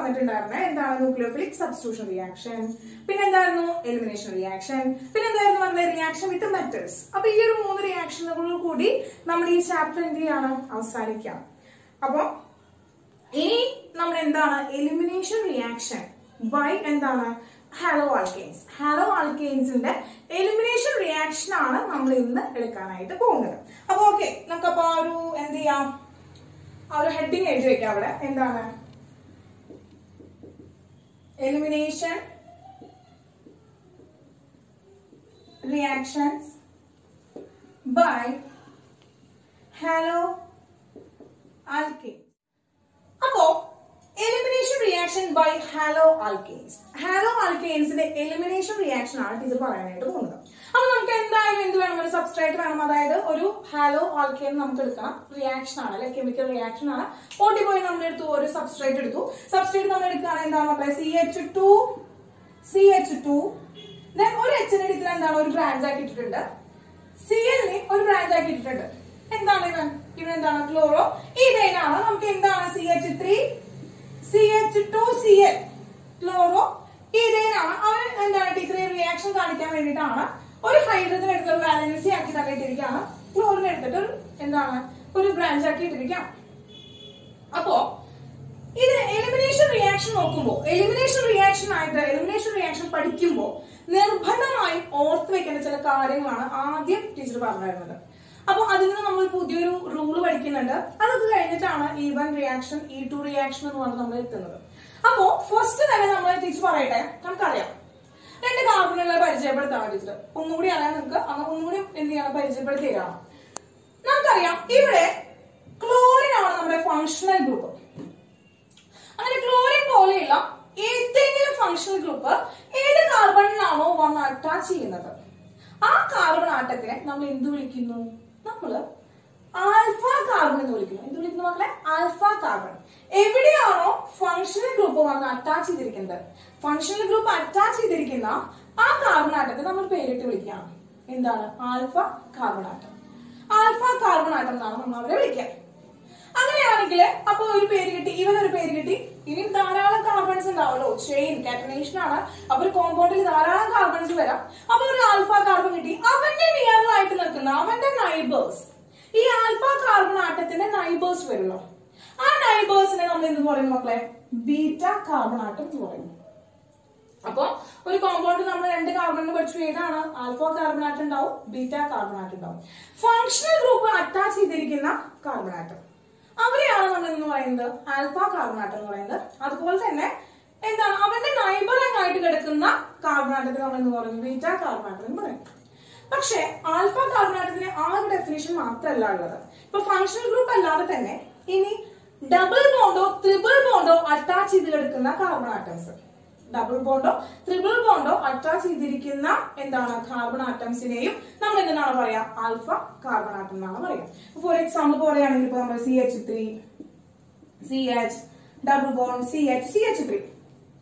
പറഞ്ഞിട്ടുണ്ടായിരുന്നത് എന്താണ് nucleophilic substitution reaction പിന്നെ എന്തായിരുന്നു എലിമിനേഷൻ റിയാക്ഷൻ പിന്നെ എന്തായിരുന്നു പറഞ്ഞ റിയാക്ഷൻ വിത്ത് മെറ്റൽസ് അപ്പൊ ഈ ഒരു മൂന്ന് റിയാക്ഷനുകളോട് കൂടി നമ്മുടെ ഈ ചാപ്റ്റർ എന്ത് ചെയ്യാണ് അവസാനിക്കാം അപ്പൊ ഇനി നമ്മൾ എന്താണ് എലിമിനേഷൻ റിയാക്ഷൻ ബൈ എന്താണ് ഹാലോ ആൽക്കെയിൻസ് ഹാലോ ആൽക്കെയിൻസിന്റെ എലിമിനേഷൻ റിയാക്ഷൻ ആണ് നമ്മൾ ഇന്ന് എടുക്കാനായിട്ട് പോകുന്നത് അപ്പൊ ഓക്കെ നമുക്കപ്പോ ആ ഒരു എന്ത് ചെയ്യാം ആ ഒരു ഹെഡിങ് എഴുതി വെക്കാം അവിടെ എന്താണ് elimination reactions by halo alkanes അപ്പോ elimination reaction by halo alkanes halo ആൽക്കെയിൻസിന്റെ എലിമിനേഷൻ റിയാക്ഷൻ ആണ് ടീച്ചർ പറയാനായിട്ട് പോകുന്നത് അപ്പൊ നമുക്ക് എന്തായാലും എന്ത് വേണം ഒരു സബ്സ്ട്രേറ്റ് വേണം അതായത് ഒരു ഹാലോ ആൽക്കെയിൻ നമുക്ക് എടുക്കണം റിയാക്ഷൻ ആണ് അല്ലെ കെമിക്കൽ റിയാക്ഷൻ ആണ് ഓട്ടി പോയി നമ്മൾ എടുത്തു ഒരു സബ്സ്ട്രേറ്റ് എടുത്തു സബ്സ്ട്രേറ്റ് നമ്മൾ എടുക്കുകയാണ് എന്താണ് മക്കളെ C H two C H two then ഒരു എച്ചിന്റെ ടീച്ചർ എന്താണ് ഒരു ബ്രാഞ്ച് ആക്കി ഇട്ടിട്ടുണ്ട് സി എല്ലിനെ ഒരു ബ്രാഞ്ച് ആക്കി ഇട്ടിട്ടുണ്ട് എന്താണ് ഇവൻ ഇവൻ എന്താണ് ക്ലോറോ ഇതേനാണ് നമുക്ക് എന്താണ് C H three C H two C L chloro ഇതേനാണ് അവൻ എന്താണ് ടീച്ചർ റിയാക്ഷൻ കാണിക്കാൻ വേണ്ടിയിട്ടാണ് ഒരു ഹൈഡ്രജൻ എടുത്ത് ഒരു വാലൻസി ആക്കി തള്ളിയിട്ടിരിക്കുകയാണ് ക്ലോറിൻ എടുത്തിട്ട് ഒരു എന്താണ് ഒരു ബ്രാഞ്ച് ആക്കി ഇട്ടിരിക്കാം അപ്പോ ഇത് എലിമിനേഷൻ റിയാക്ഷൻ നോക്കുമ്പോൾ എലിമിനേഷൻ റിയാക്ഷൻ ആയിട്ട് എലിമിനേഷൻ റിയാക്ഷൻ പഠിക്കുമ്പോൾ നിർബന്ധമായും ഓർത്ത് വെക്കേണ്ട ചില കാര്യങ്ങളാണ് ആദ്യം ടീച്ചർ പറഞ്ഞിരുന്നത് അപ്പൊ അതിൽ നിന്ന് നമ്മൾ പുതിയൊരു റൂള് പഠിക്കുന്നുണ്ട് അതൊക്കെ കഴിഞ്ഞിട്ടാണ് ഈ വൺ റിയാക്ഷൻ ഈ ടു റിയാക്ഷൻ എന്ന് പറഞ്ഞ് നമ്മൾ എത്തുന്നത് അപ്പോ ഫസ്റ്റ് തന്നെ നമ്മൾ ടീച്ചർ പറയട്ടെ നമുക്കറിയാം രണ്ട് കാർബണുകളെ പരിചയപ്പെടുത്താം ടീച്ചർ ഒന്നുകൂടി അറിയാൻ നിങ്ങൾക്ക് അങ്ങനെ ഒന്നുകൂടി എന്ത് ചെയ്യണം പരിചയപ്പെടുത്തി തരാം നമുക്കറിയാം ഇവിടെ ക്ലോറിൻ ആണ് നമ്മുടെ ഫങ്ഷണൽ ഗ്രൂപ്പ് അങ്ങനെ ക്ലോറിൻ പോലെയുള്ള ഏതെങ്കിലും ഫങ്ഷണൽ ഗ്രൂപ്പ് ഏത് കാർബണിലാണോ വന്ന് അറ്റാച്ച് ചെയ്യുന്നത് ആ കാർബൺ ആറ്റത്തിനെ നമ്മൾ എന്ത് വിളിക്കുന്നു നമ്മള് ആൽഫ കാർബൺ എന്ന് വിളിക്കുന്നു എന്ത് വിളിക്കുന്നു മക്കളെ ആൽഫ കാർബൺ എവിടെയാണോ ഫങ്ഷണൽ ഗ്രൂപ്പ് വന്ന് അറ്റാച്ച് ചെയ്തിരിക്കുന്നത് ഫങ്ഷണൽ ഗ്രൂപ്പ് അറ്റാച്ച് ചെയ്തിരിക്കുന്ന ആ കാർബൺ ആറ്റത്തെ നമ്മൾ പേരിട്ട് വിളിക്കുകയാണ് എന്താണ് alpha carbon atom alpha carbon atom എന്നാണ് നമ്മൾ അവരെ വിളിക്കുക അങ്ങനെയാണെങ്കിൽ അപ്പൊ ഒരു പേര് കിട്ടി ഇവനൊരു പേര് കിട്ടി ഇനി ധാരാളം കാർബൺസ് ഉണ്ടാവുമല്ലോ ചെയിൻ കാറ്റനേഷൻ ആണ് അപ്പൊ ഒരു കോമ്പൗണ്ടിൽ ധാരാളം കാർബൺസ് വരാം അപ്പൊ ഒരു ആൽഫ കാർബൺ കിട്ടി അവന്റെ നിയറിലായിട്ട് നിൽക്കുന്ന അവന്റെ നൈബേഴ്സ് ഈ ആൽഫ കാർബൺ ആറ്റത്തിന്റെ നൈബേഴ്സ് വരുമല്ലോ ആ നൈബേഴ്സിനെ നമ്മൾ എന്ത് പറയും മക്കളെ ബീറ്റ കാർബൺ ആറ്റം എന്ന് പറയുന്നു അപ്പൊ ഒരു കോമ്പൗണ്ട് നമ്മൾ രണ്ട് കാർബണിന് പഠിച്ചു ഏതാണ് ആൽഫ കാർബൺ ആറ്റം ഉണ്ടാവും ബീറ്റ കാർബൺ ആറ്റം ഉണ്ടാവും ഫങ്ഷണൽ ഗ്രൂപ്പ് അറ്റാച്ച് ചെയ്തിരിക്കുന്ന കാർബൺ ആറ്റം അവരെയാണ് നമ്മൾ എന്ന് പറയുന്നത് ആൽഫ കാർബൺ ആറ്റം എന്ന് പറയുന്നത് അതുപോലെ തന്നെ എന്താണ് അവന്റെ നൈബറിംഗ് ആയിട്ട് കിടക്കുന്ന കാർബൺ ആറ്റത്തെ നമ്മൾ എന്ന് പറയുന്നത് ബീറ്റ കാർബൺ ആറ്റം എന്ന് പറയും പക്ഷേ ആൽഫ കാർബൺ ആറ്റത്തിന് ആ ഒരു ഡെഫിനേഷൻ മാത്രമല്ല ഉള്ളത് ഇപ്പൊ ഫങ്ഷണൽ ഗ്രൂപ്പ് അല്ലാതെ തന്നെ ഇനി ഡബിൾ ബോണ്ടോ ത്രിബിൾ ബോണ്ടോ അറ്റാച്ച് ചെയ്ത് കിടക്കുന്ന കാർബൺ ആറ്റംസ് ഡബിൾ ബോണ്ടോ ത്രിബിൾ ബോണ്ടോ അറ്റാച്ച് ചെയ്തിരിക്കുന്ന എന്താണ് കാർബൺ ആറ്റംസിനെയും നമ്മൾ എന്താണ് പറയാ ആൽഫ കാർബൺ ആറ്റം എന്നാണ് പറയാ ഫോർ എക്സാമ്പിൾ പറയുകയാണെങ്കിൽ ഇപ്പൊ നമ്മൾ C H three C H double bond C H C H three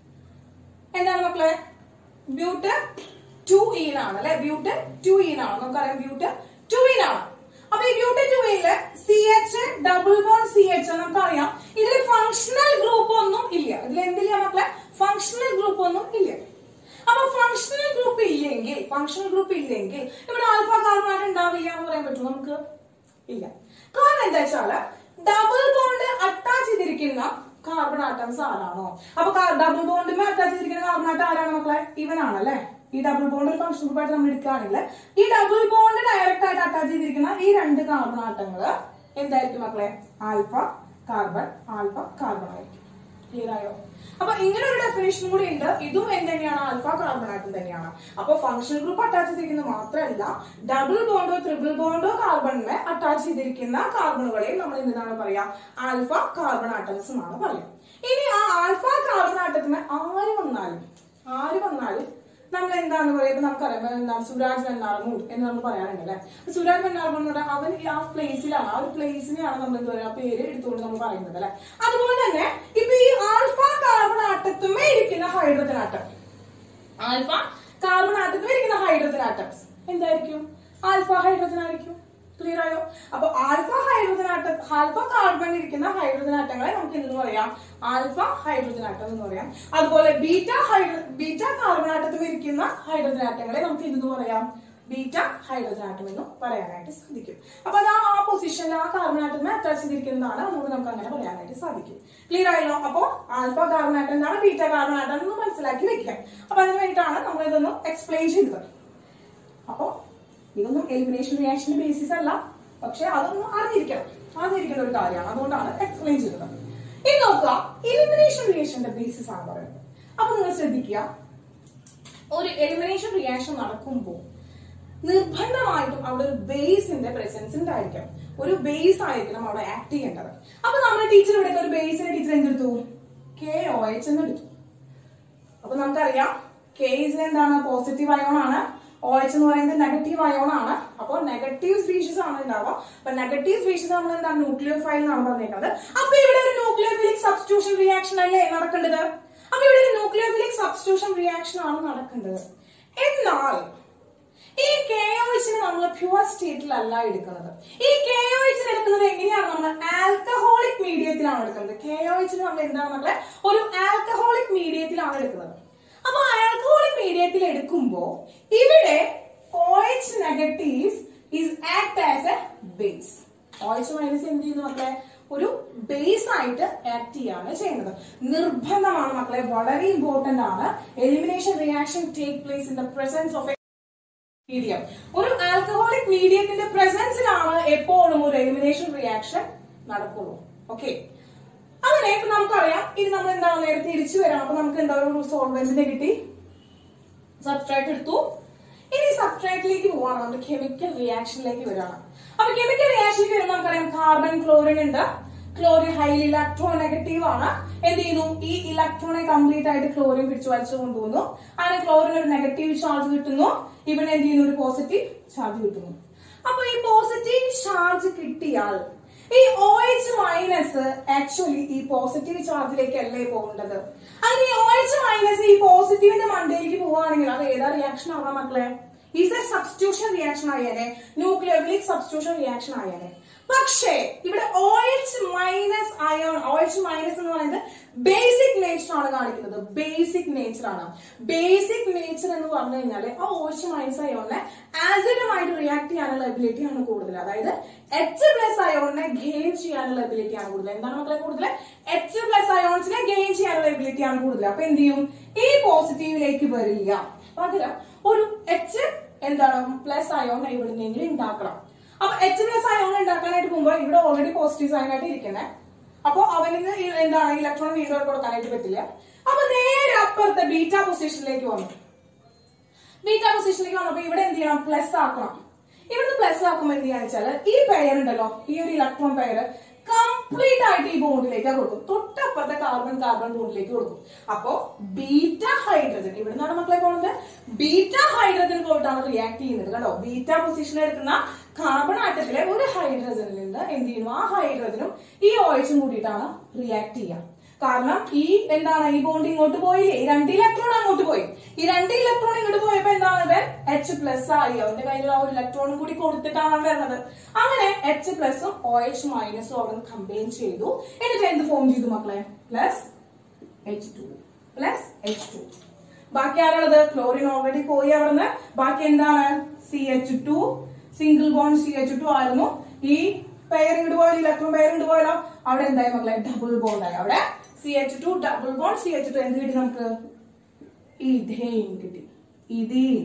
എന്താണ് മക്കളെ ബ്യൂട്ട് ടു ഈനാണ് അല്ലെ ബ്യൂട്ട് ടു ഈനാണ് നമുക്കറിയാം ബ്യൂട്ട് ടു ഈനാണ് അപ്പൊ ഈ ബ്യൂട്ട് ടു ഈനില് C H double bond C H നമുക്കറിയാം ഇതിൽ ഫങ്ഷണൽ ഗ്രൂപ്പ് ഒന്നും ഇല്ല ഇതിൽ എന്തില്ല മക്കളെ ഫങ്ഷണൽ ഗ്രൂപ്പ് ഒന്നും ഇല്ല അപ്പൊ ഫങ്ഷണൽ ഗ്രൂപ്പ് ഇല്ലെങ്കിൽ ഫങ്ഷണൽ ഗ്രൂപ്പ് ഇല്ലെങ്കിൽ ഇവിടെ ആൽഫ കാർബൺ ആയിട്ട് ഉണ്ടാവില്ല എന്ന് പറയാൻ പറ്റുമോ നമുക്ക് ഇല്ല കാരണം എന്താ വെച്ചാല് ഡബിൾ ബോണ്ട് അറ്റാച്ച് ചെയ്തിരിക്കുന്ന കാർബൺ ആറ്റംസ് ആരാണോ അപ്പൊ ഡബിൾ ബോണ്ടുമേ അറ്റാച്ച് ചെയ്തിരിക്കുന്ന കാർബൺ ആറ്റം ആരാണ് മക്കളെ ഇവനാണ് അല്ലെ ഈ ഡബിൾ ബോണ്ട് ഒരു ഫംഗ്ഷൻ ഗ്രൂപ്പായിട്ട് നമ്മൾ എടുക്കുകയാണെങ്കിൽ ഈ ഡബിൾ ബോണ്ട് ഡയറക്റ്റ് ആയിട്ട് അറ്റാച്ച് ചെയ്തിരിക്കുന്ന ഈ രണ്ട് കാർബൺ ആറ്റങ്ങള് എന്തായിരിക്കും മക്കളെ ആൽഫ കാർബൺ ആൽഫ കാർബൺ ആയിരിക്കും ക്ലിയർ ആയോ അപ്പൊ ഇങ്ങനെ ഒരു ഡെഫിനേഷൻ കൂടി ഉണ്ട് ഇതും എന്ത് തന്നെയാണ് ആൽഫ കാർബൺ ആറ്റം തന്നെയാണ് അപ്പൊ ഫംഗ്ഷൻ ഗ്രൂപ്പ് അറ്റാച്ച് ചെയ്തിരിക്കുന്നത് മാത്രമല്ല ഡബിൾ ബോണ്ടോ ത്രിബിൾ ബോണ്ടോ കാർബണിനെ അറ്റാച്ച് ചെയ്തിരിക്കുന്ന കാർബണുകളെയും നമ്മൾ എന്താണ് പറയാ ആൽഫ കാർബൺ ആറ്റംസ് എന്നാണ് പറയാം ഇനി ആ ആൽഫ കാർബൺ ആറ്റത്തിന് ആര് വന്നാലും ആര് വന്നാലും നമ്മൾ എന്താണ് പറയുക ഇപ്പൊ നമുക്കറിയാം ഇപ്പൊ എന്താണ് സുരാജ് വെണ്ണാറമൂട് എന്ന് നമ്മൾ പറയാറുണ്ട് അല്ലെ സുരാജ് വെണ്ണാറമൂട് എന്ന് പറഞ്ഞാൽ അവൻ ഈ ആ പ്ലേസിലാണ് ആ ഒരു പ്ലേസിനെയാണ് നമ്മൾ എന്താ പറയുക പേര് എടുത്തുകൊണ്ട് നമ്മൾ പറയുന്നത് അല്ലെ അതുപോലെ തന്നെ ഇപ്പൊ ഈ ആൽഫ കാർബൺ ആറ്റത്തുമേ ഇരിക്കുന്ന ഹൈഡ്രജൻ ആറ്റം ആൽഫ കാർബൺ ആറ്റത്തുമേ ഇരിക്കുന്ന ഹൈഡ്രജൻ ആറ്റംസ് എന്തായിരിക്കും ആൽഫ ഹൈഡ്രജൻ ആയിരിക്കും ക്ലിയർ ആയോ അപ്പൊ ആൽഫ ഹൈഡ്രജൻ ആറ്റ ആൽഫ കാർബൺ ഇരിക്കുന്ന ഹൈഡ്രജൻ ആറ്റങ്ങളെ നമുക്ക് എന്തെന്ന് പറയാം ആൽഫ ഹൈഡ്രജൻ ആറ്റം എന്ന് പറയാം അതുപോലെ ബീറ്റ ഹൈഡ്ര ബീറ്റ കാർബൺ ആറ്റത്തിൽ ഇരിക്കുന്ന ഹൈഡ്രജൻ ആറ്റങ്ങളെ നമുക്ക് എന്തെന്ന് പറയാം ബീറ്റ ഹൈഡ്രജൻ ആറ്റം എന്ന് പറയാനായിട്ട് സാധിക്കും അപ്പൊ അത് ആ പൊസിഷനിൽ ആ കാർബൺ ആറ്റമെ അറ്റാച്ച് ചെയ്തിരിക്കുന്നതാണ് അതുകൊണ്ട് നമുക്ക് അങ്ങനെ പറയാനായിട്ട് സാധിക്കും ക്ലിയർ ആയല്ലോ അപ്പോ ആൽഫ കാർബൺ ആറ്റം എന്താണ് ബീറ്റ കാർബൺ ആറ്റം എന്ന് മനസ്സിലാക്കി വെക്കുക അപ്പൊ അതിന് വേണ്ടിയിട്ടാണ് നമ്മൾ ഇതൊന്ന് എക്സ്പ്ലെയിൻ ചെയ്തത് അപ്പോ ഇതൊന്നും എലിമിനേഷൻ റിയാക്ഷന്റെ ബേസിസ് അല്ല പക്ഷെ അതൊന്നും അറിഞ്ഞിരിക്കണം അറിഞ്ഞിരിക്കേണ്ട ഒരു കാര്യമാണ് അതുകൊണ്ടാണ് എക്സ്പ്ലെയിൻ ചെയ്തത് ഇനി നോക്കുക എലിമിനേഷൻ റിയാക്ഷന്റെ ബേസിസ് ആണ് പറയുന്നത് അപ്പൊ നിങ്ങൾ ശ്രദ്ധിക്കുക ഒരു എലിമിനേഷൻ റിയാക്ഷൻ നടക്കുമ്പോൾ നിർബന്ധമായിട്ടും അവിടെ ഒരു ബേസിന്റെ പ്രസൻസ് ഉണ്ടായിരിക്കണം ഒരു ബേസ് ആയിരിക്കണം അവിടെ ആക്ട് ചെയ്യേണ്ടത് അപ്പൊ നമ്മുടെ ടീച്ചർ ഇവിടെ ഒരു ബേസിനെ ടീച്ചർ എന്തെടുത്തു കെ ഒ എച്ച് എന്ന് എടുത്തു അപ്പൊ നമുക്കറിയാം കേസിൽ എന്താണ് പോസിറ്റീവ് അയോൺ ആണ് ഒ എച്ച് എന്ന് പറയുന്നത് നെഗറ്റീവ് അയോൺ ആണ് അപ്പോൾ നെഗറ്റീവ് സ്പീഷീസ് ആണ് ഉണ്ടാവുക അപ്പൊ നെഗറ്റീവ് സ്പീഷീസ് നമ്മൾ എന്താണ് ന്യൂക്ലിയർ ഫൈൽ എന്നാണ് പറഞ്ഞേക്കുന്നത് അപ്പൊ ഇവിടെ ഒരു ന്യൂക്ലിയോഫിലിക് സബ്സ്റ്റിറ്റ്യൂഷൻ റിയാക്ഷൻ അല്ലേ നടക്കേണ്ടത് അപ്പൊ ഇവിടെ ഒരു ന്യൂക്ലിയോഫിലിക് സബ്സ്റ്റിറ്റ്യൂഷൻ റിയാക്ഷൻ ആണ് നടക്കേണ്ടത് എന്നാൽ ഈ കെ ഒ എച്ചിനെ നമ്മൾ പ്യുവർ സ്റ്റേറ്റിലല്ല എടുക്കുന്നത് ഈ കെ ഒ എച്ചിന് എടുക്കുന്നത് എങ്ങനെയാണ് നമ്മൾ ആൽക്കഹോളിക് മീഡിയത്തിലാണ് എടുക്കുന്നത് കെ ഒ എച്ചിന് നമ്മൾ എന്താണ് നമ്മളെ ഒരു ആൽക്കഹോളിക് മീഡിയത്തിലാണ് എടുക്കുന്നത് അപ്പൊ ആൽക്കഹോളിക് മീഡിയത്തിൽ എടുക്കുമ്പോ ഇവിടെ O H negative is act as a base O H minus എന്ത് ചെയ്യുന്നു മക്കളെ ഒരു ബേസ് ആയിട്ട് ആക്ട് ചെയ്യാണ് ചെയ്യുന്നത് നിർബന്ധമാണ് മക്കളെ വളരെ ഇമ്പോർട്ടന്റ് ആണ് elimination reaction take place in the presence of medium ഒരു ആൽക്കഹോളിക് മീഡിയത്തിന്റെ പ്രസൻസിലാണ് എപ്പോഴും ഒരു എലിമിനേഷൻ റിയാക്ഷൻ നടക്കുള്ളൂ ഓക്കെ അങ്ങനെ ഇപ്പൊ നമുക്കറിയാം ഇനി നമ്മൾ എന്താണ് നേരെ തിരിച്ചു വരാം അപ്പൊ നമുക്ക് എന്താ ഒരു സോൾവെന്റിനെ കിട്ടി സബ്സ്ട്രാക്ട് എടുത്തു ഇനി സബ്സ്ട്രാക്റ്റിലേക്ക് പോവാണ് നമ്മൾ കെമിക്കൽ റിയാക്ഷനിലേക്ക് വരികയാണ് അപ്പൊ കെമിക്കൽ റിയാക്ഷനിലേക്ക് വരുമ്പോൾ നമുക്കറിയാം കാർബൺ ക്ലോറിൻ ഉണ്ട് ക്ലോറിൻ ഹൈലി ഇലക്ട്രോ നെഗറ്റീവ് ആണ് എന്ത് ചെയ്യുന്നു ഈ ഇലക്ട്രോണെ കംപ്ലീറ്റ് ആയിട്ട് ക്ലോറിൻ പിടിച്ചു വലിച്ചു കൊണ്ടുപോകുന്നു അങ്ങനെ ക്ലോറിൻ ഒരു നെഗറ്റീവ് ചാർജ് കിട്ടുന്നു ഇവിടെ എന്ത് ചെയ്യുന്നു ഒരു പോസിറ്റീവ് ചാർജ് കിട്ടുന്നു അപ്പൊ ഈ പോസിറ്റീവ് ചാർജ് കിട്ടിയാൽ ഈ ഒ എച്ച് മൈനസ് ആക്ച്വലി ഈ പോസിറ്റീവ് ചാർജിലേക്ക് അല്ലേ പോകേണ്ടത് അങ്ങനെ ഈ ഒ എച്ച് മൈനസ് ഈ പോസിറ്റീവിന്റെ മണ്ടയിലേക്ക് പോവുകയാണെങ്കിൽ അത് ഏതാ റിയാക്ഷൻ ആവാം മക്കളെ ഈസ് എ സബ്സ്റ്റിറ്റ്യൂഷൻ റിയാക്ഷൻ ആയേനെ ന്യൂക്ലിയോഫിലിക് സബ്സ്റ്റിറ്റ്യൂഷൻ റിയാക്ഷൻ ആയേനെ പക്ഷേ ഇവിടെ O H minus ion O H minus എന്ന് പറയുന്നത് ബേസിക് നേച്ചർ ആണ് കാണിക്കുന്നത് ബേസിക് നേച്ചർ ആണ് ബേസിക് നേച്ചർ എന്ന് പറഞ്ഞു കഴിഞ്ഞാല് ആ ഒ എച്ച് മൈനസ് അയോണിനെ ആസിഡുമായിട്ട് റിയാക്ട് ചെയ്യാനുള്ള എബിലിറ്റി ആണ് കൂടുതൽ അതായത് എച്ച് പ്ലസ് അയോണിനെ ഗെയിൻ ചെയ്യാനുള്ള എബിലിറ്റി ആണ് കൂടുതൽ എന്താണ് മക്കളെ കൂടുതൽ എച്ച് പ്ലസ് അയോൺസിനെ ഗെയിൻ ചെയ്യാനുള്ള എബിലിറ്റി ആണ് കൂടുതൽ അപ്പൊ എന്ത് ചെയ്യും ഈ പോസിറ്റീവിലേക്ക് വരില്ല പകരം ഒരു എച്ച് എന്താണ് പ്ലസ് അയോൺ എവിടുന്നെങ്കിലും ഉണ്ടാക്കണം അപ്പൊ എച്ച് പ്ലസ് അയോൺ ഉണ്ടാക്കാനായിട്ട് പോകുമ്പോൾ ഇവിടെ ഓൾറെഡി പോസിറ്റീവ് സൈൻ ആയിട്ട് ഇരിക്കണേ അപ്പൊ അവനിന്ന് ഈ എന്താണ് ഇലക്ട്രോൺ വീണ്ടും കൊടുക്കാനായിട്ട് പറ്റില്ല അപ്പൊ നേരെ അപ്പുറത്തെ ബീറ്റ പൊസിഷനിലേക്ക് വന്നു ബീറ്റ പൊസിഷനിലേക്ക് വന്നപ്പോ ഇവിടെ എന്ത് ചെയ്യണം പ്ലസ് ആക്കണം ഇവിടുന്ന് പ്ലസ് ആക്കുമ്പോൾ എന്ത് ചെയ്യാന്ന് വെച്ചാല് ഈ പെയർ ഉണ്ടല്ലോ ഈ ഒരു ഇലക്ട്രോൺ പെയർ കംപ്ലീറ്റ് ആയിട്ട് ഈ ബോണ്ടിലേക്ക് കൊടുക്കും തൊട്ടപ്പുറത്തെ കാർബൺ കാർബൺ ബോണ്ടിലേക്ക് കൊടുക്കും അപ്പോ ബീറ്റ ഹൈഡ്രജൻ ഇവിടുന്നാണ് മക്കളെ പോകുന്നത് ബീറ്റ ഹൈഡ്രജൻ പോയിട്ടാണ് റിയാക്ട് ചെയ്യുന്നത് കേട്ടോ ബീറ്റ പൊസിഷൻ എടുക്കുന്ന കാർബൺ ആറ്റത്തിലെ ഒരു ഹൈഡ്രജനിൽ നിന്ന് എന്ത് ചെയ്യുന്നു ആ ഹൈഡ്രജനും ഈ ഓയിച്ചും കൂടിയിട്ടാണ് റിയാക്ട് ചെയ്യുക കാരണം ഈ എന്താണ് ഈ ബോണ്ട് ഇങ്ങോട്ട് പോയില്ലേ ഈ രണ്ട് ഇലക്ട്രോൺ അങ്ങോട്ട് പോയി ഈ രണ്ട് ഇലക്ട്രോൺ ഇങ്ങോട്ട് പോയപ്പോ എന്താണ് ഇവൻ എച്ച് പ്ലസ് ആയി അവന്റെ കയ്യിൽ ആ ഒരു ഇലക്ട്രോണും കൂടി കൊടുത്തിട്ടാണ് വരുന്നത് അങ്ങനെ എച്ച് പ്ലസും ഒ എച്ച് മൈനസും അവിടെ കമ്പൈൻ ചെയ്തു എന്നിട്ട് എന്ത് ഫോം ചെയ്തു മക്കളെ plus H two plus H two ബാക്കി ആരാണത് ക്ലോറിൻ ഓൾറെഡി പോയി അവിടുന്ന് ബാക്കി എന്താണ് C H two single bond C H two ആയിരുന്നു ഈ പെയർ ഇങ്ങോട്ട് പോയാലോ ഇലക്ട്രോൺ പെയർ ഇങ്ങോട്ട് പോയാലോ അവിടെ എന്തായി മക്കളെ ഡബിൾ ബോണ്ട് ആയി അവിടെ C H two double bond C H two എന്ത് കിട്ടി നമുക്ക് ഇതേം കിട്ടി ഇതീൻ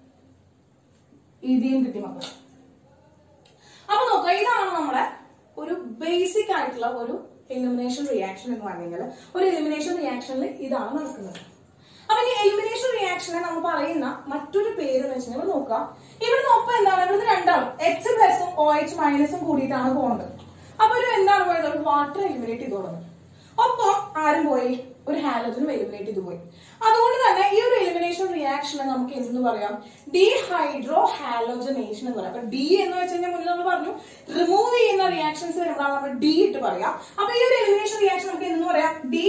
ഇതീൻ കിട്ടി മക്കളെ അപ്പൊ നോക്കുക ഇതാണ് നമ്മുടെ ഒരു ബേസിക് ആയിട്ടുള്ള ഒരു എലിമിനേഷൻ റിയാക്ഷൻ എന്ന് പറഞ്ഞാൽ ഒരു എലിമിനേഷൻ റിയാക്ഷനിൽ ഇതാണ് നടക്കുന്നത് അപ്പൊ ഈ എലിമിനേഷൻ റിയാക്ഷനെ നമ്മൾ പറയുന്ന മറ്റൊരു പേര് എന്ന് വെച്ചാൽ നോക്കുക ഇവിടുന്ന് ഒപ്പം എന്താണ് ഇവിടുന്ന് രണ്ടാളും എച്ച് പ്ലസും ഒ എച്ച് മൈനസും കൂടിയിട്ടാണ് പോകുന്നത് അപ്പൊ ഒരു എന്താണ് പോയത് ഒരു വാട്ടർ എലിമിനേറ്റ് ചെയ്ത് തുടങ്ങും ഒപ്പം ആരും പോയി ഒരു ഹാലജനും എലിമിനേറ്റ് ചെയ്ത് പോയി അതുകൊണ്ട് തന്നെ ഈ ഒരു എലിമിനേഷൻ റിയാക്ഷനെ നമുക്ക് എന്തെന്ന് പറയാം ഡീഹൈഡ്രോ ഹാലോജനേഷൻ എന്ന് പറയാം അപ്പൊ ഡി എന്ന് വെച്ച് കഴിഞ്ഞാൽ മുന്നിൽ നമ്മൾ പറഞ്ഞു റിമൂവ് ചെയ്യുന്ന റിയാക്ഷൻസ് വരുമ്പോഴാണ് നമ്മൾ ഡി ഇട്ട് പറയാം അപ്പൊ ഈ ഒരു എലിമിനേഷൻ റിയാക്ഷൻ നമുക്ക് എന്തെന്ന് പറയാം 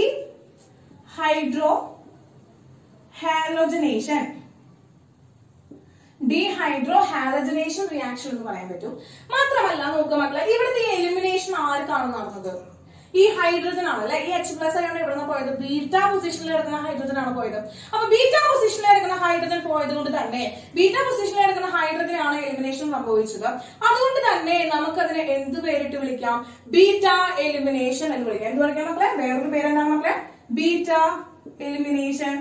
dehydrohalogenation dehydrohalogenation reaction എന്ന് പറയാൻ പറ്റും മാത്രമല്ല നോക്കുക മക്കളെ ഇവിടുത്തെ ഈ എലിമിനേഷൻ ആർക്കാണ് നടന്നത് ഈ ഹൈഡ്രജൻ ആണ് അല്ലെ ഈ എച്ച് പ്ലസ് ആണ് ഇവിടെ നിന്ന് പോയത് ബീറ്റ പൊസിഷനിൽ എടുക്കുന്ന ഹൈഡ്രജൻ ആണ് പോയത് അപ്പൊ ബീറ്റ പൊസിഷനിൽ എടുക്കുന്ന ഹൈഡ്രജൻ പോയത് കൊണ്ട് തന്നെ ബീറ്റ പൊസിഷനിൽ എടുക്കുന്ന ഹൈഡ്രജൻ ആണ് എലിമിനേഷൻ സംഭവിച്ചത് അതുകൊണ്ട് തന്നെ നമുക്കതിനെ എന്ത് പേരിട്ട് വിളിക്കാം ബീറ്റ എലിമിനേഷൻ എന്ന് വിളിക്കാം എന്ത് വിളിക്കാം മക്കളെ വേറൊരു പേരെന്താണ് മക്കളെ ബീറ്റ എലിമിനേഷൻ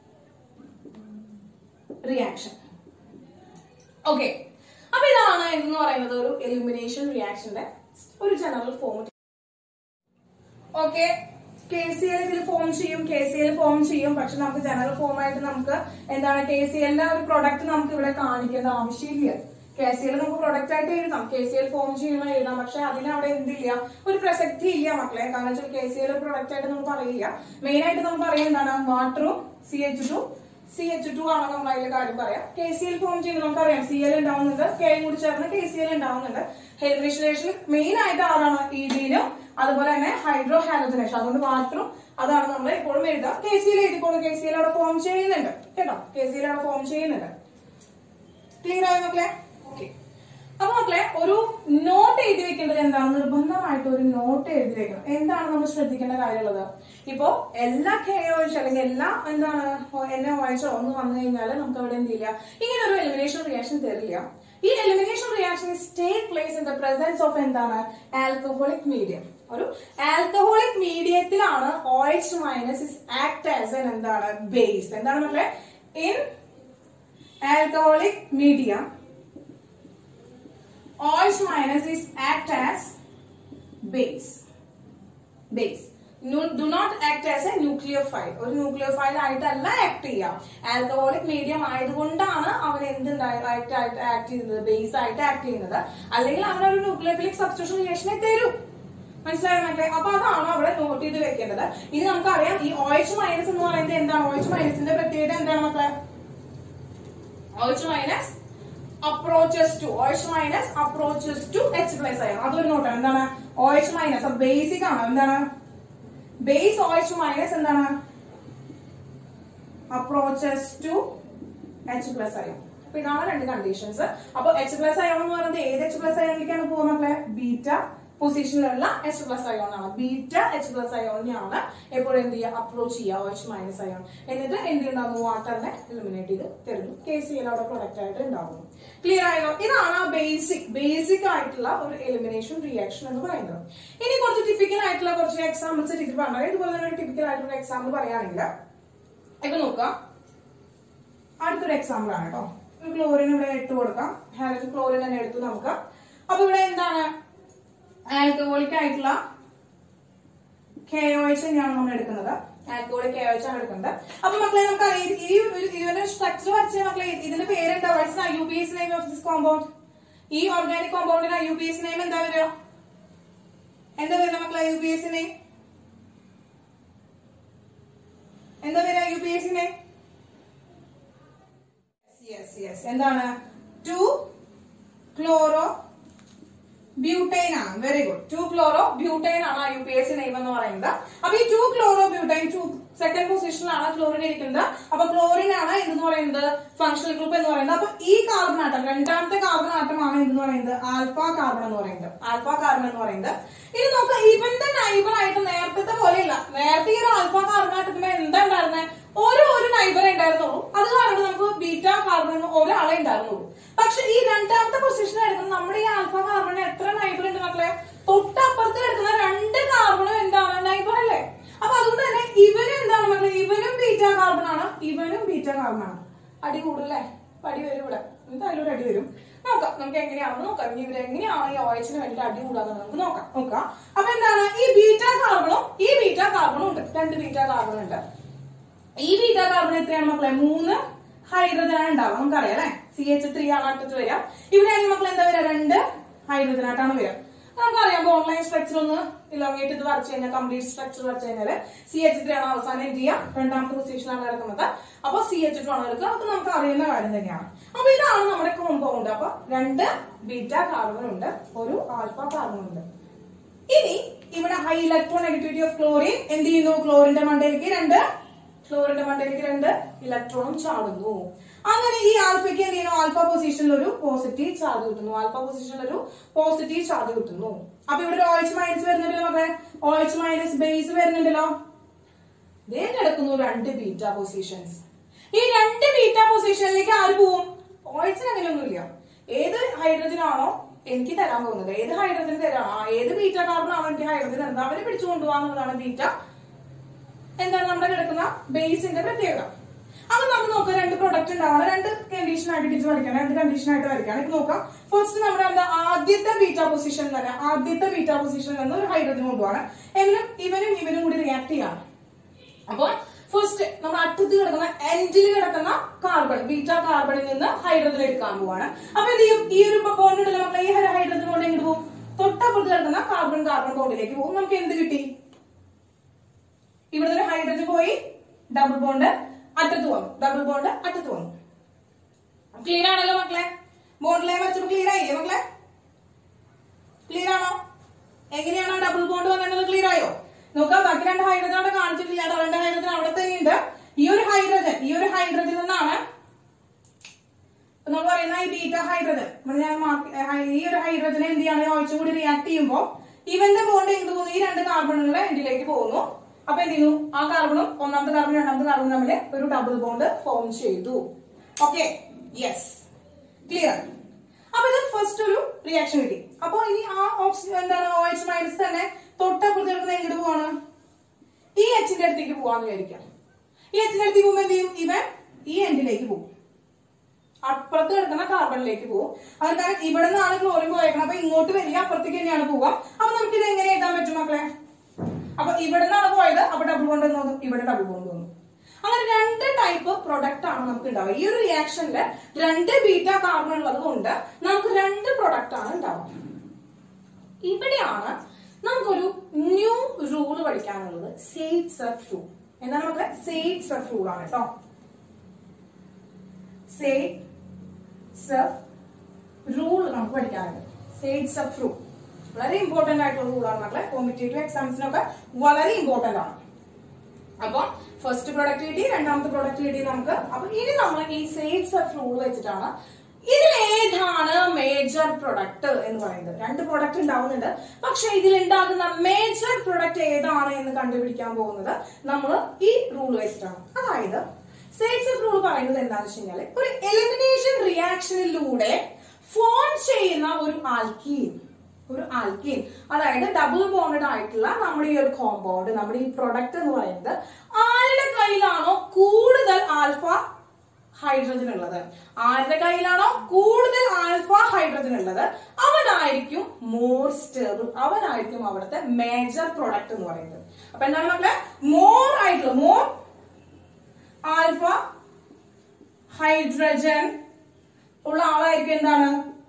റിയാക്ഷൻ ഓക്കെ അപ്പൊ ഇതാണ് എന്ന് പറയുന്നത് ഒരു എലിമിനേഷൻ റിയാക്ഷന്റെ ഒരു general form okay K C L ഇതിൽ ഫോം ചെയ്യും കെ സി എൽ ഫോം ചെയ്യും പക്ഷെ നമുക്ക് ജനറൽ ഫോം ആയിട്ട് നമുക്ക് എന്താണ് കെ സി എല്ലിന്റെ ഒരു പ്രൊഡക്റ്റ് നമുക്ക് ഇവിടെ കാണിക്കേണ്ട ആവശ്യമില്ല കെ സി എൽ നമുക്ക് പ്രൊഡക്റ്റ് ആയിട്ട് എഴുതാം കെ സി എൽ ഫോം ചെയ്യുമ്പോൾ എഴുതാം പക്ഷെ അതിന് അവിടെ എന്തില്ല ഒരു പ്രസക്തി ഇല്ല മക്കളെ കാരണം വെച്ചാൽ കെ സി എൽ ഒരു പ്രൊഡക്റ്റ് ആയിട്ട് നമുക്ക് പറയില്ല മെയിൻ ആയിട്ട് നമുക്ക് പറയാം എന്താണ് വാട്ടറും C H two C H two ആണ് നമ്മൾ അതിലെ കാര്യം പറയാം കെ സി എൽ ഫോം ചെയ്യുമ്പോൾ നമുക്കറിയാം സി എൽ ഉണ്ടാവുന്നുണ്ട് കെ കൂടി ചേർന്ന് കെ സി എൽ ഉണ്ടാവുന്നുണ്ട് ഹെലിമിനേഷൻ മെയിൻ ആയിട്ട് ആരാണ് ഈഡിനും അതുപോലെ തന്നെ ഹൈഡ്രോ ഹാലജനേഷൻ അതുകൊണ്ട് വാട്ടറും അതാണ് നമ്മൾ എപ്പോഴും എഴുതുക കെ സി എൽ എഴുതിക്കോളൂ കെ സി എൽ അവിടെ ഫോം ചെയ്യുന്നുണ്ട് കേട്ടോ കെ സി എൽ അവിടെ ഫോം ചെയ്യുന്നുണ്ട് ക്ലിയർ ആയോ മക്കളെ ഓക്കെ അപ്പൊ മക്കളെ ഒരു നോട്ട് എഴുതി വെക്കേണ്ടത് എന്താണ് നിർബന്ധമായിട്ട് ഒരു നോട്ട് എഴുതി വെക്കണം എന്താണ് നമ്മൾ ശ്രദ്ധിക്കേണ്ട കാര്യമുള്ളത് ഇപ്പോ എല്ലാ കെ ഒഴിച്ച് അല്ലെങ്കിൽ എല്ലാ എന്താണ് എന്നെ വായിച്ചോ ഒന്ന് വന്നു കഴിഞ്ഞാൽ നമുക്ക് അവിടെ എന്തില്ല ഇങ്ങനെ ഒരു എലിമിനേഷൻ റിയാക്ഷൻ തരില്ല ഈ elimination reaction take place in the presence of എന്താണ് ആൽക്കഹോളിക് മീഡിയം ഒരു ആൽക്കഹോളിക് മീഡിയത്തിലാണ് O H minus is act as an എന്താണ് ബേസ് എന്താണ് നമ്മളെ in alcoholic medium OH minus is act as base. Base. Nu- Do not act as a nucleophile. ഒരു nucleophile ആയിട്ടല്ല act ചെയ്യാം alcoholic medium ആയതുകൊണ്ടാണ് അവൻ എന്തുണ്ടായിട്ട് ആക്ട് ചെയ്യുന്നത് ബേസ് ആയിട്ട് ആക്ട് ചെയ്യുന്നത് അല്ലെങ്കിൽ അവൻ ഒരു ന്യൂക്ലിയോഫിലിക് സബ്സ്റ്റിറ്റ്യൂഷൻ റിയാക്ഷനെ തരും മനസ്സിലായോ മക്കളെ അപ്പൊ അതാണ് അവിടെ നോട്ട് ചെയ്ത് വെക്കേണ്ടത് ഇനി നമുക്കറിയാം ഈ OH മൈനസ് എന്ന് പറയുന്നത് എന്താണ് OH മൈനസിന്റെ പ്രത്യേകത എന്താണ് മക്കളെ OH minus approaches to OH minus approaches to H plus ആയാണ് അതൊരു നോട്ടാണ് എന്താണ് OH മൈനസ് ബേസിക് ആണ് എന്താണ് ബേസ് OH മൈനസ് എന്താണ് approaches to H plus ion അപ്പൊ ഇതാണ് രണ്ട് കണ്ടീഷൻസ് അപ്പൊ എച്ച് പ്ലസ് അയോൺ എന്ന് പറയുന്നത് ഏത് എച്ച് പ്ലസ് അയോണിലേക്കാണ് പോകുക മക്കളെ ബീറ്റ പൊസിഷനിലുള്ള എച്ച് പ്ലസ് അയോൺ ആണ് ബീറ്റ എച്ച് പ്ലസ് അയോണിനെയാണ് എപ്പോഴും എന്ത് ചെയ്യുക അപ്രോച്ച് ചെയ്യുക OH മൈനസ് അയോൺ എന്നിട്ട് എന്ത് ഉണ്ടാകുന്നു വാട്ടറിനെ എലിമിനേറ്റ് ചെയ്ത് തരുന്നു കെ സി എൽ അവിടെ പ്രൊഡക്റ്റ് ആയിട്ട് ഉണ്ടാകുന്നു ക്ലിയർ ആയല്ലോ ഇതാണ് ബേസിക് ബേസിക് ആയിട്ടുള്ള ഒരു എലിമിനേഷൻ റിയാക്ഷൻ എന്ന് പറയുന്നത് ഇനി കുറച്ച് ടിപ്പിക്കൽ ആയിട്ടുള്ള കുറച്ച് എക്സാമ്പിൾസ് ടീച്ചർ പറഞ്ഞത് ഇതുപോലെ തന്നെ ഒരു ടിപ്പിക്കൽ ആയിട്ടുള്ള എക്സാമ്പിൾ പറയുകയാണെങ്കിൽ ഇപ്പൊ നോക്കാം അടുത്തൊരു എക്സാമ്പിൾ ആണ് കേട്ടോ ഒരു ക്ലോറിൻ ഇവിടെ ഇട്ട് കൊടുക്കാം ഹാലജൻ ക്ലോറിൻ തന്നെ എടുത്തു നമുക്ക് അപ്പൊ ഇവിടെ എന്താണ് ആൽക്കഹോളിക് ആയിട്ടുള്ള കെ ഒ എച്ച് തന്നെയാണ് നമ്മൾ എടുക്കുന്നത് ആൽക്കഹോളിക് കെ ഒ എച്ച് ആണ് എടുക്കുന്നത് അപ്പൊ മക്കളെ നമുക്ക് അറിയാം ഈ ഒരു ഇതിന്റെ സ്ട്രക്ചർ വരച്ച മക്കളെ ഇതിന്റെ പേരെന്താ what's U P S name of this compound ഈ ഓർഗാനിക് കോമ്പൗണ്ടിന് യു പി എസ് നെയിം എന്താ വരിക എന്താ വരിക മക്കളെ യു പി എസ് നെയിം എന്താ വരിക U P S name yes yes എന്താണ് ടു ക്ലോറോ ബ്യൂട്ടൈൻ ആണ് very good two chloro butane ആണ് U P S C name എന്ന് പറയുന്നത് അപ്പൊ ഈ two chloro butane two second പൊസിഷനിലാണ് ക്ലോറിൻ ഇരിക്കുന്നത് അപ്പൊ ക്ലോറിൻ ആണ് എന്ന് പറയുന്നത് ഫംഗ്ഷണൽ ഗ്രൂപ്പ് എന്ന് പറയുന്നത് അപ്പൊ ഈ കാർബൺ ആറ്റം രണ്ടാമത്തെ കാർബൺ ആറ്റമാണ് എന്ന് പറയുന്നത് ആൽഫ കാർബൺ എന്ന് പറയുന്നത് ആൽഫ കാർബൺ എന്ന് പറയുന്നത് ഇനി നോക്കുക ഇവന്റെ നൈബർ ആയിട്ട് നേരത്തെ പോലെയില്ല നേരത്തെ ഈ ഒരു ആൽഫ കാർബൺ ആറ്റത്തിന് എന്താ ഉണ്ടായിരുന്നത് ഓരോ ഒരു നൈബർ ഉണ്ടായിരുന്നുള്ളൂ അത് കാരണം നമുക്ക് ബീറ്റ കാർബൺ ഒരാളെ ഉണ്ടായിരുന്നുള്ളൂ പക്ഷെ ഈ രണ്ടാമത്തെ പൊസിഷൻ എടുക്കുന്ന നമ്മുടെ ഈ ആൽഫ കാർബണിന് എത്ര നൈബർ ഉണ്ട് മക്കളെ തൊട്ടപ്പുറത്ത് കിടക്കുന്ന രണ്ട് കാർബണും എന്താണ് നൈബർ അല്ലേ അപ്പൊ അതുകൊണ്ട് തന്നെ ഇവനും എന്താണ് മക്കളെ ഇവനും ബീറ്റ കാർബൺ ആണ് ഇവനും ബീറ്റ കാർബൺ ആണ് അടി കൂടുതലേ അടി വരും ഇവിടെ എന്തായാലും ഒരു അടി വരും നോക്കാം നമുക്ക് എങ്ങനെയാണെന്ന് നോക്കാം ഇനി ഇവർ എങ്ങനെയാണ് ഈ ഓയിച്ചിന് വേണ്ടി അടി കൂടാന്ന് നമുക്ക് നോക്കാം നോക്കാം അപ്പൊ എന്താണ് ഈ ബീറ്റ കാർബണും ഈ ബീറ്റ കാർബണും ഉണ്ട് രണ്ട് ബീറ്റ കാർബൺ ഉണ്ട് ഈ ബീറ്റ കാർബൺ എത്രയാണ് മക്കളെ മൂന്ന് ഹൈഡ്രജൻ ആണ് ഉണ്ടാവുക നമുക്കറിയാം അല്ലെ സി എച്ച് ത്രീ ആണ് അറ്റത്ത് വരിക ഇവിടെ മക്കളെ എന്താ വരിക രണ്ട് ഹൈഡ്രജൻ ആയിട്ടാണ് വരിക നമുക്കറിയാം ഓൺലൈൻ സ്ട്രക്ചർ ഒന്ന് ഇലോങ്ങേറ്റ് ഇത് വരച്ചു കഴിഞ്ഞാൽ കംപ്ലീറ്റ് സ്ട്രക്ചർ വരച്ചു കഴിഞ്ഞാൽ സി എച്ച് ത്രീ ആണ് അവസാനം എന്ത് ചെയ്യുക രണ്ടാമത്തെ പൊസിഷനാണ് കിടക്കുന്നത് അപ്പൊ സി എച്ച് ടു ആണ് എടുക്കുക അതൊക്കെ നമുക്ക് അറിയുന്ന കാര്യം തന്നെയാണ് അപ്പൊ ഇതാണ് നമ്മുടെ കോമ്പൗണ്ട് അപ്പൊ രണ്ട് ബീറ്റ കാർബൺ ഉണ്ട് ഒരു ആൽഫ കാർബൺ ഉണ്ട് ഇനി ഇവിടെ high electron negativity of chlorine എന്ത് ചെയ്യുന്നു ക്ലോറിന്റെ മണ്ടയിലേക്ക് രണ്ട് ക്ലോറിന്റെ മണ്ടയിലേക്ക് രണ്ട് ഇലക്ട്രോണും ചാടുന്നു അങ്ങനെ ഈ ആൽഫയ്ക്ക് എന്ത് ചെയ്യുന്നു ആൽഫ പൊസിഷനിൽ ഒരു പോസിറ്റീവ് ചാർജ് കിട്ടുന്നു ആൽഫ പൊസിഷനിൽ ഒരു പോസിറ്റീവ് ചാർജ് കിട്ടുന്നു അപ്പൊ ഇവിടെ ഒരു OH മൈനസ് വരുന്നുണ്ടല്ലോ മക്കളെ OH മൈനസ് ബേസ് വരുന്നുണ്ടല്ലോ ദേ കിടക്കുന്നു രണ്ട് ബീറ്റ പൊസിഷൻസ് ഈ രണ്ട് ബീറ്റ പൊസിഷനിലേക്ക് ആര് പോവും ഓയിച്ചിന് അങ്ങനെയൊന്നുമില്ല ഏത് ഹൈഡ്രജൻ ആണോ എനിക്ക് തരാൻ പോകുന്നത് ഏത് ഹൈഡ്രജൻ തരാം ആ ഏത് ബീറ്റ കാർബൺ ആണോ എനിക്ക് ഹൈഡ്രജൻ എന്താ അവരെ പിടിച്ചു കൊണ്ടുപോകാന്നുള്ളതാണ് ബീറ്റ എന്താണ് നമ്മുടെ കിടക്കുന്ന ബേസിന്റെ പ്രത്യേകത അത് നമ്മൾ നോക്കാം രണ്ട് പ്രൊഡക്റ്റ് ഉണ്ടാവണം രണ്ട് കണ്ടീഷൻ ആയിട്ട് തിരിച്ച് വരയ്ക്കണം രണ്ട് കണ്ടീഷൻ ആയിട്ട് വരയ്ക്കണം ഇപ്പൊ നോക്കാം ഫസ്റ്റ് നമ്മുടെ എന്താ ആദ്യത്തെ ബീറ്റ പൊസിഷൻ തന്നെ ആദ്യത്തെ ബീറ്റ പൊസിഷൻ നിന്ന് ഒരു ഹൈഡ്രജൻ കൊണ്ടുപോകണം എങ്കിലും ഇവനും ഇവനും കൂടി റിയാക്ട് ചെയ്യണം അപ്പോൾ ഫസ്റ്റ് നമ്മൾ അറ്റത്ത് കിടക്കുന്ന എൻഡിൽ കിടക്കുന്ന കാർബൺ ബീറ്റ കാർബണിൽ നിന്ന് ഹൈഡ്രജൻ എടുക്കാൻ പോവാണ് അപ്പൊ എന്ത് ചെയ്യും ഈ ഒരു ബോണ്ട് ഉണ്ടല്ലോ മക്കളെ ഈ ഹൈഡ്രജൻ ബോണ്ട് എങ്ങോട്ട് പോകും തൊട്ടപ്പുറത്ത് കിടക്കുന്ന കാർബൺ കാർബൺ ബോണ്ടിലേക്ക് പോകും നമുക്ക് എന്ത് കിട്ടി ഇവിടുന്ന് ഒരു ഹൈഡ്രജൻ പോയി ഡബിൾ ബോണ്ട് അറ്റത്ത് വന്നു ഡബിൾ ബോണ്ട് അറ്റത്ത് വന്നു ക്ലിയർ ആണല്ലോ മക്കളെ ബോണ്ടിലെ വെച്ചപ്പോ ക്ലിയർ ആയില്ലേ മക്കളെ ക്ലിയർ ആണോ എങ്ങനെയാണോ ഡബിൾ ബോണ്ട് വന്നത് ക്ലിയർ ആയോ നോക്കാം ബാക്കി രണ്ട് ഹൈഡ്രജൻ അവിടെ കാണിച്ചിട്ടില്ല കേട്ടോ രണ്ട് ഹൈഡ്രജൻ അവിടെ തന്നെയുണ്ട് ഈ ഒരു ഹൈഡ്രജൻ ഈ ഒരു ഹൈഡ്രജൻ നിന്നാണ് നമ്മൾ പറയുന്ന ഈ ബീറ്റ ഹൈഡ്രജൻ ഇവിടെ ഞാൻ mark- ഏ, ഹൈ- ഈ ഒരു ഹൈഡ്രജനെ എന്ത് ചെയ്യാണ് ഒഴിച്ചും കൂടി റിയാക്ട് ചെയ്യുമ്പോൾ ഇവന്റെ ബോണ്ട് എന്ത് പോകുന്നു ഈ രണ്ട് കാർബണുകളെ എൻഡിലേക്ക് പോകുന്നു അപ്പൊ എന്ത് ചെയ്യുന്നു ആ കാർബണും ഒന്നാമത്തെ കാർബൺ രണ്ടാമത്തെ കാർബൺ തമ്മിൽ ഒരു ഡബിൾ ബോണ്ട് ഫോം ചെയ്തു ഓക്കെ യെസ് ക്ലിയർ അപ്പൊ ഇത് ഫസ്റ്റ് ഒരു റിയാക്ഷൻ കിട്ടി അപ്പൊ ഇനി ആ ഓക്സിജൻ എന്താണ് ഓ എച്ച് മൈനസ് തന്നെ തൊട്ടപ്പുറത്ത് കിടക്കുന്ന എങ്ങോട്ട് പോവാണ് ഈ എച്ചിന്റെ അടുത്തേക്ക് പോവാന്ന് വിചാരിക്കാം ഈ എച്ചിന്റെ അടുത്തേക്ക് പോകുമ്പോ എന്ത് ചെയ്യും ഇവൻ ഈ എൻഡിലേക്ക് പോകും അപ്പുറത്ത് കിടക്കുന്ന കാർബണിലേക്ക് പോകും അത് കാരണം ഇവിടെ നിന്നാണ് ക്ലോറിൻ പോയേക്കണം അപ്പൊ ഇങ്ങോട്ട് വരിക അപ്പുറത്തേക്ക് തന്നെയാണ് പോവുക അപ്പൊ നമുക്ക് ഇത് എങ്ങനെ എഴുതാൻ പറ്റും മക്കളെ അപ്പൊ ഇവിടെ നിന്നാണ് പോയത് അപ്പൊ ഡബിൾ ബോണ്ട് എന്ന് തോന്നും ഇവിടെ ഡബിൾ ബോണ്ട് തോന്നും അങ്ങനെ രണ്ട് ടൈപ്പ് പ്രൊഡക്റ്റ് ആണ് നമുക്ക് ഉണ്ടാവുക ഈ ഒരു റിയാക്ഷനില് രണ്ട് ബീറ്റ കാർബൺ ഉള്ളത് കൊണ്ട് നമുക്ക് രണ്ട് പ്രൊഡക്റ്റ് ആണ് ഉണ്ടാവുക ഇവിടെയാണ് നമുക്കൊരു ന്യൂ റൂൾ പഠിക്കാനുള്ളത് സേറ്റ് സെഫ് റൂൾ എന്താണ് നമുക്ക് സേറ്റ് സെഫ് റൂൾ ആണ് കേട്ടോ സേറ്റ് സെഫ് റൂൾ നമുക്ക് പഠിക്കാനുണ്ട് സേറ്റ് സെഫ് റൂൾ വളരെ ഇമ്പോർട്ടന്റ് ആയിട്ടുള്ള റൂളാണ് മക്കളെ കോമ്പറ്റേറ്റീവ് എക്സാംസിനൊക്കെ വളരെ ഇമ്പോർട്ടന്റ് ആണ് അപ്പൊ ഫസ്റ്റ് പ്രൊഡക്റ്റ് കിട്ടി രണ്ടാമത്തെ പ്രൊഡക്റ്റ് കിട്ടി നമുക്ക് അപ്പൊ ഇനി നമ്മൾ ഈ സേൽസ് ഓഫ് റൂൾ വെച്ചിട്ടാണ് ഇതിൽ ഏതാണ് മേജർ പ്രൊഡക്റ്റ് എന്ന് പറയുന്നത് രണ്ട് പ്രൊഡക്റ്റ് ഉണ്ടാവുന്നുണ്ട് പക്ഷെ ഇതിൽ ഉണ്ടാകുന്ന മേജർ പ്രൊഡക്റ്റ് ഏതാണ് എന്ന് കണ്ടുപിടിക്കാൻ പോകുന്നത് നമ്മൾ ഈ റൂൾ വെച്ചിട്ടാണ് അതായത് സേൽസ് ഓഫ് റൂൾ പറയുന്നത് എന്താണെന്ന് വെച്ച് കഴിഞ്ഞാൽ ഒരു എലിമിനേഷൻ റിയാക്ഷനിലൂടെ ഫോം ചെയ്യുന്ന ഒരു ആൽക്കീൻ ഒരു ആൽക്കീൻ അതായത് ഡബിൾ ബോണ്ടഡ് ആയിട്ടുള്ള നമ്മുടെ ഈ ഒരു കോമ്പൗണ്ട് നമ്മുടെ ഈ പ്രൊഡക്റ്റ് എന്ന് പറയുന്നത് ആരുടെ കയ്യിലാണോ കൂടുതൽ ആൽഫ ഹൈഡ്രജൻ ഉള്ളത് ആരുടെ കയ്യിലാണോ കൂടുതൽ ആൽഫ ഹൈഡ്രജൻ ഉള്ളത് അവനായിരിക്കും മോർ സ്റ്റേബിൾ അവനായിരിക്കും അവിടുത്തെ മേജർ പ്രൊഡക്റ്റ് എന്ന് പറയുന്നത് അപ്പൊ എന്താണ് മക്കളെ മോർ ആയിട്ടുള്ള മോർ ആൽഫ ഹൈഡ്രജൻ ഉള്ള ആളായിരിക്കും എന്താണ്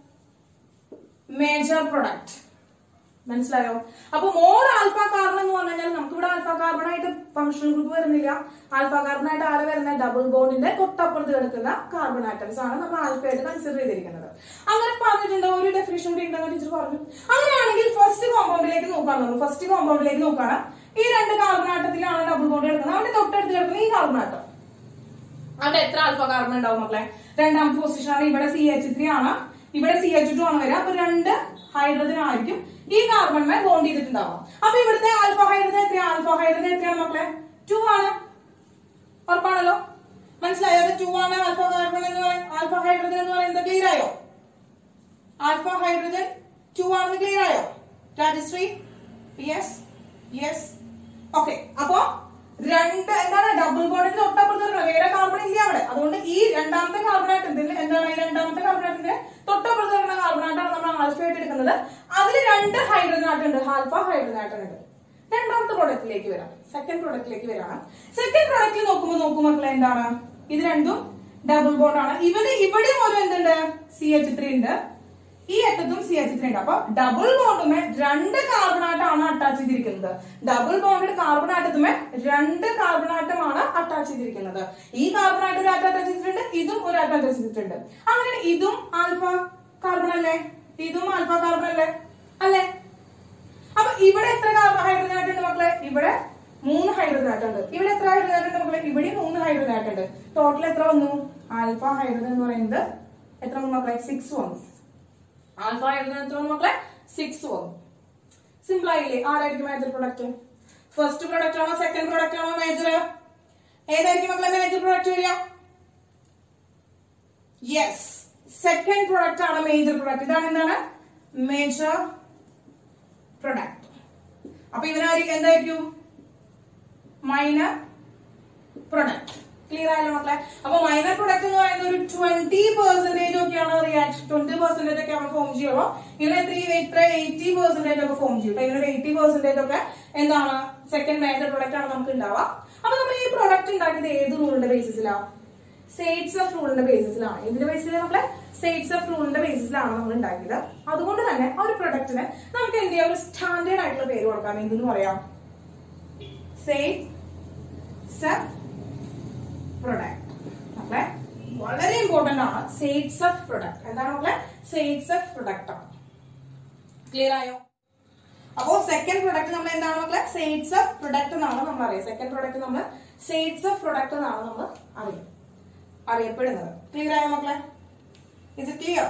മേജർ പ്രൊഡക്റ്റ് മനസ്സിലായോ അപ്പൊ മോർ ആൽഫ കാർബൺ എന്ന് പറഞ്ഞു കഴിഞ്ഞാൽ നമുക്ക് ഇവിടെ ആൽഫ കാർബൺ ആയിട്ട് ഫംഗ്ഷണൽ ഗ്രൂപ്പ് വരുന്നില്ല ആൽഫ കാർബൺ ആയിട്ട് ആരെ വരുന്ന ഡബിൾ ബോണ്ടിന്റെ തൊട്ടപ്പുറത്ത് കിടക്കുന്ന കാർബൺ ആറ്റംസ് ആണ് നമ്മൾ ആൽഫയായിട്ട് കൺസിഡർ ചെയ്തിരിക്കുന്നത് അങ്ങനെ പറഞ്ഞിട്ടുണ്ട് ഒരു ഡെഫിനേഷൻ കൂടി ഉണ്ടെന്ന് ടീച്ചർ പറഞ്ഞു അങ്ങനെയാണെങ്കിൽ ഫസ്റ്റ് കോമ്പൗണ്ടിലേക്ക് നോക്കാൻ നമ്മൾ ഫസ്റ്റ് കോമ്പൗണ്ടിലേക്ക് നോക്കാണ് ഈ രണ്ട് കാർബൺ ആറ്റത്തിലാണ് ഡബിൾ ബോണ്ട് കിടക്കുന്നത് അവന്റെ തൊട്ടടുത്ത് കിടക്കുന്ന ഈ കാർബൺ ആറ്റം അവിടെ എത്ര ആൽഫ കാർബൺ ഉണ്ടാവും മക്കളെ രണ്ടാമത്തെ പൊസിഷൻ ആണ് ഇവിടെ സി എച്ച് ത്രീ ആണ് ഇവിടെ സി എച്ച് ടു ആണ് വരിക അപ്പൊ രണ്ട് ഹൈഡ്രജൻ ആയിരിക്കും ഈ കാർബൺമേ ബോണ്ട് ചെയ്തിട്ടുണ്ടാവുക അപ്പൊ ഇവിടുത്തെ ആൽഫ ഹൈഡ്രജൻ എത്രയാണ് ആൽഫ ഹൈഡ്രജൻ എത്രയാണ് മക്കളെ ടു ആണ് ഉറപ്പാണല്ലോ മനസ്സിലായോ ടു ആണ് ആൽഫ കാർബൺ എന്ന് പറയുന്നത് ആൽഫ ഹൈഡ്രജൻ എന്ന് പറയുന്നത് ക്ലിയർ ആയോ ആൽഫ ഹൈഡ്രജൻ ടു ആണെന്ന് ക്ലിയർ ആയോ രാജശ്രീ യെസ് യെസ് ഓക്കെ അപ്പോ രണ്ട് എന്താണ് ഡബിൾ ബോണ്ടിന് തൊട്ടപ്പുറത്ത് കിടക്കണം. വേറെ കാർബൺ ഇല്ല അവിടെ അതുകൊണ്ട് ഈ രണ്ടാമത്തെ കാർബണാറ്റത്തിൽ എന്താണ് ഈ രണ്ടാമത്തെ കാർബണാറ്റിന്റെ തൊട്ടപ്പുറത്ത് കിടക്കുന്ന കാർബണാറ്റാണ് നമ്മൾ ആൽഫയായിട്ട് എടുക്കുന്നത് അതിൽ രണ്ട് ഹൈഡ്രജൻ ആട്ടുണ്ട് ആൽഫ ഹൈഡ്രജൻ ആട്ടുണ്ട് രണ്ടാമത്തെ പ്രൊഡക്റ്റിലേക്ക് വരാം സെക്കൻഡ് പ്രൊഡക്റ്റിലേക്ക് വരാം സെക്കൻഡ് പ്രൊഡക്റ്റിൽ നോക്കുമ്പോൾ നോക്കും മക്കളെ എന്താണ് ഇത് രണ്ടും ഡബിൾ ബോണ്ട് ആണ് ഇവന് ഇവിടെ ഒരു എന്തുണ്ട് സി എച്ച് ത്രീ ഉണ്ട് ഈ അറ്റത്തും സി എച്ച് ത്രീ ഉണ്ട് അപ്പൊ ഡബിൾ ബോണ്ടുമേ രണ്ട് കാർബണാറ്റമാണ് അറ്റാച്ച് ചെയ്തിരിക്കുന്നത് ഡബിൾ ബോണ്ടഡ് കാർബണാറ്റത്തുമേ രണ്ട് കാർബണാറ്റമാണ് അറ്റാച്ച് ചെയ്തിരിക്കുന്നത് ഈ കാർബണാറ്റം ഒരു ആറ്റം അറ്റാച്ച് ചെയ്തിട്ടുണ്ട് ഇതും ഒരു ആറ്റം അറ്റാച്ച് ചെയ്തിട്ടുണ്ട് അങ്ങനെ ഇതും ആൽഫ കാർബൺ അല്ലേ ഇതും ആൽഫ കാർബൺ അല്ലേ അല്ലേ അപ്പൊ ഇവിടെ എത്ര ഹൈഡ്രജൻ ആയിട്ടുണ്ട് മക്കളെ ഇവിടെ മൂന്ന് ഹൈഡ്രജൻ ആയിട്ടുണ്ട് ഇവിടെ എത്ര ഹൈഡ്രജൻ ആയിട്ടുണ്ട് മക്കളെ ഇവിടെ മൂന്ന് ഹൈഡ്രജൻ ആയിട്ടുണ്ട് ടോട്ടൽ എത്ര വന്നു ആൽഫ ഹൈഡ്രജൻ എന്ന് പറയുന്നത് എത്ര വന്നു മക്കളെ സിക്സ് വന്നു ആൽഫ ഹൈഡ്രജൻ എത്ര വന്നു മക്കളെ സിക്സ് വന്നു സിമ്പിൾ ആയില്ലേ ആരായിരിക്കും മേജർ പ്രൊഡക്റ്റ് ഫസ്റ്റ് പ്രൊഡക്റ്റ് ആണോ സെക്കൻഡ് പ്രൊഡക്റ്റ് ആണോ മേജർ ഏതായിരിക്കും മക്കളെ മേജർ പ്രൊഡക്റ്റ് വരിക യെസ് സെക്കൻഡ് പ്രൊഡക്റ്റ് ആണ് മേജർ പ്രൊഡക്റ്റ് ഇതാണ് എന്താണ് മേജർ പ്രൊഡക്റ്റ് അപ്പൊ ഇവനായിരിക്കും എന്തായിരിക്കും മൈനർ പ്രൊഡക്റ്റ് ക്ലിയർ ആയല്ലോ മക്കളെ അപ്പൊ മൈനർ പ്രൊഡക്റ്റ് എന്ന് പറയുന്നത് ഒരു ട്വന്റി പെർസെന്റേജ് ഒക്കെയാണ് റിയാക്ഷൻ ട്വന്റി പെർസെന്റേജ് ഒക്കെ നമ്മൾ ഫോം ചെയ്യുള്ളൂ ഇങ്ങനെ എത്ര എത്ര എയ്റ്റി പെർസെന്റേജ് ഒക്കെ ഫോം ചെയ്യും ഇങ്ങനെ ഒരു എയ്റ്റി പെർസെന്റേജ് ഒക്കെ എന്താണ് സെക്കൻഡ് മേജർ പ്രൊഡക്റ്റ് ആണ് നമുക്ക് ഉണ്ടാവുക അപ്പൊ നമ്മൾ ഈ പ്രൊഡക്റ്റ് ഉണ്ടാക്കിയത് ഏത് റൂളിന്റെ ബേസിസിലാണ് സേറ്റ്സ് ഓഫ് റൂളിന്റെ ബേസിസിലാണ് ഇതിന്റെ ബേസിൽ നമ്മളെ സേറ്റ്സ് ഓഫ് റൂളിന്റെ ബേസിസിലാണ് നമ്മൾ ഉണ്ടാക്കിയത് അതുകൊണ്ട് തന്നെ ആ ഒരു പ്രൊഡക്റ്റിന് നമുക്ക് എന്ത് ചെയ്യാം ഒരു സ്റ്റാൻഡേർഡ് ആയിട്ടുള്ള പേര് കൊടുക്കാം എന്തെന്ന് പറയാം സേറ്റ്സ് ഓഫ് പ്രൊഡക്റ്റ് നമ്മളെ വളരെ ഇമ്പോർട്ടന്റ് ആണ് സേറ്റ്സ് ഓഫ് പ്രൊഡക്റ്റ് എന്താണ് നമ്മളെ സേറ്റ്സ് ഓഫ് പ്രൊഡക്റ്റ് ആണ് ക്ലിയർ ആയോ അപ്പോ സെക്കൻഡ് പ്രൊഡക്റ്റ് നമ്മൾ എന്താണ് മക്കളെ സേറ്റ്സ് ഓഫ് പ്രൊഡക്റ്റ് എന്നാണ് നമ്മൾ അറിയാം സെക്കൻഡ് പ്രൊഡക്റ്റ് നമ്മൾ സേറ്റ്സ് ഓഫ് പ്രൊഡക്റ്റ് എന്നാണ് നമ്മൾ അറിയാം അറിയപ്പെടുന്നത് ക്ലിയർ ആയോ മക്കളെ ഇസ് ഇറ്റ് ക്ലിയർ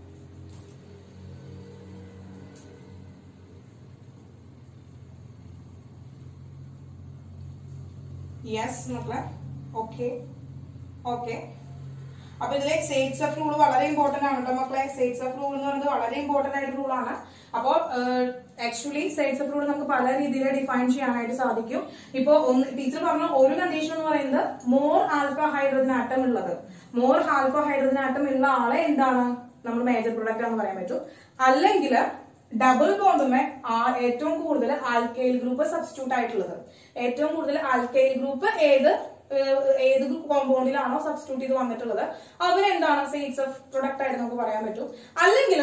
യെസ് മക്കളെ ഓക്കെ ഓക്കെ അപ്പൊ ഇതിലെ സേറ്റ്സ് ഓഫ് റൂൾ വളരെ ഇമ്പോർട്ടന്റ് ആണ് കേട്ടോ മക്കളെ സേറ്റ്സ് ഓഫ് റൂൾ എന്ന് പറയുന്നത് വളരെ ഇമ്പോർട്ടന്റ് ആയിട്ട് റൂൾ ആണ് അപ്പോ ആക്ച്വലി സേറ്റ്സ് ഓഫ് റൂൾ നമുക്ക് പല രീതിയിൽ ഡിഫൈൻ ചെയ്യാനായിട്ട് സാധിക്കും ഇപ്പോ ഒന്ന് ടീച്ചർ പറഞ്ഞ ഒരു കണ്ടീഷൻ എന്ന് പറയുന്നത് മോർ ആൽഫ ഹൈഡ്രജൻ ആറ്റം ഉള്ളത് മോർ ആൽഫ ഹൈഡ്രജൻ ആറ്റം ഉള്ള ആളെ എന്താണ് നമ്മൾ മേജർ പ്രൊഡക്റ്റ് എന്ന് പറയാൻ പറ്റും അല്ലെങ്കിൽ ഡബിൾ ബോണ്ടുമേ ഏറ്റവും കൂടുതൽ ആൽക്കൈൽ ഗ്രൂപ്പ് സബ്സ്റ്റിറ്റ്യൂട്ട് ആയിട്ടുള്ളത് ഏറ്റവും കൂടുതൽ ആൽക്കൈൽ ഗ്രൂപ്പ് ഏത് ഏഹ് ഏത് കോമ്പൗണ്ടിലാണോ സബ്സ്റ്റിറ്റ്യൂട്ട് ചെയ്ത് വന്നിട്ടുള്ളത് അവരെന്താണ് സേറ്റ്സ് ഓഫ് പ്രൊഡക്റ്റ് ആയിട്ട് നമുക്ക് പറയാൻ പറ്റും അല്ലെങ്കിൽ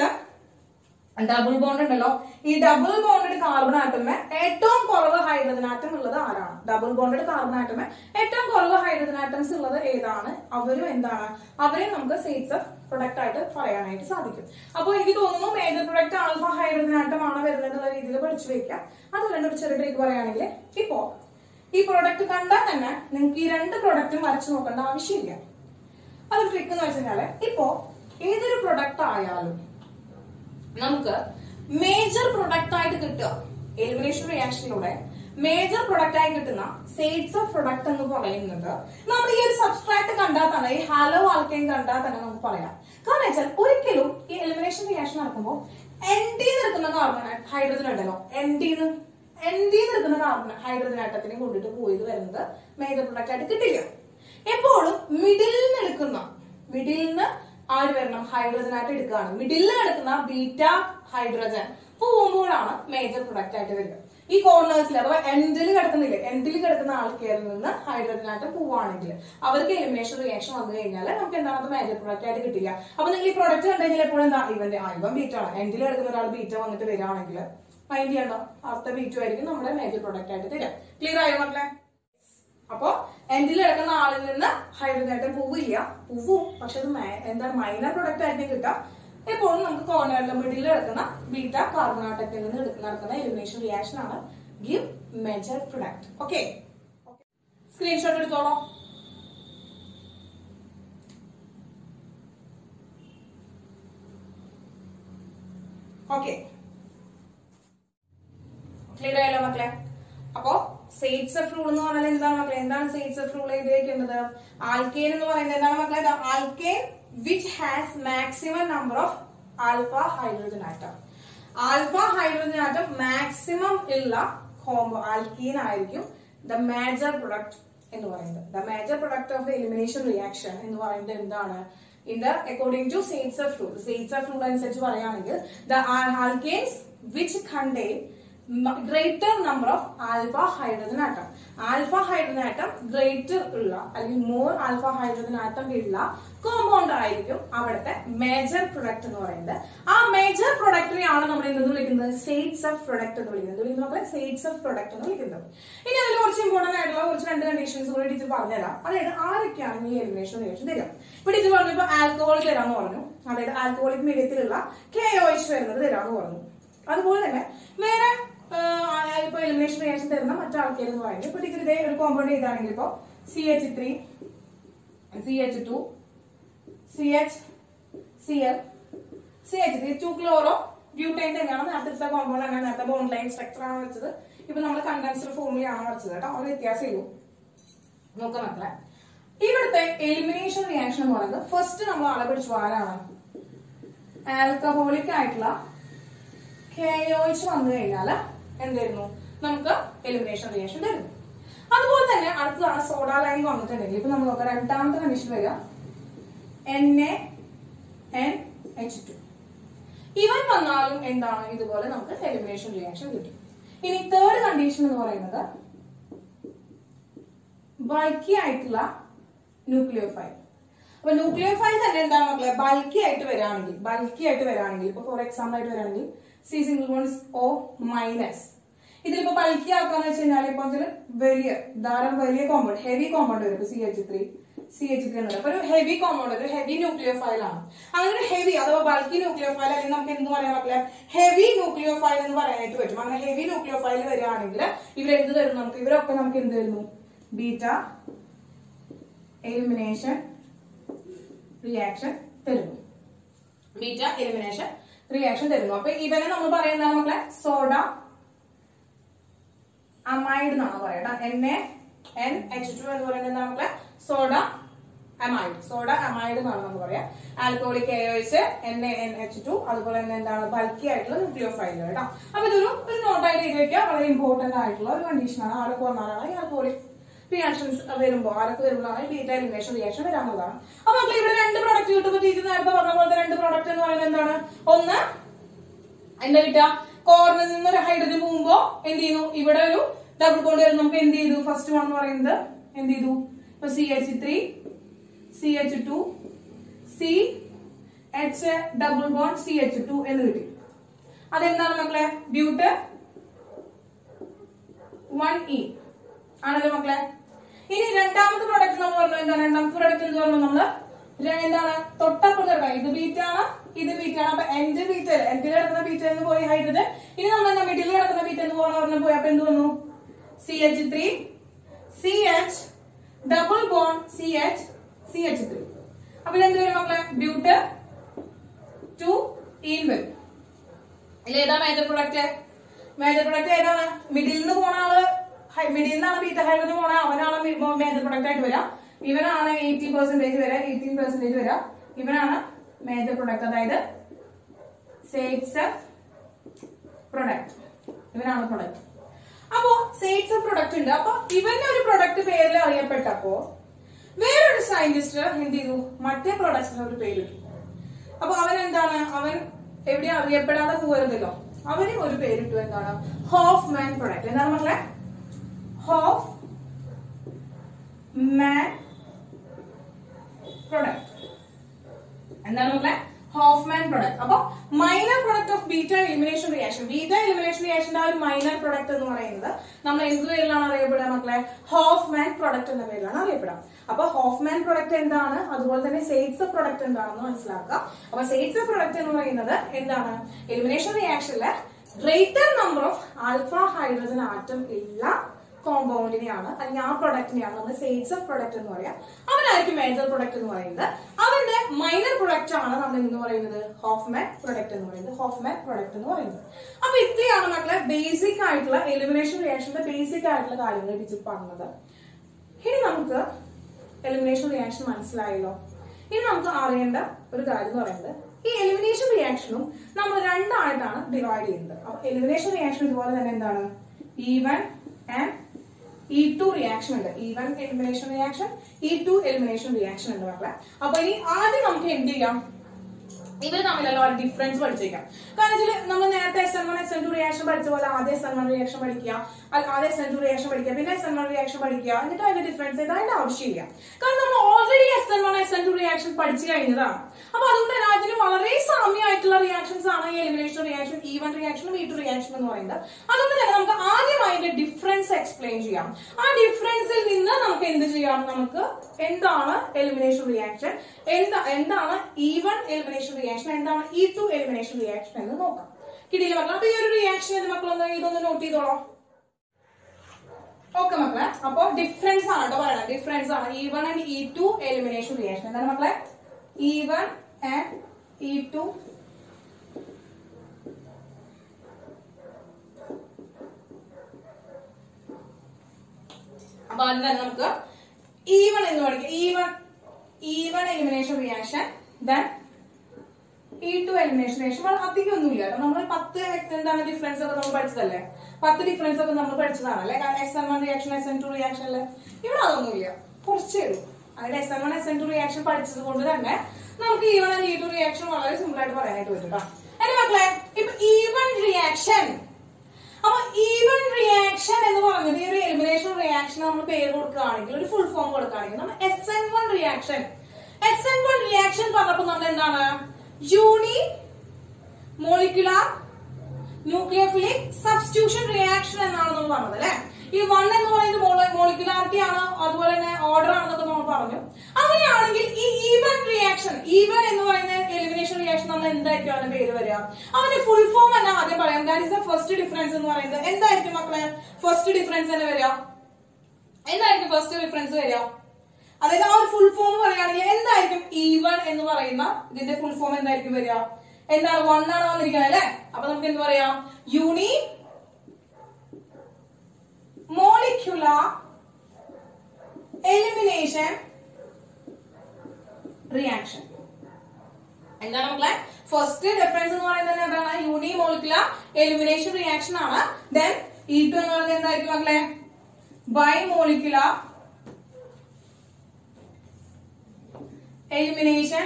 ഡബിൾ ബോണ്ട് ഉണ്ടല്ലോ ഈ ഡബിൾ ബോണ്ടഡ് കാർബൺ ആറ്റമേ ഏറ്റവും കുറവ് ഹൈഡ്രജൻ ആറ്റം ഉള്ളത് ആരാണ് ഡബിൾ ബോണ്ടഡ് കാർബൺ ആറ്റമേ ഏറ്റവും കുറവ് ഹൈഡ്രജൻ ആറ്റംസ് ഉള്ളത് ഏതാണ് അവരും എന്താണ് അവരെ നമുക്ക് സേറ്റ്സ് ഓഫ് പ്രൊഡക്റ്റ് ആയിട്ട് പറയാനായിട്ട് സാധിക്കും അപ്പോൾ എനിക്ക് തോന്നുന്നു major product alpha hydrogen atom ആണ് വരുന്നത് എന്നുള്ള രീതിയിൽ പഠിച്ചു വെക്കാം അതല്ലാണ്ട് ഒരു ചെറിയ ട്രിക്ക് പറയുകയാണെങ്കിൽ ഇപ്പോ ഈ പ്രൊഡക്റ്റ് കണ്ടാൽ തന്നെ നിങ്ങൾക്ക് ഈ രണ്ട് പ്രൊഡക്റ്റും വരച്ചു നോക്കേണ്ട ആവശ്യമില്ല അതൊരു ട്രിക്ക് എന്ന് വെച്ചാല് ഇപ്പോ ഏതൊരു പ്രൊഡക്റ്റ് ആയാലും നമുക്ക് മേജർ പ്രൊഡക്റ്റ് ആയിട്ട് കിട്ടുക എലിമിനേഷൻ റിയാക്ഷനിലൂടെ മേജർ പ്രൊഡക്റ്റ് ആയി കിട്ടുന്ന സേറ്റ്സ് ഓഫ് പ്രൊഡക്റ്റ് എന്ന് പറയുന്നത് നമ്മൾ ഈ ഒരു സബ്സ്ട്രാക്ട് കണ്ടാൽ തന്നെ ഈ ഹാലോ ആൽക്കൈൻ കണ്ടാൽ തന്നെ നമുക്ക് പറയാം കാരണം വെച്ചാൽ ഒരിക്കലും ഈ എലിമിനേഷൻ റിയാക്ഷൻ നടക്കുമ്പോൾ എൻ ഡി നിൽക്കുന്ന കാർബൺ ഹൈഡ്രജൻ ഉണ്ടല്ലോ എൻ ഡിന്ന് എൻ ഡി നിൽക്കുന്ന കാർബൺ ഹൈഡ്രജൻ ആറ്റത്തിനെ കൊണ്ടിട്ട് പോയത് വരുന്നത് മേജർ പ്രൊഡക്റ്റ് ആയിട്ട് കിട്ടില്ല എപ്പോഴും മിഡിൽ നിന്ന് എടുക്കുന്ന മിഡിൽ നിന്ന് ആര് വരണം ഹൈഡ്രജൻ ആയിട്ട് എടുക്കുകയാണ് മിഡിലിൽ എടുക്കുന്ന ബീറ്റ ഹൈഡ്രജൻ പോകുമ്പോഴാണ് മേജർ പ്രൊഡക്റ്റ് ആയിട്ട് വരിക ഈ കോർണേഴ്സിൽ അഥവാ എൻഡിൽ കിടക്കുന്നില്ലേ എൻഡിൽ കിടക്കുന്ന ആൾക്കാരിൽ നിന്ന് ഹൈഡ്രജൻ ആയിട്ട് പോവുകയാണെങ്കിൽ അവർക്ക് എലിമിനേഷൻ റിയാക്ഷൻ വന്നു കഴിഞ്ഞാൽ നമുക്ക് എന്താണ് അത് മേജർ പ്രൊഡക്റ്റ് ആയിട്ട് കിട്ടില്ല അപ്പൊ നിങ്ങൾ ഈ പ്രൊഡക്റ്റ് കണ്ടു കഴിഞ്ഞാൽ എപ്പോഴും എന്താ ഇവന്റെ ആ, ഇവൻ ബീറ്റ് ആണ് എൻഡിൽ കിടക്കുന്ന ഒരാൾ ബീറ്റ വന്നിട്ട് വരികയാണെങ്കിൽ മൈൻഡ് ചെയ്യണ്ട അടുത്ത ബീറ്റു ആയിരിക്കും നമ്മുടെ മേജർ പ്രൊഡക്റ്റ് ആയിട്ട് തരാം ക്ലിയർ ആയോ മക്കളെ അപ്പോ എൻഡിൽ കിടക്കുന്ന ആളിൽ നിന്ന് ഹൈഡ്രജൻ ആയിട്ട് പോവില്ല പോവും പക്ഷെ അത് മൈ- എന്താണ് മൈനർ പ്രൊഡക്റ്റ് ആയിരിക്കും കിട്ടുക എപ്പോഴും നമുക്ക് കോർണറിലെ മിഡിൽ കിടക്കുന്ന ബീറ്റ കാർബൺ ആട്ടത്തിൽ നിന്ന് എടുക്കുന്ന നടക്കുന്ന എലിമിനേഷൻ റിയാക്ഷൻ ആണ് give major product okay screenshot എടുത്തോളോ ഓക്കെ ക്ലിയർ ആയല്ലോ മക്കളെ അപ്പോ സേറ്റ്സ് ഓഫ് റൂൾ എന്ന് പറഞ്ഞാൽ എന്താണ് മക്കളെ എന്താണ് സേറ്റ്സ് ഓഫ് റൂൾ എഴുതി വെക്കേണ്ടത് ആൽക്കെയിൻ എന്ന് പറയുന്നത് എന്താണ് മക്കളെ alkene which has maximum number of alpha hydrogen atom alpha hydrogen atom maximum ഉള്ള കോംബോ ആൽക്കീൻ ആയിരിക്കും ദ മേജർ പ്രൊഡക്റ്റ് എന്ന് പറയുന്നത് the major product of the elimination reaction എന്ന് പറയുന്നത് എന്താണ് in the according to Saytzeff's of rule Saytzeff's of rule അനുസരിച്ച് പറയുകയാണെങ്കിൽ the alkenes which contain greater number of alpha hydrogen atom alpha hydrogen atom greater ഉള്ള അല്ലെങ്കിൽ more alpha hydrogen atom ഉള്ള compound ആയിരിക്കും അവിടുത്തെ മേജർ പ്രൊഡക്റ്റ് എന്ന് പറയുന്നത് ആ മേജർ പ്രൊഡക്റ്റിനെയാണ് നമ്മൾ എന്തെന്ന് വിളിക്കുന്നത് സേറ്റ്സ് ഓഫ് പ്രൊഡക്റ്റ് എന്ന് വിളിക്കുന്നത് എന്ത് വിളിക്കുന്നത് നോക്കാം സേറ്റ്സ് ഓഫ് പ്രൊഡക്റ്റ് എന്ന് വിളിക്കുന്നത് ഇനി അതിൽ കുറച്ച് ഇമ്പോർട്ടന്റ് ആയിട്ടുള്ള കുറച്ച് രണ്ട് കണ്ടീഷൻസ് കൂടി ടീച്ചർ പറഞ്ഞുതരാം അതായത് ആരൊക്കെയാണ് ഈ എലിമിനേഷൻ റിയാക്ഷൻ തരാം ഇപ്പൊ ടീച്ചർ പറഞ്ഞപ്പോ ആൽക്കഹോൾ തരാമെന്ന് പറഞ്ഞു അതായത് ആൽക്കഹോളിക് മീഡിയത്തിലുള്ള കെ ഒ എച്ച് വരുന്നത് തരാമെന്ന് പറഞ്ഞു അതുപോലെ തന്നെ വേറെ ആഹ്, ഇപ്പൊ എലിമിനേഷൻ റിയാക്ഷൻ തരുന്ന മറ്റാൾക്കാർ എന്ന് പറയുന്നത് ഇപ്പൊ ടീച്ചർ ഇതേ ഒരു കോമ്പൗണ്ട് ചെയ്താണെങ്കിൽ ഇപ്പൊ C H three C H two C H C L C H three two chloro butane തന്നെയാണ് നേരത്തെ കോമ്പൗണ്ട് ആണ് നേരത്തെ ബോണ്ട് ലൈൻ സ്ട്രക്ചർ ആണ് വെച്ചത് ഇപ്പൊ നമ്മൾ കണ്ടൻസ്ഡ് ഫോർമുലയാണ് വരച്ചത് കേട്ടോ ഒരു വ്യത്യാസം ഇല്ലൂ നോക്കാം മക്കളെ ഇവിടുത്തെ എലിമിനേഷൻ റിയാക്ഷൻ എന്ന് പറയുന്നത് ഫസ്റ്റ് നമ്മൾ അളപിടിച്ചു ആരാണ് ആൽക്കഹോളിക് ആയിട്ടുള്ള കെയോയിച്ച് വന്നു കഴിഞ്ഞാൽ എന്തായിരുന്നു നമുക്ക് എലിമിനേഷൻ റിയാക്ഷൻ തരുന്നു അതുപോലെ തന്നെ അടുത്തതാണ് സോഡ ലൈൻ വന്നിട്ടുണ്ടെങ്കിൽ ഇപ്പൊ നമ്മൾ നോക്കാം രണ്ടാമത്തെ കണ്ടീഷൻ വരിക N A N H two ഇവൻ വന്നാലും എന്താണ് ഇതുപോലെ നമുക്ക് എലിമിനേഷൻ റിയാക്ഷൻ കിട്ടും ഇനി തേർഡ് കണ്ടീഷൻ എന്ന് പറയുന്നത് ബൾക്കി ആയിട്ടുള്ള ന്യൂക്ലിയോഫൈൽ അപ്പൊ ന്യൂക്ലിയോഫൈൽ തന്നെ എന്താണ് മക്കളെ ബൾക്കി ആയിട്ട് വരാണെങ്കിൽ ബൾക്കി ആയിട്ട് വരാണെങ്കിൽ ഇപ്പൊ ഫോർ എക്സാമ്പിൾ ആയിട്ട് വരാണെങ്കിൽ C single bonds O minus ഇതിലിപ്പോ ബൾക്കി ആക്കാന്ന് വെച്ച് കഴിഞ്ഞാൽ ഇപ്പൊ ഇതിൽ വലിയ ധാരാളം വലിയ കോമ്പൗണ്ട് ഹെവി കോമ്പൗണ്ട് വരും ഇപ്പൊ C H three C H three എന്നുള്ളത് അപ്പൊ ഒരു ഹെവി കോമ്പൗണ്ട് ഒരു ഹെവി ന്യൂക്ലിയോഫൈൽ ആണ് അങ്ങനെ ഹെവി അഥവാ ബൾക്കി ന്യൂക്ലിയോഫൈൽ അല്ലെങ്കിൽ നമുക്ക് എന്ത് പറയാൻ പറ്റില്ല ഹെവി ന്യൂക്ലിയോഫൈൽ എന്ന് പറയാനായിട്ട് പറ്റും അങ്ങനെ ഹെവി ന്യൂക്ലിയോഫൈൽ വരികയാണെങ്കിൽ ഇവരെന്ത് തരും നമുക്ക് ഇവരൊക്കെ നമുക്ക് എന്ത് തരുന്നു ബീറ്റ എലിമിനേഷൻ റിയാക്ഷൻ തരുന്നു ബീറ്റ എലിമിനേഷൻ റിയാക്ഷൻ തരുന്നു അപ്പൊ ഇവനെ നമ്മൾ പറയുന്നതാണ് മക്കളെ സോഡ അമൈഡ് എന്നാണ് പറയുന്നത് N A N H two എന്ന് പറയുന്നത് എന്താണ് മക്കളെ സോഡ അമൈഡ് സോഡ അമൈഡ് എന്നാണ് നമ്മൾ പറയാം ആൽക്കോളിക് എയോയിസ് N A N H two അതുപോലെ തന്നെ എന്താണ് ബൾക്കി ആയിട്ടുള്ള ന്യൂക്ലിയോഫൈൽ കേട്ടോ അപ്പൊ ഇതൊരു ഒരു നോട്ടായിട്ട് എഴുതി വെക്കുക വളരെ ഇമ്പോർട്ടന്റ് ആയിട്ടുള്ള ഒരു കണ്ടീഷനാണ് ആരൊക്കെ വന്നാലാണ് ഈ ആൽക്കോളിക് റിയാക്ഷൻസ് വരുമ്പോൾ ആരൊക്കെ വരുമ്പോഴാണ് ബീറ്റ എലിമിനേഷൻ റിയാക്ഷൻ വരാനുള്ളതാണ് അപ്പൊ നമുക്ക് ഇവിടെ രണ്ട് പ്രോഡക്റ്റ് കിട്ടുമ്പോൾ ടീച്ചർ നേരത്തെ പറഞ്ഞ പോലത്തെ രണ്ട് പ്രോഡക്റ്റ് എന്ന് പറയുന്നത് എന്താണ് ഒന്ന് എന്താ കിട്ടുക കോറിനിൽ നിന്ന് ഒരു ഹൈഡ്രജൻ പോകുമ്പോ എന്ത് ചെയ്യുന്നു ഇവിടെ ഒരു ഡബിൾ ബോണ്ട് വരും നമുക്ക് എന്ത് ചെയ്തു ഫസ്റ്റ് വൺ എന്ന് പറയുന്നത് എന്ത് ചെയ്തു ഇപ്പൊ C H three C H two C H double bond C H two എന്ന് കിട്ടി അതെന്താണ് മക്കളെ ബ്യൂട്ട് വൺ ഇ ആണല്ലോ മക്കളെ ഇനി രണ്ടാമത്തെ പ്രോഡക്റ്റ് നമ്മൾ പറഞ്ഞു എന്താണ് രണ്ടാമത്തെ പ്രോഡക്റ്റ് എന്ന് പറഞ്ഞു നമ്മള് ര- എന്താണ് തൊട്ടപ്പുറത്ത് കിടക്കാം ഇത് ബീറ്റ് ആണ് ഇത് ബീറ്റ് ആണ് അപ്പൊ എൻഡ് ബീറ്റ് എൻഡിൽ കിടക്കുന്ന ബീറ്റ് എന്ന് പോയി ഹൈഡ്രജൻ ഇനി നമ്മൾ എന്താ മിഡിൽ കിടക്കുന്ന ബീറ്റ് എന്ന് പോകണം പറഞ്ഞു പോയി അപ്പൊ എന്ത് വന്നു C H three C H double bond C H C H three അപ്പൊ ഇതെന്ത് വരും മക്കളെ ബ്യൂട്ട് ടു ഈൻ വരും ഇതിൽ ഏതാ മേജർ പ്രൊഡക്റ്റ് മേജർ പ്രൊഡക്റ്റ് ഏതാണ് മിഡിൽ നിന്ന് പോണ ആള് മിഡിൽ നിന്നാണ് ബീറ്റ ഹൈഡ്രജൻ പോണ അവനാണ് മേജർ പ്രൊഡക്റ്റ് ആയിട്ട് വരാം ഇവനാണ് എയ്റ്റി പെർസെന്റേജ് വരെ എയ്റ്റീൻ പെർസെന്റേജ് വരാം ഇവനാണ് മേജർ പ്രൊഡക്റ്റ് അതായത് സേറ്റ്സ് പ്രൊഡക്റ്റ് ഇവനാണ് പ്രൊഡക്റ്റ് അപ്പോ സേറ്റ്സ് പ്രൊഡക്റ്റ് ഉണ്ട് അപ്പൊ ഇവന്റെ ഒരു പ്രൊഡക്റ്റ് പേരിൽ അറിയപ്പെട്ടപ്പോ വേറൊരു സയന്റിസ്റ്റ് എന്ത് ചെയ്തു മറ്റേ പ്രൊഡക്റ്റിന് ഒരു പേര് ഇട്ടു അപ്പൊ അവൻ എന്താണ് അവൻ എവിടെയും അറിയപ്പെടാതെ പോകരുതല്ലോ അവന് ഒരു പേരിട്ടു എന്താണ് ഹോഫ് മാൻ പ്രൊഡക്റ്റ് എന്താണ് മക്കളെ ഹോഫ് മാൻ പ്രൊഡക്റ്റ് എന്താണ് മക്കളെ ഹോഫ്മാൻ പ്രൊഡക്റ്റ് അപ്പൊ minor product of beta elimination reaction beta elimination റിയാക്ഷന്റെ ആ ഒരു മൈനർ പ്രൊഡക്റ്റ് എന്ന് പറയുന്നത് നമ്മൾ എന്ത് പേരിലാണ് അറിയപ്പെടുക മക്കളെ ഹോഫ്മാൻ പ്രൊഡക്റ്റ് എന്ന പേരിലാണ് അറിയപ്പെടുക അപ്പൊ ഹോഫ്മാൻ പ്രൊഡക്റ്റ് എന്താണ് അതുപോലെ തന്നെ സെയ്റ്റ്സ് പ്രൊഡക്റ്റ് എന്താണെന്ന് മനസ്സിലാക്കുക അപ്പൊ സെയ്റ്റ്സ് പ്രൊഡക്റ്റ് എന്ന് പറയുന്നത് എന്താണ് എലിമിനേഷൻ റിയാക്ഷനിലെ greater number of alpha hydrogen atom ഉള്ള കോമ്പൗണ്ടിനെയാണ് അല്ലെങ്കിൽ ആ പ്രൊഡക്റ്റിനെയാണ് നമ്മൾ സെയിൽസ് ഓഫ് പ്രൊഡക്റ്റ് എന്ന് പറയാം അവനായിരിക്കും മേജർ പ്രൊഡക്റ്റ് എന്ന് പറയുന്നത് അവന്റെ മൈനർ പ്രൊഡക്റ്റ് ആണ് നമ്മൾ എന്ന് പറയുന്നത് ഹോഫ്മാൻ പ്രൊഡക്റ്റ് എന്ന് പറയുന്നത് ഹോഫ്മാൻ പ്രൊഡക്റ്റ് എന്ന് പറയുന്നത് അപ്പൊ ഇത്രയാണ് മക്കളെ ബേസിക് ആയിട്ടുള്ള എലിമിനേഷൻ റിയാക്ഷന്റെ ബേസിക് ആയിട്ടുള്ള കാര്യങ്ങൾ ടീച്ചർ പറഞ്ഞത് ഇനി നമുക്ക് എലിമിനേഷൻ റിയാക്ഷൻ മനസ്സിലായല്ലോ ഇനി നമുക്ക് അറിയേണ്ട ഒരു കാര്യം എന്ന് പറയുന്നത് ഈ എലിമിനേഷൻ റിയാക്ഷനും നമ്മൾ രണ്ടായിട്ടാണ് ഡിവൈഡ് ചെയ്യുന്നത് അപ്പൊ എലിമിനേഷൻ റിയാക്ഷൻ ഇതുപോലെ തന്നെ എന്താണ് E one and E two reaction ഉണ്ട് E one elimination reaction E two elimination reaction ഉണ്ട് മക്കളെ അപ്പൊ ഇനി ആദ്യം നമുക്ക് എന്ത് ചെയ്യാം ഇവർ തമ്മിലുള്ള ഒരു ഡിഫറൻസ് പഠിച്ചേക്കാം കാരണം വെച്ചാൽ നമ്മൾ നേരത്തെ S N one S N two reaction പഠിച്ച പോലെ ആദ്യം എസ് എൻ വൺ റിയാക്ഷൻ പഠിക്കുക അല്ല, ആദ്യം എസ് എൻ ടു റിയാക്ഷൻ പഠിക്കുക പിന്നെ എസ് എൻ വൺ റിയാക്ഷൻ പഠിക്കുക എന്നിട്ട് അതിന്റെ ഡിഫറൻസ് ചെയ്ത് അതിന്റെ ആവശ്യമില്ല കാരണം നമ്മൾ already S N one S N two reaction പഠിച്ചു കഴിഞ്ഞതാണ് അപ്പൊ അതുകൊണ്ട് തന്നെ അതിന് വളരെ സാമ്യമായിട്ടുള്ള റിയാക്ഷൻസ് ആണ് ഈ എലിമിനേഷൻ റിയാക്ഷൻ ഇ വൺ റിയാക്ഷനും ഇ ടു റിയാക്ഷൻ എന്ന് പറയുന്നത് അതുകൊണ്ട് തന്നെ നമുക്ക് ആദ്യം അതിന്റെ ഡിഫറൻസ് എക്സ്പ്ലെയിൻ ചെയ്യാം ആ ഡിഫറൻസിൽ നിന്ന് നമുക്ക് എന്ത് ചെയ്യാം നമുക്ക് എന്താണ് എലിമിനേഷൻ റിയാക്ഷൻ എന്താ എന്താണ് ഇ വൺ എലിമിനേഷൻ റിയാക്ഷൻ എന്താണ് ഇ ടു എലിമിനേഷൻ റിയാക്ഷൻ എന്ന് നോക്കാം കിട്ടിയില്ല മക്കൾ അപ്പൊ ഈ ഒരു റിയാക്ഷൻ എന്ന് മക്കളൊന്ന് ഇതൊന്ന് നോട്ട് ചെയ്തോളാം ഓക്കെ മക്കളെ അപ്പൊ ഡിഫറൻസ് ആണ് കേട്ടോ പറയണത് ഡിഫറൻസ് ആണ് E one and E two elimination reaction എന്താണ് മക്കളെ E one and E two അപ്പൊ അത് തന്നെ നമുക്ക് ഇ വൺ എന്ന് പഠിക്കാം E one E one elimination reaction then E two elimination reaction അധികം ഒന്നുമില്ല കേട്ടോ നമ്മൾ പത്ത് എന്താണ് ഡിഫറൻസ് ഒക്കെ നമ്മൾ പഠിച്ചതല്ലേ പത്ത് ഡിഫറൻസ് ഒക്കെ നമ്മൾ പഠിച്ചതാണ് അല്ലെ S N one reaction S N two reaction അല്ലേ ഇവിടെ അതൊന്നുമില്ല കുറച്ചേ ഉള്ളൂ അങ്ങനെ S N one S N two reaction പഠിച്ചത് കൊണ്ട് തന്നെ നമുക്ക് E one E two reaction വളരെ സിമ്പിൾ ആയിട്ട് പറയാനായിട്ട് പറ്റും കേട്ടോ എന്റെ മക്കളെ ഇപ്പൊ ഇ വൺ റിയാക്ഷൻ അപ്പൊ ഈവൻ റിയാക്ഷൻ എന്ന് പറഞ്ഞത് ഈ ഒരു എലിമിനേഷൻ റിയാക്ഷൻ നമ്മൾ പേര് കൊടുക്കുകയാണെങ്കിൽ ഒരു ഫുൾ ഫോം കൊടുക്കുകയാണെങ്കിൽ നമ്മൾ S N one reaction S N one reaction പറഞ്ഞപ്പോൾ നമ്മൾ എന്താണ് unimolecular nucleophilic substitution reaction എന്നാണ് നമ്മൾ പറഞ്ഞത് അല്ലെ ഈ വൺ എന്ന് പറയുന്നത് മോളിക്കുലാരിറ്റി ആണ് അതുപോലെ തന്നെ ഓർഡർ ആണെന്നൊക്കെ നമ്മൾ പറഞ്ഞു അങ്ങനെയാണെങ്കിൽ ഈ ഈവൻ റിയാക്ഷൻ ഈവൻ എന്ന് പറയുന്ന എലിമിനേഷൻ റിയാക്ഷൻ നമ്മൾ എന്തായിരിക്കും അവന്റെ പേര് വരിക അവന്റെ ഫുൾ ഫോം തന്നെ ആദ്യം പറയാം that is the first difference എന്ന് പറയുന്നത് എന്തായിരിക്കും മക്കളെ ഫസ്റ്റ് ഡിഫറൻസ് തന്നെ വരിക എന്തായിരിക്കും ഫസ്റ്റ് ഡിഫറൻസ് വരിക അതായത് ആ ഒരു ഫുൾ ഫോം പറയുകയാണെങ്കിൽ എന്തായിരിക്കും ഈവൺ എന്ന് പറയുന്ന ഇതിന്റെ ഫുൾ ഫോം എന്തായിരിക്കും വരിക എന്താണ് വൺ ആണ് വന്നിരിക്കുന്നത് അല്ലെ അപ്പൊ നമുക്ക് എന്ത് പറയാം യൂണി മോളിക്യുലാർ എലിമിനേഷൻ റിയാക്ഷൻ എന്താണ് മക്കളെ ഫസ്റ്റ് ഡിഫറൻസ് എന്ന് പറയുന്നത് എന്താണ് യൂണി മോളിക്കുലർ എലിമിനേഷൻ റിയാക്ഷൻ ആണ് ദെൻ ഇ ടു എന്ന് പറയുന്നത് എന്തായിരിക്കും മക്കളെ ബൈ മോളിക്കുലർ എലിമിനേഷൻ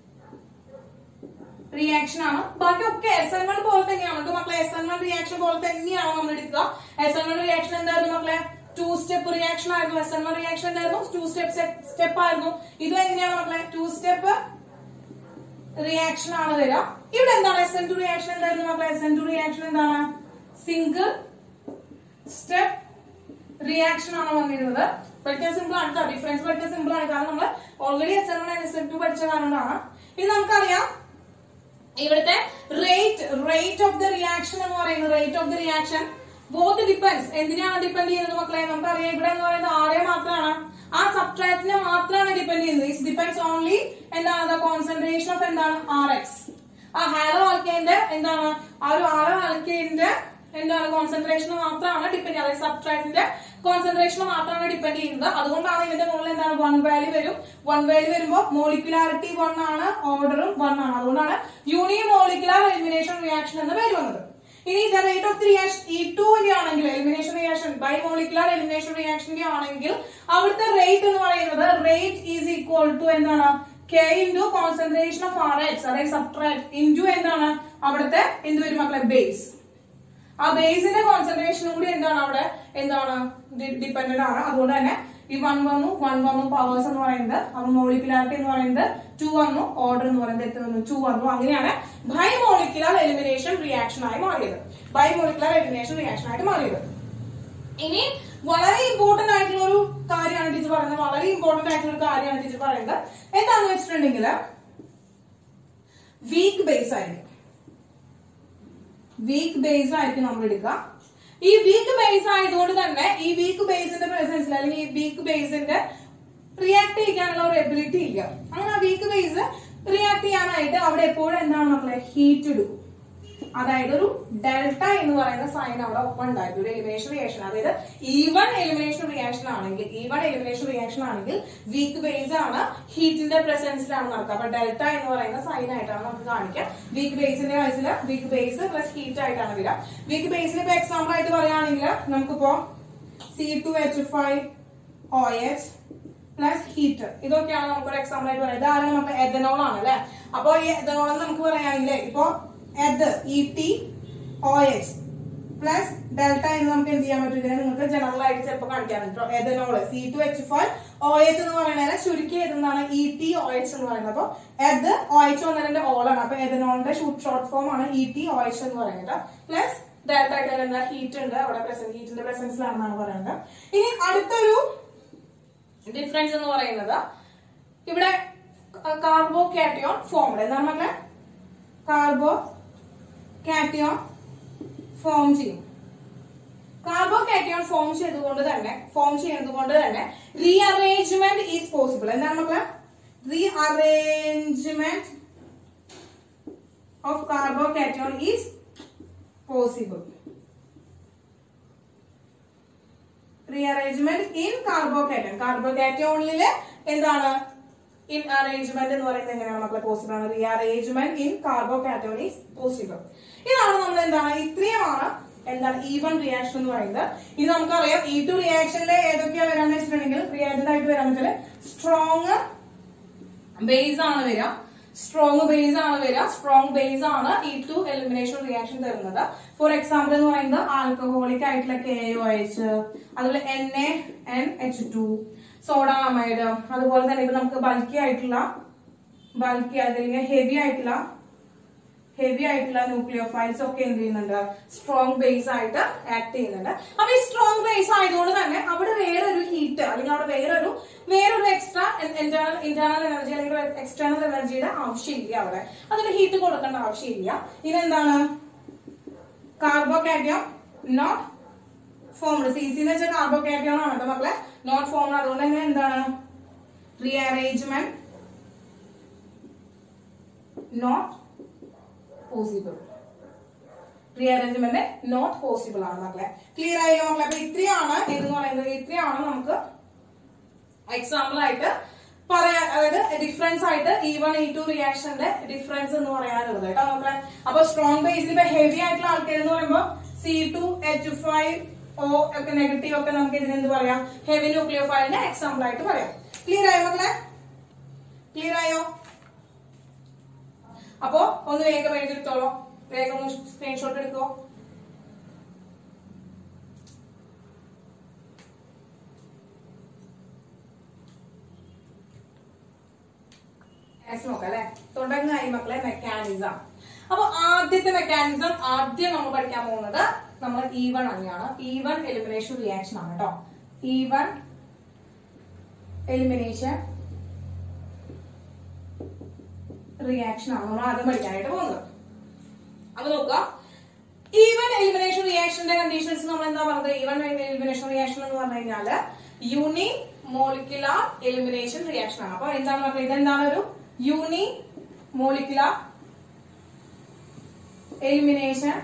റിയാക്ഷൻ ആണ് ബാക്കിയൊക്കെ എസ് എൻ വൺ പോലെ തന്നെയാണ് കേട്ടോ മക്കളെ എസ് എൻ വൺ റിയാക്ഷൻ പോലെ തന്നെയാണ് നമ്മൾ എടുക്കുക എസ് എൻ വൺ റിയാക്ഷൻ എന്തായിരുന്നു മക്കളെ ടു സ്റ്റെപ്പ് റിയാക്ഷൻ ആയിരുന്നു എസ് എൻ വൺ റിയാക്ഷൻ എന്തായിരുന്നു ടു സ്റ്റെപ്പ് സ്റ്റെപ്പ് ആയിരുന്നു ഇതും എങ്ങനെയാണ് മക്കളെ ടു സ്റ്റെപ്പ് റിയാക്ഷൻ ആണ് വരിക ഇവിടെ എന്താണ് എസ് എൻ ടു റിയാക്ഷൻ എന്തായിരുന്നു മക്കളെ എസ് എൻ ടു റിയാക്ഷൻ എന്താണ് സിംഗിൾ സ്റ്റെപ്പ് റിയാക്ഷൻ ആണ് വന്നിരുന്നത് പഠിക്കാൻ സിമ്പിൾ ആണ് കേട്ടോ ഡിഫറൻസ് പഠിക്കാൻ സിമ്പിൾ ആണ് കാരണം നമ്മൾ already S N one S N two പഠിച്ച കാരണമാണ് ഇനി നമുക്കറിയാം ഇവിടുത്തെ rate rate of the reaction എന്ന് പറയുന്നത് rate of the reaction both depends എന്തിനാണ് ഡിപ്പെൻഡ് ചെയ്യുന്നത് മക്കളെ നമുക്കറിയാം ഇവിടെ എന്ന് പറയുന്നത് ആരെ മാത്രമാണ് ആ സബ്ട്രാക്റ്റിനെ മാത്രമാണ് ഡിപ്പെൻഡ് ചെയ്യുന്നത് ഇറ്റ് ഡിപ്പെൻസ് ഓൺലി എന്താണ് ദ കോൺസെൻട്രേഷൻ ഓഫ് എന്താണ് ആർ എക്സ് ആ ഹാലോ ആൽക്കേന്റെ എന്താണ് ആ ഒരു ആരോ ആൽക്കേന്റെ എന്താണ് കോൺസെൻട്രേഷൻ മാത്രമാണ് ഡിപ്പെൻഡ് ചെയ്യുന്നത് സബ്ട്രാക്റ്റിന്റെ കോൺസെൻട്രേഷൻ മാത്രമാണ് ഡിപ്പെൻഡ് ചെയ്യുന്നത് അതുകൊണ്ടാണ് ഇതിന്റെ മുകളിൽ എന്താണ് വൺ വാല്യൂ വരും വൺ വാല്യൂ വരുമ്പോൾ മോളിക്കുലാരിറ്റി വൺ ആണ് ഓർഡറും വൺ ആണ് അതുകൊണ്ടാണ് യൂണി മോളിക്കുലാർ എലിമിനേഷൻ റിയാക്ഷൻ എന്ന് പേര് വന്നത് ഇനി the rate of the reaction E ടുവിന്റെ ആണെങ്കിൽ elimination reaction bimolecular elimination റിയാക്ഷന്റെ ആണെങ്കിൽ അവിടുത്തെ റേറ്റ് എന്ന് പറയുന്നത് റേറ്റ് ഈസ് ഈക്വൽ ടു എന്താണ് K into concentration of R X അതായത് സബ്ട്രാക്ട് ഇൻറ്റു എന്താണ് അവിടുത്തെ എന്ത് വരും മക്കളെ ബേസ് ആ ബേസിന്റെ കോൺസെൻട്രേഷനും കൂടി എന്താണ് അവിടെ എന്താണ് ഡിപ്പെൻഡന്റ് ആണ് അതുകൊണ്ട് തന്നെ ഈ വൺ വന്നു വൺ വന്നു പവേഴ്സ് എന്ന് പറയുന്നത് അപ്പൊ മോളിക്കുലാരിറ്റി എന്ന് പറയുന്നത് ടു വന്നു ഓർഡർ എന്ന് പറയുന്നത് എത്ര വന്നു ടു വന്നു അങ്ങനെയാണ് ബൈ മോളിക്കുലർ എലിമിനേഷൻ റിയാക്ഷൻ ആയി മാറിയത് ബൈ മോളിക്കുലർ എലിമിനേഷൻ റിയാക്ഷൻ ആയിട്ട് മാറിയത് ഇനി വളരെ ഇമ്പോർട്ടന്റ് ആയിട്ടുള്ള ഒരു കാര്യമാണ് ടീച്ചർ പറയുന്നത് വളരെ ഇമ്പോർട്ടന്റ് ആയിട്ടുള്ള ഒരു കാര്യമാണ് ടീച്ചർ പറയുന്നത് എന്താന്ന് വെച്ചിട്ടുണ്ടെങ്കിൽ വീക്ക് ബേസ് ആയിരിക്കും വീക്ക് ബേസ് ആയിരിക്കും നമ്മൾ എടുക്കുക ഈ വീക്ക് ബേസ് ആയതുകൊണ്ട് തന്നെ ഈ വീക്ക് ബേസിന്റെ പ്രസൻസിൽ അല്ലെങ്കിൽ ഈ വീക്ക് ബേസിന്റെ റിയാക്ട് ചെയ്യാനുള്ള ഒരു എബിലിറ്റി ഇല്ല അങ്ങനെ ആ വീക്ക് ബേസ് റിയാക്ട് ചെയ്യാനായിട്ട് അവിടെ എപ്പോഴും എന്താണ് മക്കളെ ഹീറ്റ് എടുക്കും അതായത് ഒരു ഡെൽറ്റ എന്ന് പറയുന്ന സൈൻ അവിടെ ഒപ്പം ഉണ്ടായിരുന്നു ഒരു എലിമിനേഷൻ റിയാക്ഷൻ അതായത് ഈവൺ എലിമിനേഷൻ റിയാക്ഷൻ ആണെങ്കിൽ ഈവൺ എലിമിനേഷൻ റിയാക്ഷൻ ആണെങ്കിൽ വീക്ക് ബേസ് ആണ് ഹീറ്റിന്റെ പ്രസൻസിലാണ് നടക്കുക അപ്പൊ ഡെൽറ്റ എന്ന് പറയുന്ന സൈൻ ആയിട്ടാണ് നമുക്ക് കാണിക്കുക വീക്ക് ബേസിന്റെ കേസിൽ വീക്ക് ബേസ് പ്ലസ് ഹീറ്റ് ആയിട്ടാണ് വരിക വീക്ക് ബേസിന് ഇപ്പൊ എക്സാമ്പിൾ ആയിട്ട് പറയുകയാണെങ്കിൽ നമുക്കിപ്പോ C two H five O H plus heat ഇതൊക്കെയാണ് നമുക്കൊരു എക്സാമ്പിൾ ആയിട്ട് പറയുന്നത് ഇതാണ് നമുക്ക് എഥനോൾ ആണ് അല്ലെ അപ്പൊ ഈ എഥനോൾ എന്ന് നമുക്ക് പറയുകയാണെങ്കിൽ ഇപ്പൊ eth E T O H plus delta എന്ന് നമുക്ക് എന്ത് ചെയ്യാൻ പറ്റും ഇതിനെ നിങ്ങൾക്ക് ജനറൽ ആയിട്ട് ചിലപ്പോൾ കാണിക്കാൻ പറ്റും ethanol C two H five O H എന്ന് പറയുന്നത് ചുരുക്കി എഴുതുന്നതാണ് ഇ ടി ഒ എച്ച് എന്ന് പറയുന്നത് അപ്പൊ എത് ഒ എച്ച് വന്നതിന്റെ ഓളാണ് അപ്പൊ എഥനോളിന്റെ ഷോർട്ട് ഫോം ആണ് ഇ ടി ഒ എച്ച് എന്ന് പറയുന്നത് പ്ലസ് ഡെൽറ്റ ആയിട്ട് എന്താ ഹീറ്റ് ഉണ്ട് അവിടെ പ്രസന്റ് ഹീറ്റിന്റെ പ്രസൻസിലാണെന്നാണ് പറയുന്നത് ഇനി അടുത്തൊരു ഡിഫറൻസ് എന്ന് പറയുന്നത് ഇവിടെ കാർബോ കാറ്റിയോൺ ഫോം എന്താണ് മക്കളെ കാർബോ കാറ്റിയോൺ ഫോം ചെയ്യും കാർബോ കാറ്റിയോൺ ഫോം ചെയ്തുകൊണ്ട് തന്നെ ഫോം ചെയ്യുന്നത് കൊണ്ട് തന്നെ റീഅറേഞ്ച്മെന്റ് ഈസ് പോസിബിൾ എന്താണ് മക്കളെ rearrangement of carbocation is possible. Rearrangement in carbocation കാർബോകാറ്റോണില് എന്താണ് ഇൻ അറേഞ്ച്മെന്റ് എന്ന് പറയുന്നത് എങ്ങനെയാണ് മക്കളെ പോസിബിൾ ആണ് rearrangement in carbocation is possible ഇതാണ് നമ്മൾ എന്താണ് ഇത്രയുമാണ് എന്താണ് ഇ വൺ റിയാക്ഷൻ എന്ന് പറയുന്നത് ഇത് നമുക്കറിയാം ഇ ടു റിയാക്ഷനിലെ ഏതൊക്കെയാ വരാന്ന് വെച്ചിട്ടുണ്ടെങ്കിൽ റിയാക്റ്റഡ് ആയിട്ട് വരാന്ന് വെച്ചാൽ സ്ട്രോങ് ബേസ് ആണ് വരിക സ്ട്രോങ് ബേസ് ആണ് വരിക സ്ട്രോങ് ബേസ് ആണ് ഈ ടു എലിമിനേഷൻ റിയാക്ഷൻ തരുന്നത് ഫോർ എക്സാമ്പിൾ എന്ന് പറയുന്നത് ആൽക്കഹോളിക് ആയിട്ടുള്ള കെ ഒ എച്ച് അതുപോലെ N A N H two sodamide അതുപോലെ തന്നെ ഇപ്പൊ നമുക്ക് ബൾക്കി ആയിട്ടുള്ള ബൾക്കി അല്ലെങ്കിൽ ഹെവി ആയിട്ടുള്ള ഹെവി ആയിട്ടുള്ള ന്യൂക്ലിയോഫൈൽസ് ഒക്കെ എന്ത് ചെയ്യുന്നുണ്ട് സ്ട്രോങ് ബേസ് ആയിട്ട് ആക്ട് ചെയ്യുന്നുണ്ട് അപ്പൊ ഈ സ്ട്രോങ് ബേസ് ആയതുകൊണ്ട് തന്നെ അവിടെ വേറൊരു ഹീറ്റ് അല്ലെങ്കിൽ അവിടെ വേറൊരു വേറൊരു എക്സ്ട്രാ ഇന്റേണൽ ഇന്റേണൽ എനർജി അല്ലെങ്കിൽ എക്സ്റ്റേണൽ എനർജിയുടെ ആവശ്യമില്ല അവിടെ അതിന് ഹീറ്റ് കൊടുക്കേണ്ട ആവശ്യമില്ല ഇതെന്താണ് carbocation not formed C C എന്ന് വെച്ചാൽ കാർബോകാറ്റോൺ ആണ് കേട്ടോ മക്കളെ നോട്ട് ഫോംഡ് അതുകൊണ്ട് തന്നെ എന്താണ് rearrangement not possible rearrangement not possible ആണ് മക്കളെ ക്ലിയർ ആയല്ലോ മക്കളെ അപ്പൊ ഇത്രയാണ് എന്ന് പറയുന്നത് ഇത്രയാണ് നമുക്ക് എക്സാമ്പിൾ ആയിട്ട് പറയാൻ അതായത് ഡിഫറൻസ് ആയിട്ട് ഇ വൺ ഇ ടു റിയാക്ഷന്റെ ഡിഫറൻസ് എന്ന് പറയാനുള്ളത് കേട്ടോ മക്കളെ അപ്പൊ സ്ട്രോങ് ബേസിൽ ഇപ്പൊ ഹെവി ആയിട്ടുള്ള ആൾക്കാർ എന്ന് പറയുമ്പോൾ C two H five O ഒക്കെ നെഗറ്റീവ് ഒക്കെ നമുക്ക് ഇതിന് എന്ത് പറയാം ഹെവി ന്യൂക്ലിയോഫൈലിന്റെ എക്സാമ്പിൾ ആയിട്ട് പറയാം ക്ലിയർ ആയോ മക്കളെ ക്ലിയർ ആയോ അപ്പോ ഒന്ന് വേഗം എഴുതിയെടുത്തോളൂ വേഗം ഒന്ന് സ്ക്രീൻഷോട്ട് എടുക്കോ നോക്കാം അല്ലെ തുടങ്ങായി മക്കളെ മെക്കാനിസം അപ്പൊ ആദ്യത്തെ മെക്കാനിസം ആദ്യം നമ്മൾ പഠിക്കാൻ പോകുന്നത് നമ്മൾ ഇ വൺ തന്നെയാണ് ഇ വൺ എലിമിനേഷൻ റിയാക്ഷൻ ആണ് കേട്ടോ ഇ വൺ എലിമിനേഷൻ റിയാക്ഷൻ ആണ് നമ്മൾ ആദ്യം പഠിക്കാനായിട്ട് പോകുന്നത് അപ്പൊ നോക്കുക ഈവൻ എലിമിനേഷൻ റിയാക്ഷന്റെ കണ്ടീഷൻസ് നമ്മൾ എന്താ പറഞ്ഞത് ഈവൻ എലിമിനേഷൻ റിയാക്ഷൻ എന്ന് പറഞ്ഞു കഴിഞ്ഞാല് യൂണി മോളിക്കുലാർ എലിമിനേഷൻ റിയാക്ഷൻ ആണ് അപ്പൊ എന്താണ് പറഞ്ഞത് ഇതെന്താണ് ഒരു യൂണി മോളിക്കുലാർ എലിമിനേഷൻ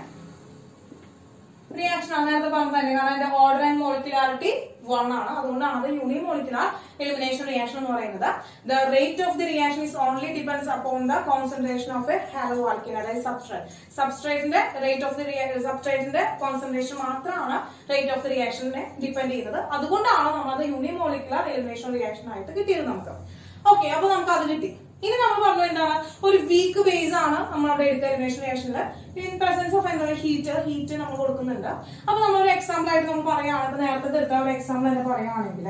റിയാക്ഷൻ ആണ് നേരത്തെ പറഞ്ഞത് തന്നെ കാരണം അതിന്റെ ഓർഡർ ആൻഡ് മോളിക്കുലാരിറ്റി വൺ ആണ് അതുകൊണ്ടാണ് അത് യൂണി മോളിക്കുലാർ എലിമിനേഷൻ റിയാക്ഷൻ എന്ന് പറയുന്നത് the rate of the reaction is only depends upon the concentration of a halo alkane അതായത് സബ്സ്ട്രേറ്റ് സബ്സ്ട്രേറ്റിന്റെ റേറ്റ് ഓഫ് ദി സബ്സ്ട്രേറ്റിന്റെ കോൺസെൻട്രേഷൻ മാത്രമാണ് റേറ്റ് ഓഫ് ദി റിയാക്ഷനെ ഡിപെൻഡ് ചെയ്യുന്നത് അതുകൊണ്ടാണ് നമ്മളത് യൂണി മോളിക്കുലാർ എലിമിനേഷൻ റിയാക്ഷൻ ആയിട്ട് കിട്ടിയത് നമുക്ക് ഓക്കെ അപ്പൊ നമുക്ക് അത് കിട്ടി ഇനി നമ്മൾ പറഞ്ഞു എന്താണ് ഒരു വീക്ക് ബേസ് ആണ് നമ്മൾ അവിടെ എടുത്ത എലിമിനേഷൻ റിയാക്ഷനിൽ ഇൻ പ്രസൻസ് ഓഫ് എന്താണ് ഹീറ്റ് ഹീറ്റ് നമ്മൾ കൊടുക്കുന്നുണ്ട് അപ്പൊ നമ്മൾ ഒരു എക്സാമ്പിൾ ആയിട്ട് നമ്മൾ പറയുകയാണ് ഇപ്പൊ നേരത്തെ എടുത്ത ഒരു എക്സാമ്പിൾ തന്നെ പറയുകയാണെങ്കിൽ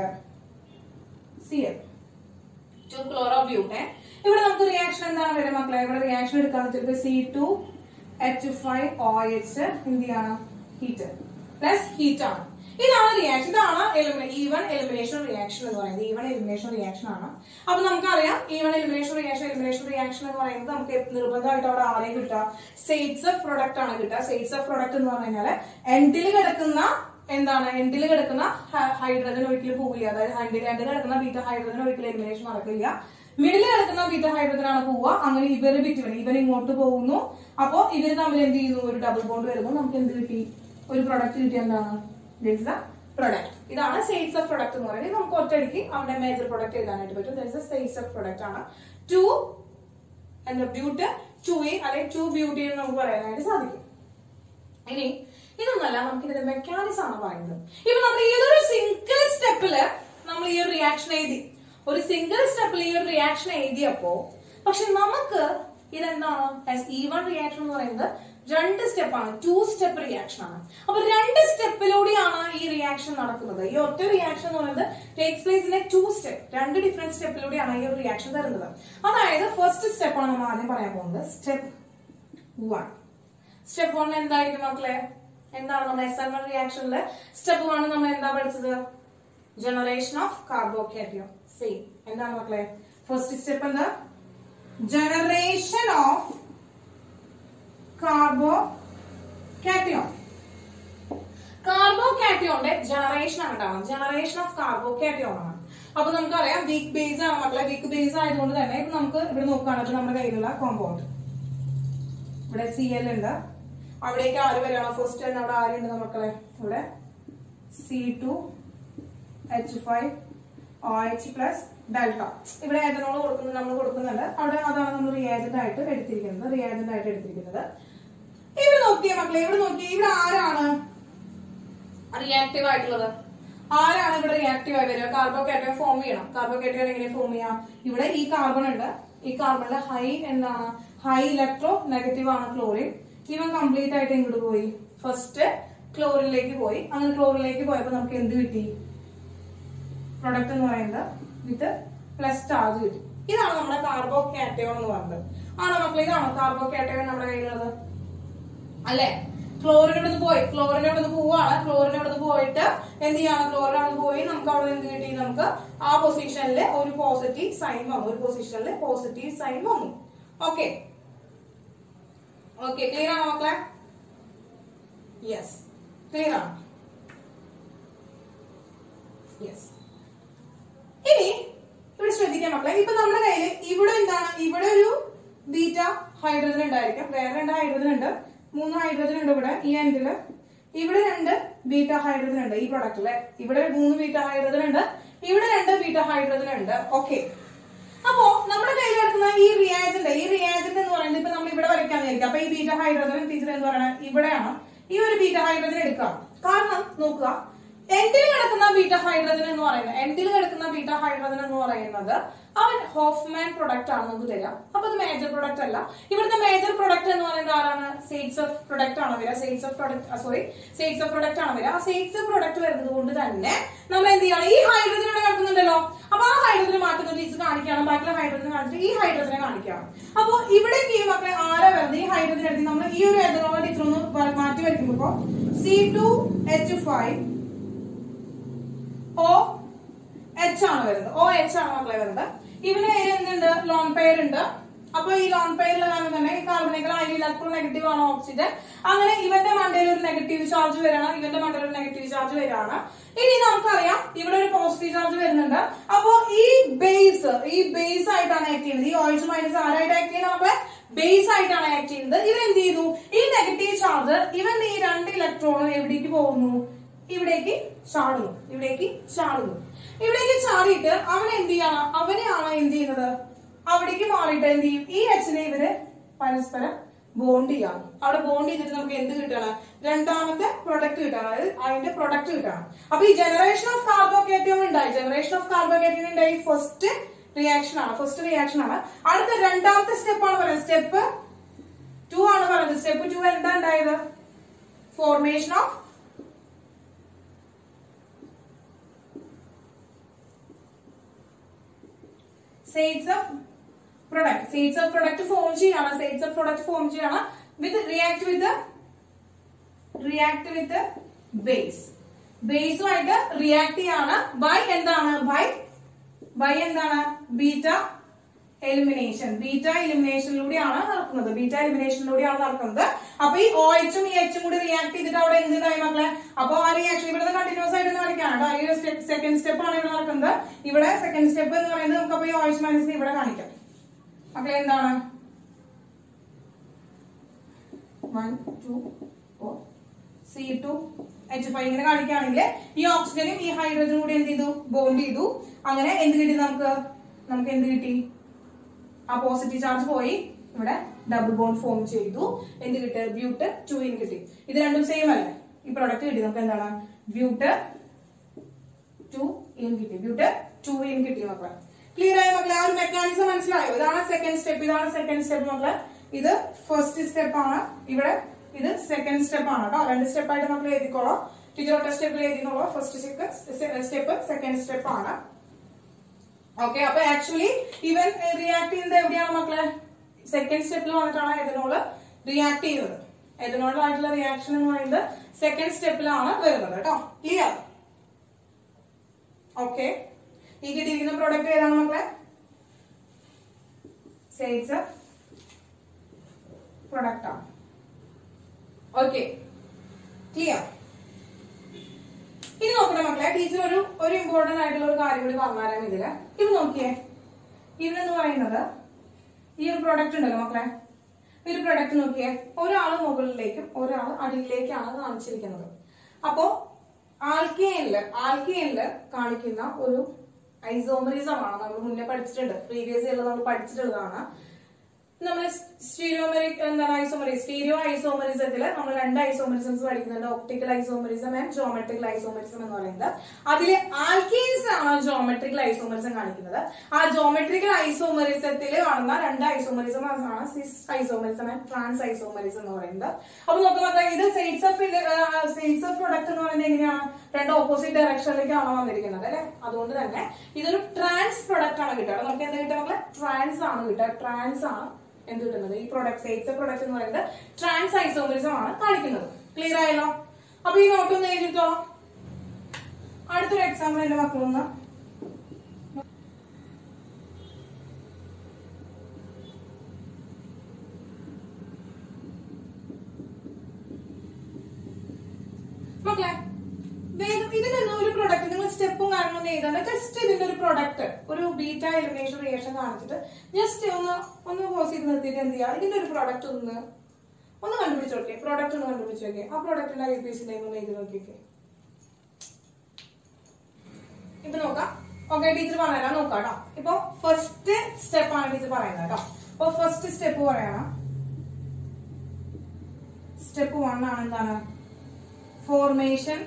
സി എൽ ടു ക്ലോറോബ്യൂട്ടൻ ഇവിടെ നമുക്ക് റിയാക്ഷൻ എന്താണ് വരും മക്കളെ ഇവിടെ റിയാക്ഷൻ എടുക്കാന്ന് വെച്ചിട്ട് C two H five O H എന്ത് ചെയ്യാണ് ഹീറ്റ് പ്ലസ് ഹീറ്റ് ആണ് ഇതാണ് റിയാക്ഷൻ ഇതാണ് ഈവൺ എലിമിനേഷൻ റിയാക്ഷൻ എന്ന് പറയുന്നത് ഈവൺ എലിമിനേഷൻ റിയാക്ഷൻ ആണ് അപ്പൊ നമുക്കറിയാം E one elimination reaction elimination reaction എന്ന് പറയുന്നത് നമുക്ക് നിർബന്ധമായിട്ട് അവിടെ ആരെയും കിട്ടുക സ്റ്റേറ്റ്സ് ഓഫ് പ്രൊഡക്റ്റ് ആണ് കിട്ടുക സ്റ്റേറ്റ്സ് ഓഫ് പ്രൊഡക്റ്റ് എന്ന് പറഞ്ഞു കഴിഞ്ഞാൽ എൻഡിൽ കിടക്കുന്ന എന്താണ് എൻഡിൽ കിടക്കുന്ന ഹൈഡ്രജൻ ഒരിക്കലും പോവില്ല അതായത് എൻഡിൽ എൻഡിൽ കിടക്കുന്ന ബീറ്റ ഹൈഡ്രജൻ ഒരിക്കലും എലിമിനേഷൻ നടക്കില്ല മിഡിൽ കിടക്കുന്ന ബീറ്റ ഹൈഡ്രജൻ ആണ് പോവുക അങ്ങനെ ഇവര് ബിറ്റുവൻ ഇവർ ഇങ്ങോട്ട് പോകുന്നു അപ്പോ ഇവര് തമ്മിൽ എന്ത് ചെയ്യുന്നു ഒരു ഡബിൾ ബോണ്ട് വരുന്നു നമുക്ക് എന്ത് കിട്ടി ഒരു പ്രൊഡക്റ്റ് കിട്ടി എന്താണ് ദിസ് ദ പ്രൊഡക്റ്റ് ഇതാണ് സെയിൽസ് ഓഫ് പ്രൊഡക്റ്റ് എന്ന് പറയുന്നത് നമുക്ക് ഒറ്റയടിക്ക് അവിടെ മേജർ പ്രൊഡക്റ്റ് എഴുതാനായിട്ട് പറ്റും ദിസ് സെയിൽസ് ഓഫ് പ്രൊഡക്റ്റ് ആണ് ടു എന്താ ബ്യൂട്ട് ടു എ അല്ലെങ്കിൽ ടു ബ്യൂട്ടി എന്ന് നമുക്ക് പറയാനായിട്ട് സാധിക്കും ഇനി ഇതൊന്നല്ല നമുക്ക് ഇതിന്റെ മെക്കാനിസം ആണ് പറയുന്നത് ഇപ്പൊ നമ്മൾ ഏതൊരു സിംഗിൾ സ്റ്റെപ്പില് നമ്മൾ ഈ ഒരു റിയാക്ഷൻ എഴുതി ഒരു സിംഗിൾ സ്റ്റെപ്പിൽ ഈ ഒരു റിയാക്ഷൻ എഴുതിയപ്പോ പക്ഷെ നമുക്ക് ഇതെന്താണ് ഈ വൺ റിയാക്ഷൻ എന്ന് പറയുന്നത് രണ്ട് സ്റ്റെപ്പാണ് ടു സ്റ്റെപ്പ് റിയാക്ഷൻ ആണ് അപ്പൊ രണ്ട് സ്റ്റെപ്പിലൂടെയാണ് ഈ റിയാക്ഷൻ നടക്കുന്നത് ഈ ഒറ്റ റിയാക്ഷൻ എന്ന് പറയുന്നത് takes place in two step രണ്ട് ഡിഫറെന്റ് സ്റ്റെപ്പിലൂടെയാണ് ഈ ഒരു റിയാക്ഷൻ തരുന്നത് അതായത് ഫസ്റ്റ് സ്റ്റെപ്പാണ് നമ്മൾ ആദ്യം പറയാൻ പോകുന്നത് സ്റ്റെപ്പ് വൺ സ്റ്റെപ്പ് വൺ എന്തായിരിക്കും മക്കളെ എന്താണ് നമ്മൾ എസ് എൻ വൺ റിയാക്ഷനിൽ സ്റ്റെപ്പ് വൺ നമ്മൾ എന്താ പഠിച്ചത് ജനറേഷൻ ഓഫ് കാർബോകാറ്റോൺ സെയിം എന്താണ് മക്കളെ ഫസ്റ്റ് സ്റ്റെപ്പ് എന്താ ജനറേഷൻ ഓഫ് കാർബോ കാറ്റയോൺ കാർബോ കാറ്റയോന്റെ ജനറേഷൻ ആണ് ഉണ്ടാവുന്നത് ജനറേഷൻ ഓഫ് കാർബോ കാറ്റയോൺ ആണ് അപ്പൊ നമുക്കറിയാം വീക്ക് ബേസ് ആണ് മക്കളെ വീക്ക് ബേസ് ആയതുകൊണ്ട് തന്നെ ഇപ്പൊ നമുക്ക് ഇവിടെ നോക്കുകയാണെങ്കിൽ നമ്മുടെ കയ്യിലുള്ള കോമ്പൗണ്ട് ഇവിടെ സി എൽ ഉണ്ട് അവിടേക്ക് ആര് വരികയാണോ ഫസ്റ്റ് തന്നെ അവിടെ ആരുണ്ട് മക്കളെ ഇവിടെ C two H five O H plus delta ഇവിടെ ഏതനോട് കൊടുക്കുന്നത് നമ്മൾ കൊടുക്കുന്നുണ്ട് അവിടെ അതാണ് നമ്മൾ റിയാജന്റ് ആയിട്ട് എടുത്തിരിക്കുന്നത് റിയാജന്റ് ആയിട്ട് എടുത്തിരിക്കുന്നത് ഇവിടെ നോക്കിയേ മക്കളെ ഇവിടെ നോക്കിയേ ഇവിടെ ആരാണ് റിയാക്റ്റീവ് ആയിട്ടുള്ളത് ആരാണ് ഇവിടെ റിയാക്റ്റീവ് ആയി വരിക കാർബോക്കേറ്റൈൻ ഫോം ചെയ്യണം കാർബോക്കേറ്റൈൻ എങ്ങനെ ഫോം ചെയ്യാം ഇവിടെ ഈ കാർബൺ ഉണ്ട് ഈ കാർബണിലെ ഹൈ എന്താണ് ഹൈ ഇലക്ട്രോ നെഗറ്റീവ് ആണ് ക്ലോറിൻ ഇവൻ കംപ്ലീറ്റ് ആയിട്ട് ഇങ്ങോട്ട് പോയി ഫസ്റ്റ് ക്ലോറിനിലേക്ക് പോയി അങ്ങനെ ക്ലോറിനിലേക്ക് പോയപ്പോ നമുക്ക് എന്ത് കിട്ടി പ്രൊഡക്റ്റ് എന്ന് പറയുന്നത് വിത്ത് പ്ലസ് ചാർജ് കിട്ടി ഇതാണ് നമ്മുടെ കാർബോ കാറ്റയോൺ എന്ന് പറയുന്നത് ആണോ മക്കളെ ഇതാണോ കാർബോ കാറ്റയോൺ നമ്മുടെ കയ്യിലുള്ളത് അല്ലെ ക്ലോറിൻ ഇവിടെ നിന്ന് പോയി ക്ലോറിൻ ഇവിടെ നിന്ന് പോവാണ് ക്ലോറിൻ ഇവിടെ നിന്ന് പോയിട്ട് എന്ത് ചെയ്യാണ് ക്ലോറിൻ അവിടെ നിന്ന് പോയി നമുക്ക് അവിടെ എന്ത് കിട്ടി നമുക്ക് ആ പൊസിഷനിൽ ഒരു പോസിറ്റീവ് സൈൻ വന്നു ഒരു പൊസിഷനിൽ പോസിറ്റീവ് സൈൻ വന്നു ഓക്കെ ഓക്കെ ക്ലിയർ ആണോ മക്കളെ യെസ് ക്ലിയർ ആണ് യെസ് ഇനി ഇവിടെ ശ്രദ്ധിക്കാൻ മക്കളെ ഇപ്പൊ നമ്മുടെ കയ്യില് ഇവിടെ എന്താണ് ഇവിടെ ഒരു ബീറ്റ ഹൈഡ്രജൻ ഉണ്ടായിരിക്കും വേറെ രണ്ട് ഹൈഡ്രജൻ ഉണ്ട് മൂന്ന് ഹൈഡ്രജൻ ഉണ്ട് ഇവിടെ ഈ എൻഡില് ഇവിടെ രണ്ട് ബീറ്റ ഹൈഡ്രജൻ ഉണ്ട് ഈ പ്രൊഡക്റ്റില് ഇവിടെ മൂന്ന് ബീറ്റ ഹൈഡ്രജൻ ഉണ്ട് ഇവിടെ രണ്ട് ബീറ്റ ഹൈഡ്രജൻ ഉണ്ട് ഓക്കെ അപ്പോ നമ്മുടെ കയ്യിൽ കിടക്കുന്ന ഈ റിയാജന്റ് ഈ റിയാജന്റ് എന്ന് പറയുന്നത് ഇപ്പൊ നമ്മൾ ഇവിടെ വരയ്ക്കാൻ വിചാരിക്കും അപ്പൊ ഈ ബീറ്റ ഹൈഡ്രജൻ ടീച്ചർ എന്ന് പറയുന്നത് ഇവിടെയാണ് ഈ ഒരു ബീറ്റ ഹൈഡ്രജൻ എടുക്കാം കാരണം നോക്കുക എൻഡിൽ കിടക്കുന്ന ബീറ്റ ഹൈഡ്രജൻ എന്ന് പറയുന്നത് എൻഡിൽ കിടക്കുന്ന ബീറ്റ ഹൈഡ്രജൻ എന്ന് പറയുന്നത് അവൻ ഹോഫ്മാൻ പ്രൊഡക്റ്റ് ആണ് നമുക്ക് തരാം അപ്പൊ അത് മേജർ പ്രൊഡക്റ്റ് അല്ല ഇവിടുത്തെ മേജർ പ്രൊഡക്റ്റ് എന്ന് പറയുന്നത് ആരാണ് സെയിൽസ് ഓഫ് പ്രൊഡക്റ്റ് ആണ് വരിക Saytzeff product sorry Saytzeff product ആണ് വരിക ആ സെയിൽസ് ഓഫ് പ്രൊഡക്റ്റ് വരുന്നത് കൊണ്ട് തന്നെ നമ്മൾ എന്ത് ചെയ്യണം ഈ ഹൈഡ്രജൻ ഇവിടെ കിടക്കുന്നുണ്ടല്ലോ അപ്പൊ ആ ഹൈഡ്രജൻ മാറ്റുന്ന ടീച്ചർ കാണിക്കണം ബാക്കിയുള്ള ഹൈഡ്രജൻ കാണിച്ചിട്ട് ഈ ഹൈഡ്രജനെ കാണിക്കണം അപ്പൊ ഇവിടേക്ക് ഈ മക്കളെ ആരാ വരുന്നത് ഈ ഹൈഡ്രജൻ എടുത്ത് നമ്മൾ ഈ ഒരു എഥനോൾ ടീച്ചർ ഒന്ന് വ- മാറ്റി വയ്ക്കുമ്പോ C two H five O H ആണ് വരുന്നത് ഒ എച്ച് ആണ് മക്കളെ വരുന്നത് ഇവന് കയ്യിൽ എന്തുണ്ട് ലോൺ പെയർ ഉണ്ട് അപ്പൊ ഈ ലോൺ പെയറിലെ കാരണം തന്നെ ഈ കാർബണേക്കാൾ അതിൽ ഇലക്ട്രോ നെഗറ്റീവ് ആണ് ഓക്സിജൻ അങ്ങനെ ഇവന്റെ മണ്ടയിൽ ഒരു നെഗറ്റീവ് ചാർജ് വരണം ഇവന്റെ മണ്ടയിൽ ഒരു നെഗറ്റീവ് ചാർജ് വരികയാണ് ഇനി നമുക്കറിയാം ഇവിടെ ഒരു പോസിറ്റീവ് ചാർജ് വരുന്നുണ്ട് അപ്പോ ഈ ബേസ് ഈ ബേസ് ആയിട്ടാണ് ആക്ട് ചെയ്യുന്നത് ഈ ഓയിൽസ് മൈനസ് ആരായിട്ട് ആക്ട് ചെയ്യുന്നത് നമ്മളെ ബേസ് ആയിട്ടാണ് ആക്ട് ചെയ്യുന്നത് ഇവൻ എന്ത് ചെയ്തു ഈ നെഗറ്റീവ് ചാർജ് ഇവന്റെ ഈ രണ്ട് ഇലക്ട്രോണും എവിടേക്ക് പോകുന്നു ഇവിടേക്ക് ചാടുന്നു ഇവിടേക്ക് ചാടുന്നു ഇവിടേക്ക് ചാടിയിട്ട് അവൻ എന്ത് ചെയ്യണം അവനെയാണ് എന്ത് ചെയ്യുന്നത് അവിടേക്ക് മാറിയിട്ട് എന്ത് ചെയ്യും ഈ എച്ചിനെ ഇവര് പരസ്പരം ബോണ്ട് ചെയ്യാണ് അവിടെ ബോണ്ട് ചെയ്തിട്ട് നമുക്ക് എന്ത് കിട്ടണം രണ്ടാമത്തെ പ്രൊഡക്റ്റ് കിട്ടണം അതായത് അതിന്റെ പ്രൊഡക്റ്റ് കിട്ടണം അപ്പൊ ഈ ജനറേഷൻ ഓഫ് കാർബോക്കേറ്റോൺ ഉണ്ടായി ജനറേഷൻ ഓഫ് കാർബോക്കേറ്റോൺ ഉണ്ടായി ഫസ്റ്റ് റിയാക്ഷൻ ആണ് ഫസ്റ്റ് റിയാക്ഷൻ ആണ് അടുത്ത രണ്ടാമത്തെ സ്റ്റെപ്പ് ആണ് പറയുന്നത് സ്റ്റെപ്പ് ടു ആണ് പറയുന്നത് സ്റ്റെപ്പ് ടു എന്താ ഉണ്ടായത് formation of Saytzeff product Saytzeff product form ചെയ്യാണ് സെയിൽസ് ഓഫ് പ്രൊഡക്റ്റ് ഫോം ചെയ്യാണ് with react with react with base ബേസുമായിട്ട് റിയാക്ട് ചെയ്യാണ് ബൈ എന്താണ് ബൈ ബൈ എന്താണ് ബീറ്റ എലിമിനേഷൻ ബീറ്റ എലിമിനേഷനിലൂടെയാണ് നടക്കുന്നത് ബീറ്റ എലിമിനേഷനിലൂടെയാണ് നടക്കുന്നത് അപ്പൊ ഈ ഓ എച്ചും ഈ എച്ചും കൂടി റിയാക്ട് ചെയ്തിട്ട് അവിടെ എന്തുണ്ടായി മക്കളെ അപ്പൊ ആ റിയാക്ഷൻ ഇവിടെ കണ്ടിന്യൂസ് ആയിട്ട് കാണിക്കാണ് കേട്ടോ ഈ ഒരു സെക്കൻഡ് സ്റ്റെപ്പ് ആണ് ഇവിടെ നടക്കുന്നത് ഇവിടെ സെക്കൻഡ് സ്റ്റെപ്പ് എന്ന് പറയുന്നത് നമുക്ക് അപ്പൊ ഈ ഓ എച്ച് മൈനസിനെ ഇവിടെ കാണിക്കാം മക്കളെ എന്താണ് one two four C two H five ഇങ്ങനെ കാണിക്കുകയാണെങ്കിൽ ഈ ഓക്സിജനും ഈ ഹൈഡ്രജനും കൂടി എന്ത് ചെയ്തു ബോണ്ട് ചെയ്തു അങ്ങനെ എന്ത് കിട്ടി നമുക്ക് നമുക്ക് എന്ത് കിട്ടി ആ പോസിറ്റീവ് ചാർജ് പോയി ഇവിടെ ഡബിൾ ബോണ്ട് ഫോം ചെയ്തു എന്ത് കിട്ടി ബ്യൂട്ട് ടു ഇൻ കിട്ടി ഇത് രണ്ടും സെയിം അല്ലേ ഈ പ്രൊഡക്റ്റ് കിട്ടി നമുക്ക് എന്താണ് ബ്യൂട്ട് ടു ഇൻ കിട്ടി ബ്യൂട്ട് ടു ഇൻ കിട്ടി മക്കളെ ക്ലിയർ ആയ മക്കളെ ആ ഒരു മെക്കാനിസം മനസ്സിലായോ ഇതാണ് സെക്കൻഡ് സ്റ്റെപ്പ് ഇതാണ് സെക്കൻഡ് സ്റ്റെപ്പ് മക്കളെ ഇത് ഫസ്റ്റ് സ്റ്റെപ്പ് ആണ് ഇവിടെ ഇത് സെക്കൻഡ് സ്റ്റെപ്പ് ആണ് കേട്ടോ രണ്ട് സ്റ്റെപ്പ് ആയിട്ട് നമ്മൾ എഴുതിക്കോളാം ടീച്ചർ ഒറ്റ സ്റ്റെപ്പിൽ എഴുതിക്കോളൂ ഫസ്റ്റ് സ്റ്റെപ്പ് സെക്കൻഡ് സ്റ്റെപ്പ് ആണ് ഓക്കെ അപ്പൊ ആക്ച്വലി ഇവൻ റിയാക്ട് ചെയ്യുന്നത് എവിടെയാണ് മക്കളെ സെക്കൻഡ് സ്റ്റെപ്പിൽ വന്നിട്ടാണ് എഥനോള് റിയാക്ട് ചെയ്യുന്നത് എഥനോളായിട്ടുള്ള റിയാക്ഷൻ എന്ന് പറയുന്നത് സെക്കൻഡ് സ്റ്റെപ്പിലാണ് വരുന്നത് കേട്ടോ ക്ലിയർ ഓക്കെ ഈ കിട്ടിയിരിക്കുന്ന പ്രോഡക്റ്റ് ഏതാണ് മക്കളെ സെയിൽസ് പ്രൊഡക്റ്റ് ആണ് ഓക്കെ ക്ലിയർ ഇനി നോക്കണം നോക്കട്ടെ മക്കളെ ടീച്ചർ ഒരു ഒരു ഇമ്പോർട്ടന്റ് ആയിട്ടുള്ള ഒരു കാര്യം കൂടി പറഞ്ഞുതരാം ഇതില് ഇത് നോക്കിയേ ഇവരെന്ന് പറയുന്നത് ഈ ഒരു പ്രൊഡക്റ്റ് ഉണ്ടല്ലോ മക്കളെ ഈ ഒരു പ്രൊഡക്റ്റ് നോക്കിയേ ഒരാള് മുകളിലേക്കും ഒരാൾ അടിയിലേക്കാണ് കാണിച്ചിരിക്കുന്നത് അപ്പോ ആൽക്കേനില് ആൽക്കേനില് കാണിക്കുന്ന ഒരു ഐസോമറിസം ആണ് നമ്മൾ മുന്നേ പഠിച്ചിട്ടുണ്ട് പ്രീവിയസ് ഇയറിൽ നമ്മൾ പഠിച്ചിട്ടുള്ളതാണ് നമ്മൾ സ്റ്റീരിയോമെറിക് എന്താണ് ഐസോമറി സ്റ്റീരിയോ ഐസോമറിസത്തില് നമ്മൾ രണ്ട് ഐസോമറിസംസ് പഠിക്കുന്നുണ്ട് optical isomerism and geometrical isomerism എന്ന് പറയുന്നത് അതില് ആൽക്കീൻസ് ആണ് ജോമെട്രിക്കൽ ഐസോമറിസം കാണിക്കുന്നത് ആ ജോമെട്രിക്കൽ ഐസോമറിസത്തിൽ കാണുന്ന രണ്ട് ഐസോമറിസം ആണ് cis isomerism and trans isomerism എന്ന് പറയുന്നത് അപ്പൊ നോക്കുമ്പോൾ ഇത് Saytzeff Saytzeff product എന്ന് പറയുന്നത് എങ്ങനെയാണ് രണ്ട് ഓപ്പോസിറ്റ് ഡയറക്ഷനിലേക്കാണ് വന്നിരിക്കുന്നത് അല്ലെ അതുകൊണ്ട് തന്നെ ഇതൊരു ട്രാൻസ് പ്രൊഡക്റ്റ് ആണ് കിട്ടുക നമുക്ക് എന്ത് കിട്ടുക മക്കളെ ട്രാൻസ് ആണ് കിട്ടുക ട്രാൻസ് ആണ് എന്ത് കിട്ടുന്നത് ഈ പ്രൊഡക്റ്റ് സൈഡ്സ് പ്രൊഡക്റ്റ് എന്ന് പറയുന്നത് ട്രാൻസ് ഐസോമറിസം ആണ് കാണിക്കുന്നത് ക്ലിയർ ആയല്ലോ അപ്പൊ ഈ നോട്ട് ഒന്ന് എഴുതിത്തോളാം അടുത്തൊരു എക്സാമ്പിൾ എന്റെ മക്കളൊന്ന് മക്കളെ വേഗം ഇതിനൊന്നും ഒരു പ്രൊഡക്റ്റ് നിങ്ങൾ സ്റ്റെപ്പും കാര്യങ്ങളൊന്നും എഴുതാണ്ട് ജസ്റ്റ് ഇതിന്റെ ഒരു പ്രൊഡക്റ്റ് ഒരു ബീറ്റ എലിമിനേഷൻ റിയേഷൻ കാണിച്ചിട്ട് ജസ്റ്റ് ഒന്ന് ഒന്ന് പോസ് ചെയ്ത് നിർത്തിയിട്ട് എന്ത് ചെയ്യുക ഇതിന്റെ ഒരു പ്രൊഡക്റ്റ് ഒന്ന് ഒന്ന് കണ്ടുപിടിച്ച് നോക്കിയേ പ്രൊഡക്റ്റ് ഒന്ന് കണ്ടുപിടിച്ച് നോക്കിയേ ആ പ്രൊഡക്റ്റിന്റെ ഐ പി സിന്റെ ഒന്ന് എഴുതി നോക്കിയൊക്കെ ഇപ്പൊ നോക്കാം ഓക്കെ ടീച്ചർ പറഞ്ഞുതരാം നോക്കാം കേട്ടോ ഇപ്പൊ ഫസ്റ്റ് സ്റ്റെപ്പ് ആണ് ടീച്ചർ പറയുന്നത് കേട്ടോ അപ്പൊ ഫസ്റ്റ് സ്റ്റെപ്പ് പറയണം സ്റ്റെപ്പ് വൺ ആണ് എന്താണ് ഫോർമേഷൻ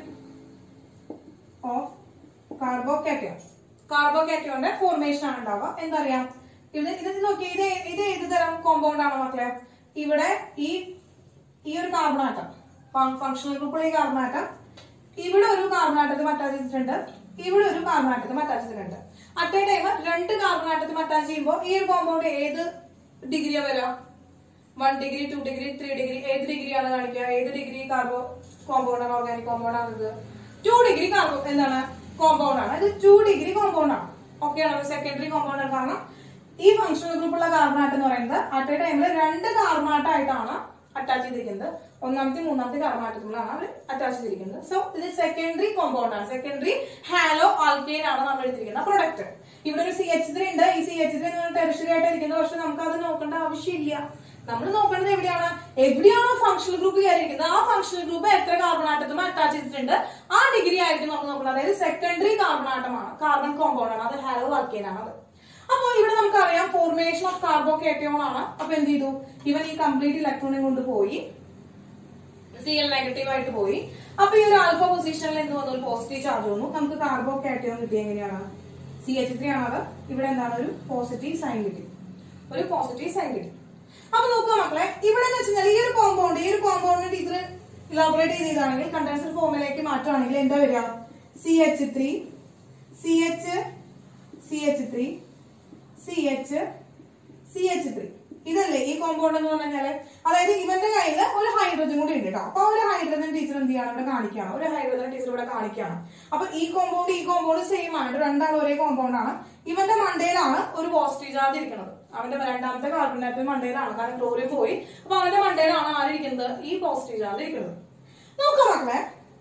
ഓഫ് കാർബോകാറ്റയോൺ കാർബോകാറ്റയോന്റെ ഫോർമേഷൻ ആണ് ഉണ്ടാവുക എന്തറിയാം ഇത് ഇത് നോക്കി ഇത് ഏ- ഇത് ഏത് തരം കോമ്പൗണ്ട് ആണ് മക്കളെ ഇവിടെ ഈ ഈ ഒരു കാർബൺ ആറ്റം ഫങ്ഷണൽ ഗ്രൂപ്പിലെ ഈ കാർബൺ ആറ്റം ഇവിടെ ഒരു കാർബൺ ആറ്റത്തിൽ അറ്റാച്ച് ചെയ്തിട്ടുണ്ട് ഇവിടെ ഒരു കാർബൺ ആറ്റത്തിൽ അറ്റാച്ച് ചെയ്തിട്ടുണ്ട് അറ്റ് എ ടൈം രണ്ട് കാർബൺ ആറ്റത്തിൽ അറ്റാച്ച് ചെയ്യുമ്പോൾ ഈ ഒരു കോമ്പൗണ്ട് ഏത് ഡിഗ്രിയാ വരിക one degree two degree three degree ഏത് ഡിഗ്രിയാണ് കാണിക്കുക ഏത് ഡിഗ്രി കാർബോ കോമ്പൗണ്ട് ആണ് ഓർഗാനിക് കോമ്പൗണ്ട് ആണ് ഇത് ടു ഡിഗ്രി കാർബോ എന്താണ് കോമ്പൗണ്ട് ആണ് ഇത് ടു ഡിഗ്രി കോമ്പൗണ്ട് ആണ് ഓക്കെ ആണ് സെക്കൻഡറി കോമ്പൗണ്ട് ആണ് കാരണം ഈ ഫങ്ഷണൽ ഗ്രൂപ്പുള്ള കാർബണാട്ട് എന്ന് പറയുന്നത് അറ്റ് എ ടൈമിൽ രണ്ട് കാർബണാട്ടായിട്ടാണ് അറ്റാച്ച് ചെയ്തിരിക്കുന്നത് ഒന്നാമത്തെ മൂന്നാമത്തെ കാർബണാറ്റത്തിലാണ് അവർ അറ്റാച്ച് ചെയ്തിരിക്കുന്നത് സോ ഇത് സെക്കൻഡറി കോമ്പൗണ്ട് ആണ് സെക്കൻഡറി ഹാലോ ആൽക്കെയിൻ ആണ് നമ്മൾ എടുത്തിരിക്കുന്ന പ്രൊഡക്റ്റ് ഇവിടെ ഒരു സി എച്ച് ത്രീ ഉണ്ട് ഈ സി എച്ച് ത്രീ ടെറിഷറി ആയിട്ട് ഇരിക്കുന്നത് പക്ഷെ നമുക്ക് അത് നോക്കേണ്ട ആവശ്യമില്ല നമ്മൾ നോക്കേണ്ടത് എവിടെയാണ് എവിടെയാണോ ഫങ്ഷണൽ ഗ്രൂപ്പ് കയറിയിരിക്കുന്നത് ആ ഫങ്ഷണൽ ഗ്രൂപ്പ് എത്ര കാർബൺ ആറ്റത്തും അറ്റാച്ച് ചെയ്തിട്ടുണ്ട് ആ ഡിഗ്രി ആയിരിക്കും നമ്മൾ നോക്കുന്നത് അതായത് സെക്കൻഡറി കാർബൺ ആറ്റമാണ് കാർബൺ കോമ്പൗണ്ട് ആണ് അത് ഹാലോ ആൽക്കെയിൻ ആണ് അത് അപ്പൊ ഇവിടെ നമുക്കറിയാം ഫോർമേഷൻ ഓഫ് കാർബോകാറ്റയോൺ ആണ് അപ്പൊ എന്ത് ചെയ്തു ഇവൻ ഈ കംപ്ലീറ്റ് ഇലക്ട്രോണെ കൊണ്ടുപോയി സി എൽ നെഗറ്റീവ് ആയിട്ട് പോയി അപ്പൊ ഈ ഒരു ആൽഫ പൊസിഷനിൽ എന്ത് വന്നു ഒരു പോസിറ്റീവ് ചാർജ് വന്നു നമുക്ക് കാർബോകാറ്റയോൺ കിട്ടിയ എങ്ങനെയാണ് സി എച്ച് ത്രീ ആണത് ഇവിടെ എന്താണ് ഒരു പോസിറ്റീവ് സൈൻ കിട്ടി ഒരു പോസിറ്റീവ് സൈൻ കിട്ടി അപ്പൊ നോക്കുക മക്കളെ ഇവിടെ എന്ന് വെച്ചാൽ ഈ ഒരു കോമ്പൗണ്ട് ഈ ഒരു കോമ്പൗണ്ടിന് ടീച്ചർ ഇലാബറേറ്റ് ചെയ്തതാണെങ്കിൽ കണ്ടൻസർ ഫോമിലേക്ക് മാറ്റുകയാണെങ്കിൽ എന്താ വരിക C H three C H C H three C H C H three ഇതല്ലേ ഈ കോമ്പൗണ്ട് എന്ന് പറഞ്ഞാല് അതായത് ഇവന്റെ കയ്യിൽ ഒരു ഹൈഡ്രജൻ കൂടി ഉണ്ട് കേട്ടോ അപ്പൊ ആ ഒരു ഹൈഡ്രജൻ ടീച്ചർ എന്ത് ചെയ്യണം ഇവിടെ കാണിക്കുകയാണ് ഒരു ഹൈഡ്രജൻ ടീച്ചർ ഇവിടെ കാണിക്കുകയാണ് അപ്പൊ ഈ കോമ്പൗണ്ട് ഈ കോമ്പൗണ്ട് സെയിം ആണ് രണ്ടാളും ഒരേ കോമ്പൗണ്ട് ആണ് ഇവന്റെ മണ്ടയിലാണ് ഒരു പോസിറ്റീവ് ചാർജ് ഇരിക്കുന്നത് അവന്റെ രണ്ടാമത്തെ കാർബൺ ആറ്റം മണ്ടയിലാണ് കാരണം ക്ലോറിൻ പോയി അപ്പൊ അവന്റെ മണ്ടയിലാണ് ആരിയ്ക്കുന്നത് ഈ പോസിറ്റീവ് ചാർജ് ഇരിക്കുന്നത് നോക്കാം മക്കളെ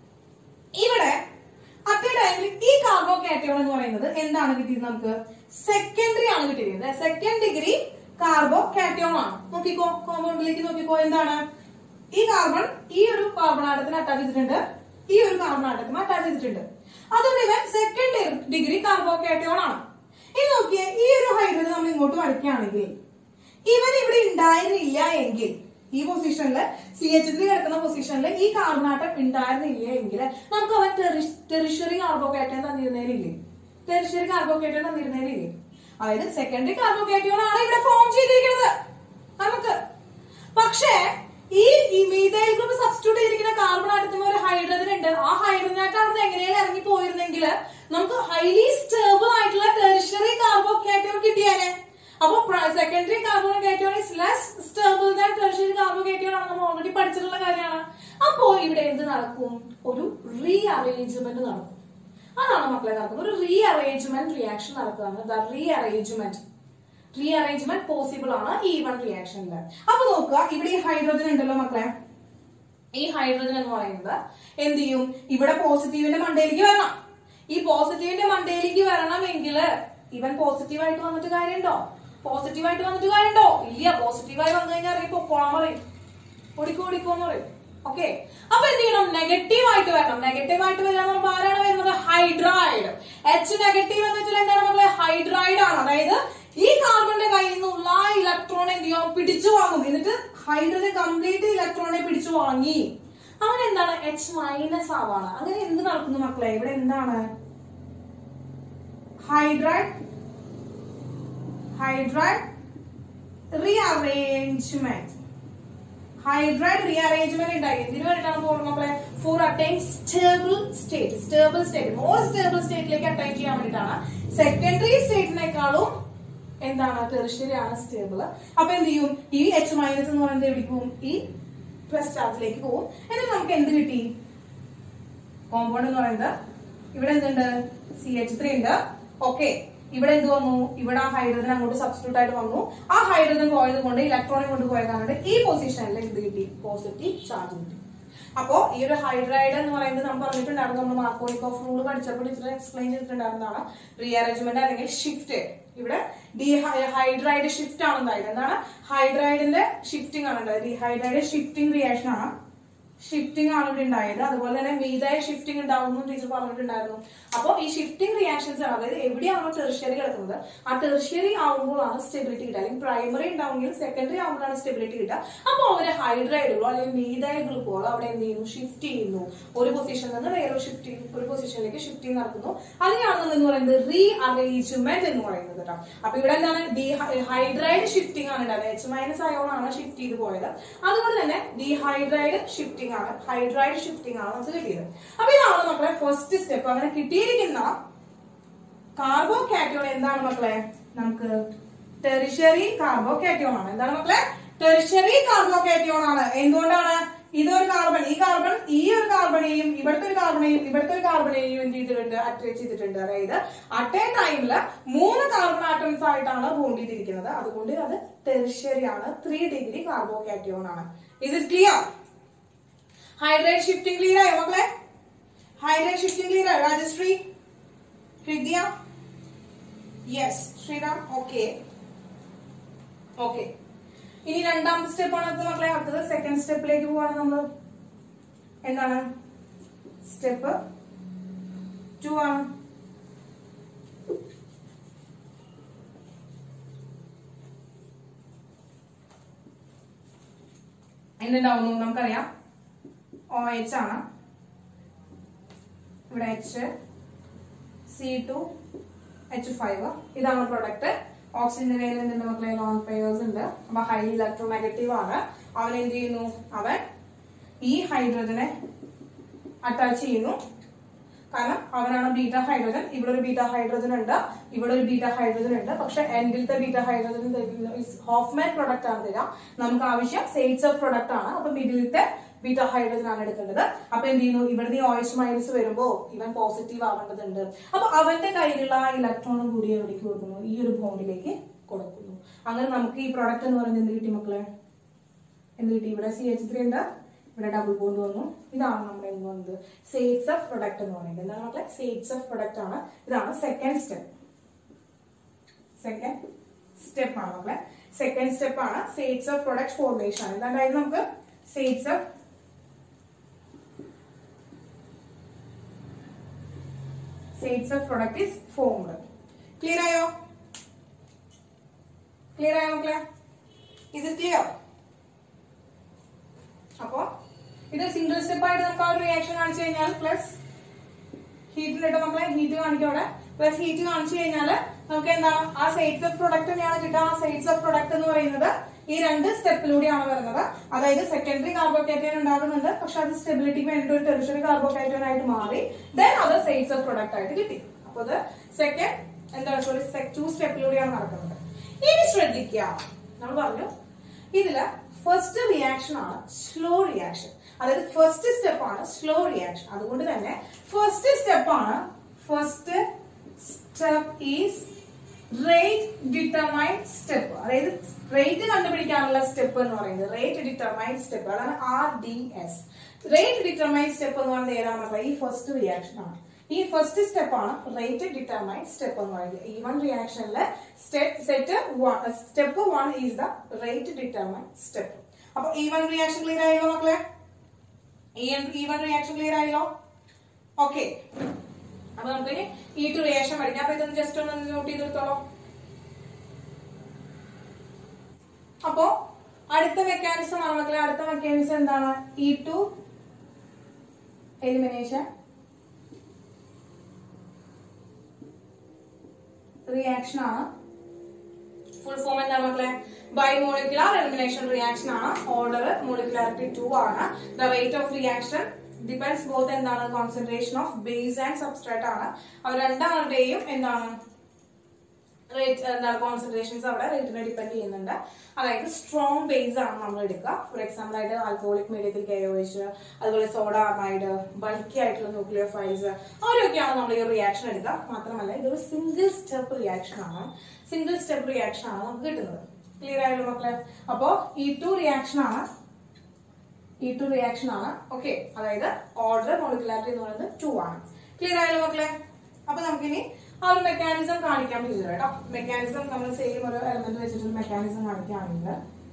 ഇവിടെ അറ്റ് ടൈമിൽ ഈ കാർബോകാറ്റയോൺ എന്ന് പറയുന്നത് എന്താണ് കിട്ടിയത് നമുക്ക് സെക്കൻഡറി ആണ് കിട്ടിയിരിക്കുന്നത് സെക്കൻഡ് ഡിഗ്രി കാർബോ കാറ്റയോൺ ആണ് നോക്കിക്കോ കോമ്പൗണ്ടിലേക്ക് നോക്കിക്കോ എന്താണ് ഈ കാർബൺ ഈ ഒരു കാർബൺ ആറ്റത്തിന് അറ്റാച്ച് ചെയ്തിട്ടുണ്ട് ഈ ഒരു കാർബൺ ആറ്റത്തിന് അറ്റാച്ച് ചെയ്തിട്ടുണ്ട് അതുകൊണ്ട് ഇവൻ സെക്കൻഡ് ഡിഗ്രി കാർബോ കാറ്റയോൺ ആണ് ഇനി നോക്കിയേ ഈ ഒരു ഹൈഡ്രജൻ നമ്മൾ ഇങ്ങോട്ട് വരയ്ക്കുകയാണെങ്കിൽ ഇവൻ ഇവിടെ ഉണ്ടായിരുന്നില്ല എങ്കിൽ ഈ പൊസിഷനിൽ സി എച്ച് ത്രീ കിടക്കുന്ന പൊസിഷനിൽ ഈ കാർബണാട്ടം ഉണ്ടായിരുന്നില്ല എങ്കിൽ നമുക്ക് അവൻ ടെറിഷറി കാർബോകാറ്റൻ തന്നിരുന്നേരില്ലേ ടെറിഷറി കാർബോകാറ്റൻ തന്നിരുന്നേരില്ലേ അതായത് സെക്കൻഡറി കാർബോകാറ്റോൺ ആണ് ഇവിടെ ഫോം ചെയ്തിരിക്കുന്നത് നമുക്ക് പക്ഷേ ഈ ഈ മീതൈൽ ഗ്രൂപ്പ് സബ്സ്റ്റിറ്റ്യൂട്ട് ചെയ്തിരിക്കുന്ന കാർബൺ ആറ്റത്തിന് ഒരു ഹൈഡ്രജൻ ഉണ്ട് ആ ഹൈഡ്രജൻ ആയിട്ട് അവിടെ എങ്ങനെയാലും ഇറങ്ങി പോയിരുന്നെങ്കിൽ നമുക്ക് ഹൈലി സ്റ്റേബിൾ ആയിട്ടുള്ള ടെറിഷറി കാർബോകാറ്റോൺ കിട്ടിയാലേ അപ്പൊ secondary carbocation is less stable than tertiary carbocation ആണ് നമ്മൾ ഓൾറെഡി പഠിച്ചിട്ടുള്ള കാര്യമാണ് അപ്പോ ഇവിടെ എന്ത് നടക്കും ഒരു റീ അറേഞ്ച്മെന്റ് നടക്കും അതാണ് മക്കളെ നടക്കുന്നത് ഒരു റീ അറേഞ്ച്മെന്റ് റിയാക്ഷൻ നടക്കുകയാണ് rearrangement rearrangement possible ആണ് ഈ വൺ റിയാക്ഷനിൽ അപ്പൊ നോക്കുക ഇവിടെ ഈ ഹൈഡ്രജൻ ഉണ്ടല്ലോ മക്കളെ ഈ ഹൈഡ്രജൻ എന്ന് പറയുന്നത് എന്ത് ചെയ്യും ഇവിടെ പോസിറ്റീവിന്റെ മണ്ടയിലേക്ക് വരണം ഈ പോസിറ്റീവിന്റെ മണ്ടയിലേക്ക് വരണമെങ്കിൽ ഇവൻ പോസിറ്റീവായിട്ട് വന്നിട്ട് കാര്യമുണ്ടോ പോസിറ്റീവായിട്ട് വന്നിട്ട് കാര്യമുണ്ടോ ഇല്ല പോസിറ്റീവായി വന്നു കഴിഞ്ഞാൽ അറിയിപ്പോ പോളാൻ പറയും ഓടിക്കോ ഓടിക്കോ എന്ന് പറയും ഓക്കെ അപ്പൊ എന്ത് ചെയ്യണം നെഗറ്റീവ് ആയിട്ട് വരണം നെഗറ്റീവ് ആയിട്ട് വരിക എന്ന് പറയുമ്പോൾ ആരാണ് വരുന്നത് ഹൈഡ്രൈഡ് എച്ച് നെഗറ്റീവ് എന്ന് വെച്ചാൽ എന്താണ് മക്കളെ ഹൈഡ്രൈഡ് ആണ് അതായത് ഈ കാർബണിന്റെ കയ്യിൽ നിന്നുള്ള ഇലക്ട്രോൺ എന്ത് ചെയ്യും പിടിച്ചു വാങ്ങും എന്നിട്ട് ഹൈഡ്രജൻ കംപ്ലീറ്റ് ഇലക്ട്രോണിനെ പിടിച്ചു വാങ്ങി അങ്ങനെ എന്താണ് എച്ച് മൈനസ് ആവാണ് അങ്ങനെ എന്ത് നടക്കുന്നു മക്കളെ ഇവിടെ എന്താണ് hydride hydride rearrangement hydride rearrangement ഉണ്ടായി എന്തിനു വേണ്ടിയിട്ടാണ് പോകുന്നത് നമ്മളെ for attain stable state stable state more stable സ്റ്റേറ്റിലേക്ക് അറ്റൈൻ ചെയ്യാൻ വേണ്ടിയിട്ടാണ് സെക്കൻഡറി സ്റ്റേറ്റിനേക്കാളും എന്താണ് ടെറിഷറി ആണ് സ്റ്റേബിൾ അപ്പൊ എന്ത് ചെയ്യും ഈ എച്ച് മൈനസ് എന്ന് പറയുന്നത് എവിടെ പോകും ഈ പ്ലസ് ചാർജിലേക്ക് പോകും എന്നിട്ട് നമുക്ക് എന്ത് കിട്ടി കോമ്പൗണ്ട് എന്ന് പറയുന്നത് ഇവിടെ എന്തുണ്ട് സി എച്ച് ത്രീ ഉണ്ട് ഓക്കെ ഇവിടെ എന്ത് വന്നു ഇവിടെ ആ ഹൈഡ്രജൻ അങ്ങോട്ട് സബ്സ്റ്റിറ്റ്യൂട്ട് ആയിട്ട് വന്നു ആ ഹൈഡ്രജൻ പോയത് കൊണ്ട് ഇലക്ട്രോണിക് കൊണ്ട് പോയത് കൊണ്ട് ഈ പൊസിഷനിൽ എന്ത് കിട്ടി പോസിറ്റീവ് ചാർജ് കിട്ടി അപ്പോ ഈ ഒരു ഹൈഡ്രൈഡ് എന്ന് പറയുന്നത് നമ്മൾ പറഞ്ഞിട്ടുണ്ടായിരുന്നു നമ്മൾ മാർക്കോണിക് ഓഫ് റൂൾ പഠിച്ചപ്പോൾ ടീച്ചർ എക്സ്പ്ലെയിൻ ചെയ്തിട്ടുണ്ടായിരുന്നതാണ് റീഅറേഞ്ച്മെന്റ് അല്ലെങ്കിൽ ഷിഫ്റ്റ് ഇവിടെ ഡി ഹൈഡ്രൈഡ് ഷിഫ്റ്റ് ആണ് ഉണ്ടായത് എന്താണ് ഹൈഡ്രൈഡിന്റെ ഷിഫ്റ്റിംഗ് ആണ് ഉണ്ടായത് ഡീഹൈഡ്രൈഡ് ഷിഫ്റ്റിംഗ് റിയാക്ഷൻ ആണ് ഷിഫ്റ്റിംഗ് ആണ് ഇവിടെ ഉണ്ടായത് അതുപോലെ തന്നെ മീതായ ഷിഫ്റ്റിംഗ് ഉണ്ടാവുന്നു ടീച്ചർ പറഞ്ഞിട്ടുണ്ടായിരുന്നു അപ്പോൾ ഈ ഷിഫ്റ്റിംഗ് റിയാക്ഷൻസ് ആണ് അതായത് എവിടെയാണോ ടെറിഷ്യറി കിടക്കുന്നത് ആ ടെറിഷ്യറി ആവുമ്പോഴാണ് സ്റ്റെബിലിറ്റി കിട്ടുക അല്ലെങ്കിൽ പ്രൈമറി ഉണ്ടാവുമെങ്കിൽ സെക്കൻഡറി ആവുമ്പോഴാണ് സ്റ്റെബിലിറ്റി കിട്ടുക അപ്പോൾ അവര് ഹൈഡ്രൈഡുകളോ അല്ലെങ്കിൽ മീതായ ഗ്രൂപ്പുകളോ അവിടെ എന്ത് ചെയ്യുന്നു ഷിഫ്റ്റ് ചെയ്യുന്നു ഒരു പൊസിഷനിൽ നിന്ന് വേറെ ഷിഫ്റ്റ് ഒരു പൊസിഷനിലേക്ക് ഷിഫ്റ്റിംഗ് നടക്കുന്നു അതിനാണ് നമ്മൾ എന്ന് പറയുന്നത് റീ അറേഞ്ച്മെന്റ് എന്ന് പറയുന്നത് കേട്ടോ അപ്പൊ ഇവിടെ എന്താണ് ഡി ഹൈഡ്രൈഡ് ഷിഫ്റ്റിംഗ് ആണ് ഉണ്ടായത് എച്ച് മൈനസ് അയോണാണ് ഷിഫ്റ്റ് ചെയ്ത് പോയത് അതുകൊണ്ട് തന്നെ ഡീഹൈഡ്രൈഡ് ഷിഫ്റ്റിംഗ് ആണ് ഹൈഡ്രൈഡ് ഷിഫ്റ്റിംഗ് ആണ് നമുക്ക് കിട്ടിയത് അപ്പൊ ഇതാണ് മക്കളെ ഫസ്റ്റ് സ്റ്റെപ്പ് അങ്ങനെ കിട്ടിയിരിക്കുന്ന കാർബോ കാറ്റോൺ എന്താണ് മക്കളെ നമുക്ക് ടെറിഷറി കാർബോ കാറ്റോൺ ആണ് എന്താണ് മക്കളെ ടെറിഷറി കാർബോ കാറ്റോൺ ആണ് എന്തുകൊണ്ടാണ് ഇതൊരു കാർബൺ ഈ കാർബൺ ഈ ഒരു കാർബണെയും ഇവിടുത്തെ ഒരു കാർബണെയും ഇവിടുത്തെ ഒരു കാർബണെയും എന്ത് ചെയ്തിട്ടുണ്ട് അറ്റാച്ച് ചെയ്തിട്ടുണ്ട് അതായത് അറ്റ് എ ടൈമില് മൂന്ന് കാർബൺ ആറ്റംസ് ആയിട്ടാണ് ബോണ്ട് ചെയ്തിരിക്കുന്നത് അതുകൊണ്ട് അത് ടെറിഷറി ആണ് ത്രീ ഡിഗ്രി കാർബോ കാറ്റോൺ ആണ് is it clear hydride shifting clear ആയോ മക്കളെ ഹൈഡ്രേറ്റ് ഷിഫ്റ്റിംഗ് ക്ലിയർ ആയോ രാജശ്രീ ഹൃദയ യെസ് ശ്രീറാം ഓക്കെ ഓക്കെ ഇനി രണ്ടാമത്തെ സ്റ്റെപ്പ് ആണ് അടുത്ത മക്കളെ അടുത്തത് സെക്കൻഡ് സ്റ്റെപ്പിലേക്ക് പോവാണ് നമ്മൾ എന്താണ് സ്റ്റെപ്പ് ടു ആണ് എന്തുണ്ടാവുന്നു നമുക്കറിയാം ഒ എച്ച് ആണ് ഇവിടെ H C two H five ഇതാണ് പ്രൊഡക്റ്റ് ഓക്സിജന്റെ കയ്യിൽ എന്തുണ്ട് മക്കളെ ലോൺ പെയേഴ്സ് ഉണ്ട് അപ്പൊ ഹൈ ഇലക്ട്രോ നെഗറ്റീവ് ആണ് അവൻ എന്ത് ചെയ്യുന്നു അവൻ ഈ ഹൈഡ്രജനെ അറ്റാച്ച് ചെയ്യുന്നു കാരണം അവനാണ് ബീറ്റ ഹൈഡ്രജൻ ഇവിടെ ഒരു ബീറ്റ ഹൈഡ്രജൻ ഉണ്ട് ഇവിടെ ഒരു ബീറ്റ ഹൈഡ്രജൻ ഉണ്ട് പക്ഷെ എൻഡിലത്തെ ബീറ്റ ഹൈഡ്രജൻ ഹോഫ്മാൻ പ്രൊഡക്റ്റ് ആണ് തരാം നമുക്ക് ആവശ്യം സെയിൽസ് ഓഫ് പ്രൊഡക്റ്റ് ആണ് അപ്പൊ മിഡിലത്തെ ബീറ്റ ഹൈഡ്രജൻ ആണ് എടുക്കേണ്ടത് അപ്പൊ എന്ത് ചെയ്യുന്നു ഇവിടുന്ന് ഈ ഓയിസ് മൈനസ് വരുമ്പോ ഇവൻ പോസിറ്റീവ് ആവേണ്ടതുണ്ട് അപ്പൊ അവന്റെ കയ്യിലുള്ള ആ ഇലക്ട്രോണും കൂടി എവിടേക്ക് കൊടുക്കുന്നു ഈ ഒരു ബോണ്ടിലേക്ക് കൊടുക്കുന്നു അങ്ങനെ നമുക്ക് ഈ പ്രൊഡക്റ്റ് എന്ന് പറയുന്നത് എന്ത് കിട്ടി മക്കളെ എന്ത് കിട്ടി ഇവിടെ സി എച്ച് ത്രീ ഉണ്ട് ഇവിടെ ഡബിൾ ബോണ്ട് വന്നു ഇതാണ് നമ്മുടെ എന്ത് വന്നത് സേറ്റ്സ് ഓഫ് പ്രൊഡക്റ്റ് എന്ന് പറയുന്നത് എന്താണ് മക്കളെ സേറ്റ്സ് ഓഫ് പ്രൊഡക്റ്റ് ആണ് ഇതാണ് സെക്കൻഡ് സ്റ്റെപ്പ് സെക്കൻഡ് സ്റ്റെപ്പ് ആണ് മക്കളെ സെക്കൻഡ് സ്റ്റെപ്പ് ആണ് സേറ്റ്സ് ഓഫ് പ്രൊഡക്റ്റ് ഫോർമേഷൻ ആണ് എന്താണ്ടായിരുന്നു നമുക്ക് Saytzeff സേറ്റ്സ് of product is formed clear ആയോ ക്ലിയർ ആയോ മക്കളെ ഇസ് ഇറ്റ് ക്ലിയർ അപ്പോ ഇത് സിംഗിൾ സ്റ്റെപ്പ് ആയിട്ട് നമുക്ക് ആ ഒരു റിയാക്ഷൻ കാണിച്ചു കഴിഞ്ഞാൽ പ്ലസ് ഹീറ്റിലിട്ട് മക്കളെ ഹീറ്റ് കാണിക്കും അവിടെ പ്ലസ് ഹീറ്റ് കാണിച്ചു കഴിഞ്ഞാല് നമുക്ക് എന്താണ് ആ സൈഡ്സ് ഓഫ് പ്രൊഡക്റ്റ് തന്നെയാണ് കിട്ടുക ആ സൈഡ്സ് ഓഫ് പ്രൊഡക്റ്റ് എന്ന് പറയുന്നത് ഈ രണ്ട് സ്റ്റെപ്പിലൂടെയാണ് വരുന്നത് അതായത് സെക്കൻഡറി കാർബോക്കേറ്റോൺ ഉണ്ടാകുന്നുണ്ട് പക്ഷെ അത് സ്റ്റെബിലിറ്റിക്ക് വേണ്ടിയിട്ട് ഒരു ടെറിഷറി കാർബോക്കേറ്റോൺ ആയിട്ട് മാറി ദെൻ അത് സൈഡ്സ് ഓഫ് പ്രൊഡക്റ്റ് ആയിട്ട് കിട്ടി അപ്പൊ അത് സെക്കൻഡ് എന്താണ് സോറി ടു സ്റ്റെപ്പിലൂടെയാണ് നടക്കുന്നത് ഇനി ശ്രദ്ധിക്കുക നമ്മൾ പറഞ്ഞു ഇതില് ഫസ്റ്റ് റിയാക്ഷൻ ആണ് സ്ലോ റിയാക്ഷൻ അതായത് ഫസ്റ്റ് സ്റ്റെപ്പ് ആണ് സ്ലോ റിയാക്ഷൻ അതുകൊണ്ട് തന്നെ ഫസ്റ്റ് സ്റ്റെപ്പ് ആണ് first step is rate determine step അതായത് റേറ്റ് കണ്ടുപിടിക്കാനുള്ള സ്റ്റെപ്പ് എന്ന് പറയുന്നത് റേറ്റ് ഡിറ്റർമൈൻ സ്റ്റെപ്പ് അതാണ് R D S rate determine step എന്ന് പറയുന്നത് ഏതാണ് മക്കളെ? ഈ ഫസ്റ്റ് റിയാക്ഷൻ ആണ് ഈ ഫസ്റ്റ് സ്റ്റെപ്പ് ആണ് റേറ്റ് ഡിറ്റർമൈൻ സ്റ്റെപ്പ് എന്ന് പറയുന്നത് ഈ വൺ റിയാക്ഷനിലെ set step one is the rate determine step അപ്പൊ ഈ വൺ റിയാക്ഷൻ ക്ലിയർ ആയല്ലോ മക്കളെ ഈ വൺ റിയാക്ഷൻ ക്ലിയർ ആയല്ലോ ഓക്കെ അപ്പൊ നമുക്ക് ഈ ടു റിയാക്ഷൻ പഠിക്കാം അപ്പൊ ഇതൊന്ന് ജസ്റ്റ് ഒന്ന് നോട്ട് ചെയ്തെടുത്തോളൂ അപ്പോ അടുത്ത മെക്കാനിസം ആണ് മക്കളെ അടുത്ത മെക്കാനിസം എന്താണ് ഇ ടു എലിമിനേഷൻ റിയാക്ഷൻ ആണ് ഫുൾ ഫോം എന്താണ് മക്കളെ ബൈ മോളിക്കുലാർ എലിമിനേഷൻ റിയാക്ഷൻ ആണ് ഓർഡർ മോളിക്കുലാരിറ്റി ടു ആണ് the rate of reaction depends both എന്താണ് concentration of base and substrate ആണ് അവർ രണ്ടാളുടെയും എന്താണ് റേറ്റ് എന്താണ് കോൺസെൻട്രേഷൻസ് അവിടെ റേറ്റിനെ ഡിപ്പെൻഡ് ചെയ്യുന്നുണ്ട് അതായത് സ്ട്രോങ് ബേസ് ആണ് നമ്മൾ എടുക്കുക ഫോർ എക്സാമ്പിൾ ആയിട്ട് ആൽക്കോളിക് മീഡിയത്തിൽ കെ ഒഴിച്ച് അതുപോലെ സോഡ അമൈഡ് ബൾക്കി ആയിട്ടുള്ള ന്യൂക്ലിയർ ഫൈൽസ് അവരൊക്കെയാണ് നമ്മൾ ഈ റിയാക്ഷൻ എടുക്കുക മാത്രമല്ല ഇതൊരു സിംഗിൾ സ്റ്റെപ്പ് റിയാക്ഷൻ ആണ് സിംഗിൾ സ്റ്റെപ്പ് റിയാക്ഷൻ ആണ് നമുക്ക് കിട്ടുന്നത് ക്ലിയർ ആയല്ലോ മക്കളെ അപ്പോ ഈ ടു റിയാക്ഷൻ ആണ് ഈ ടു റിയാക്ഷൻ ആണ് ഓക്കെ അതായത് ഓർഡർ മോളിക്കുലാരിറ്റി എന്ന് പറയുന്നത് ടു ആണ് ക്ലിയർ ആയല്ലോ മക്കളെ അപ്പൊ നമുക്കിനി ആ ഒരു മെക്കാനിസം കാണിക്കാൻ പറ്റില്ല കേട്ടോ മെക്കാനിസം നമ്മൾ സെയിം ഒരു എലമെന്റ് വെച്ചിട്ട് മെക്കാനിസം കാണിക്കുകയാണെങ്കിൽ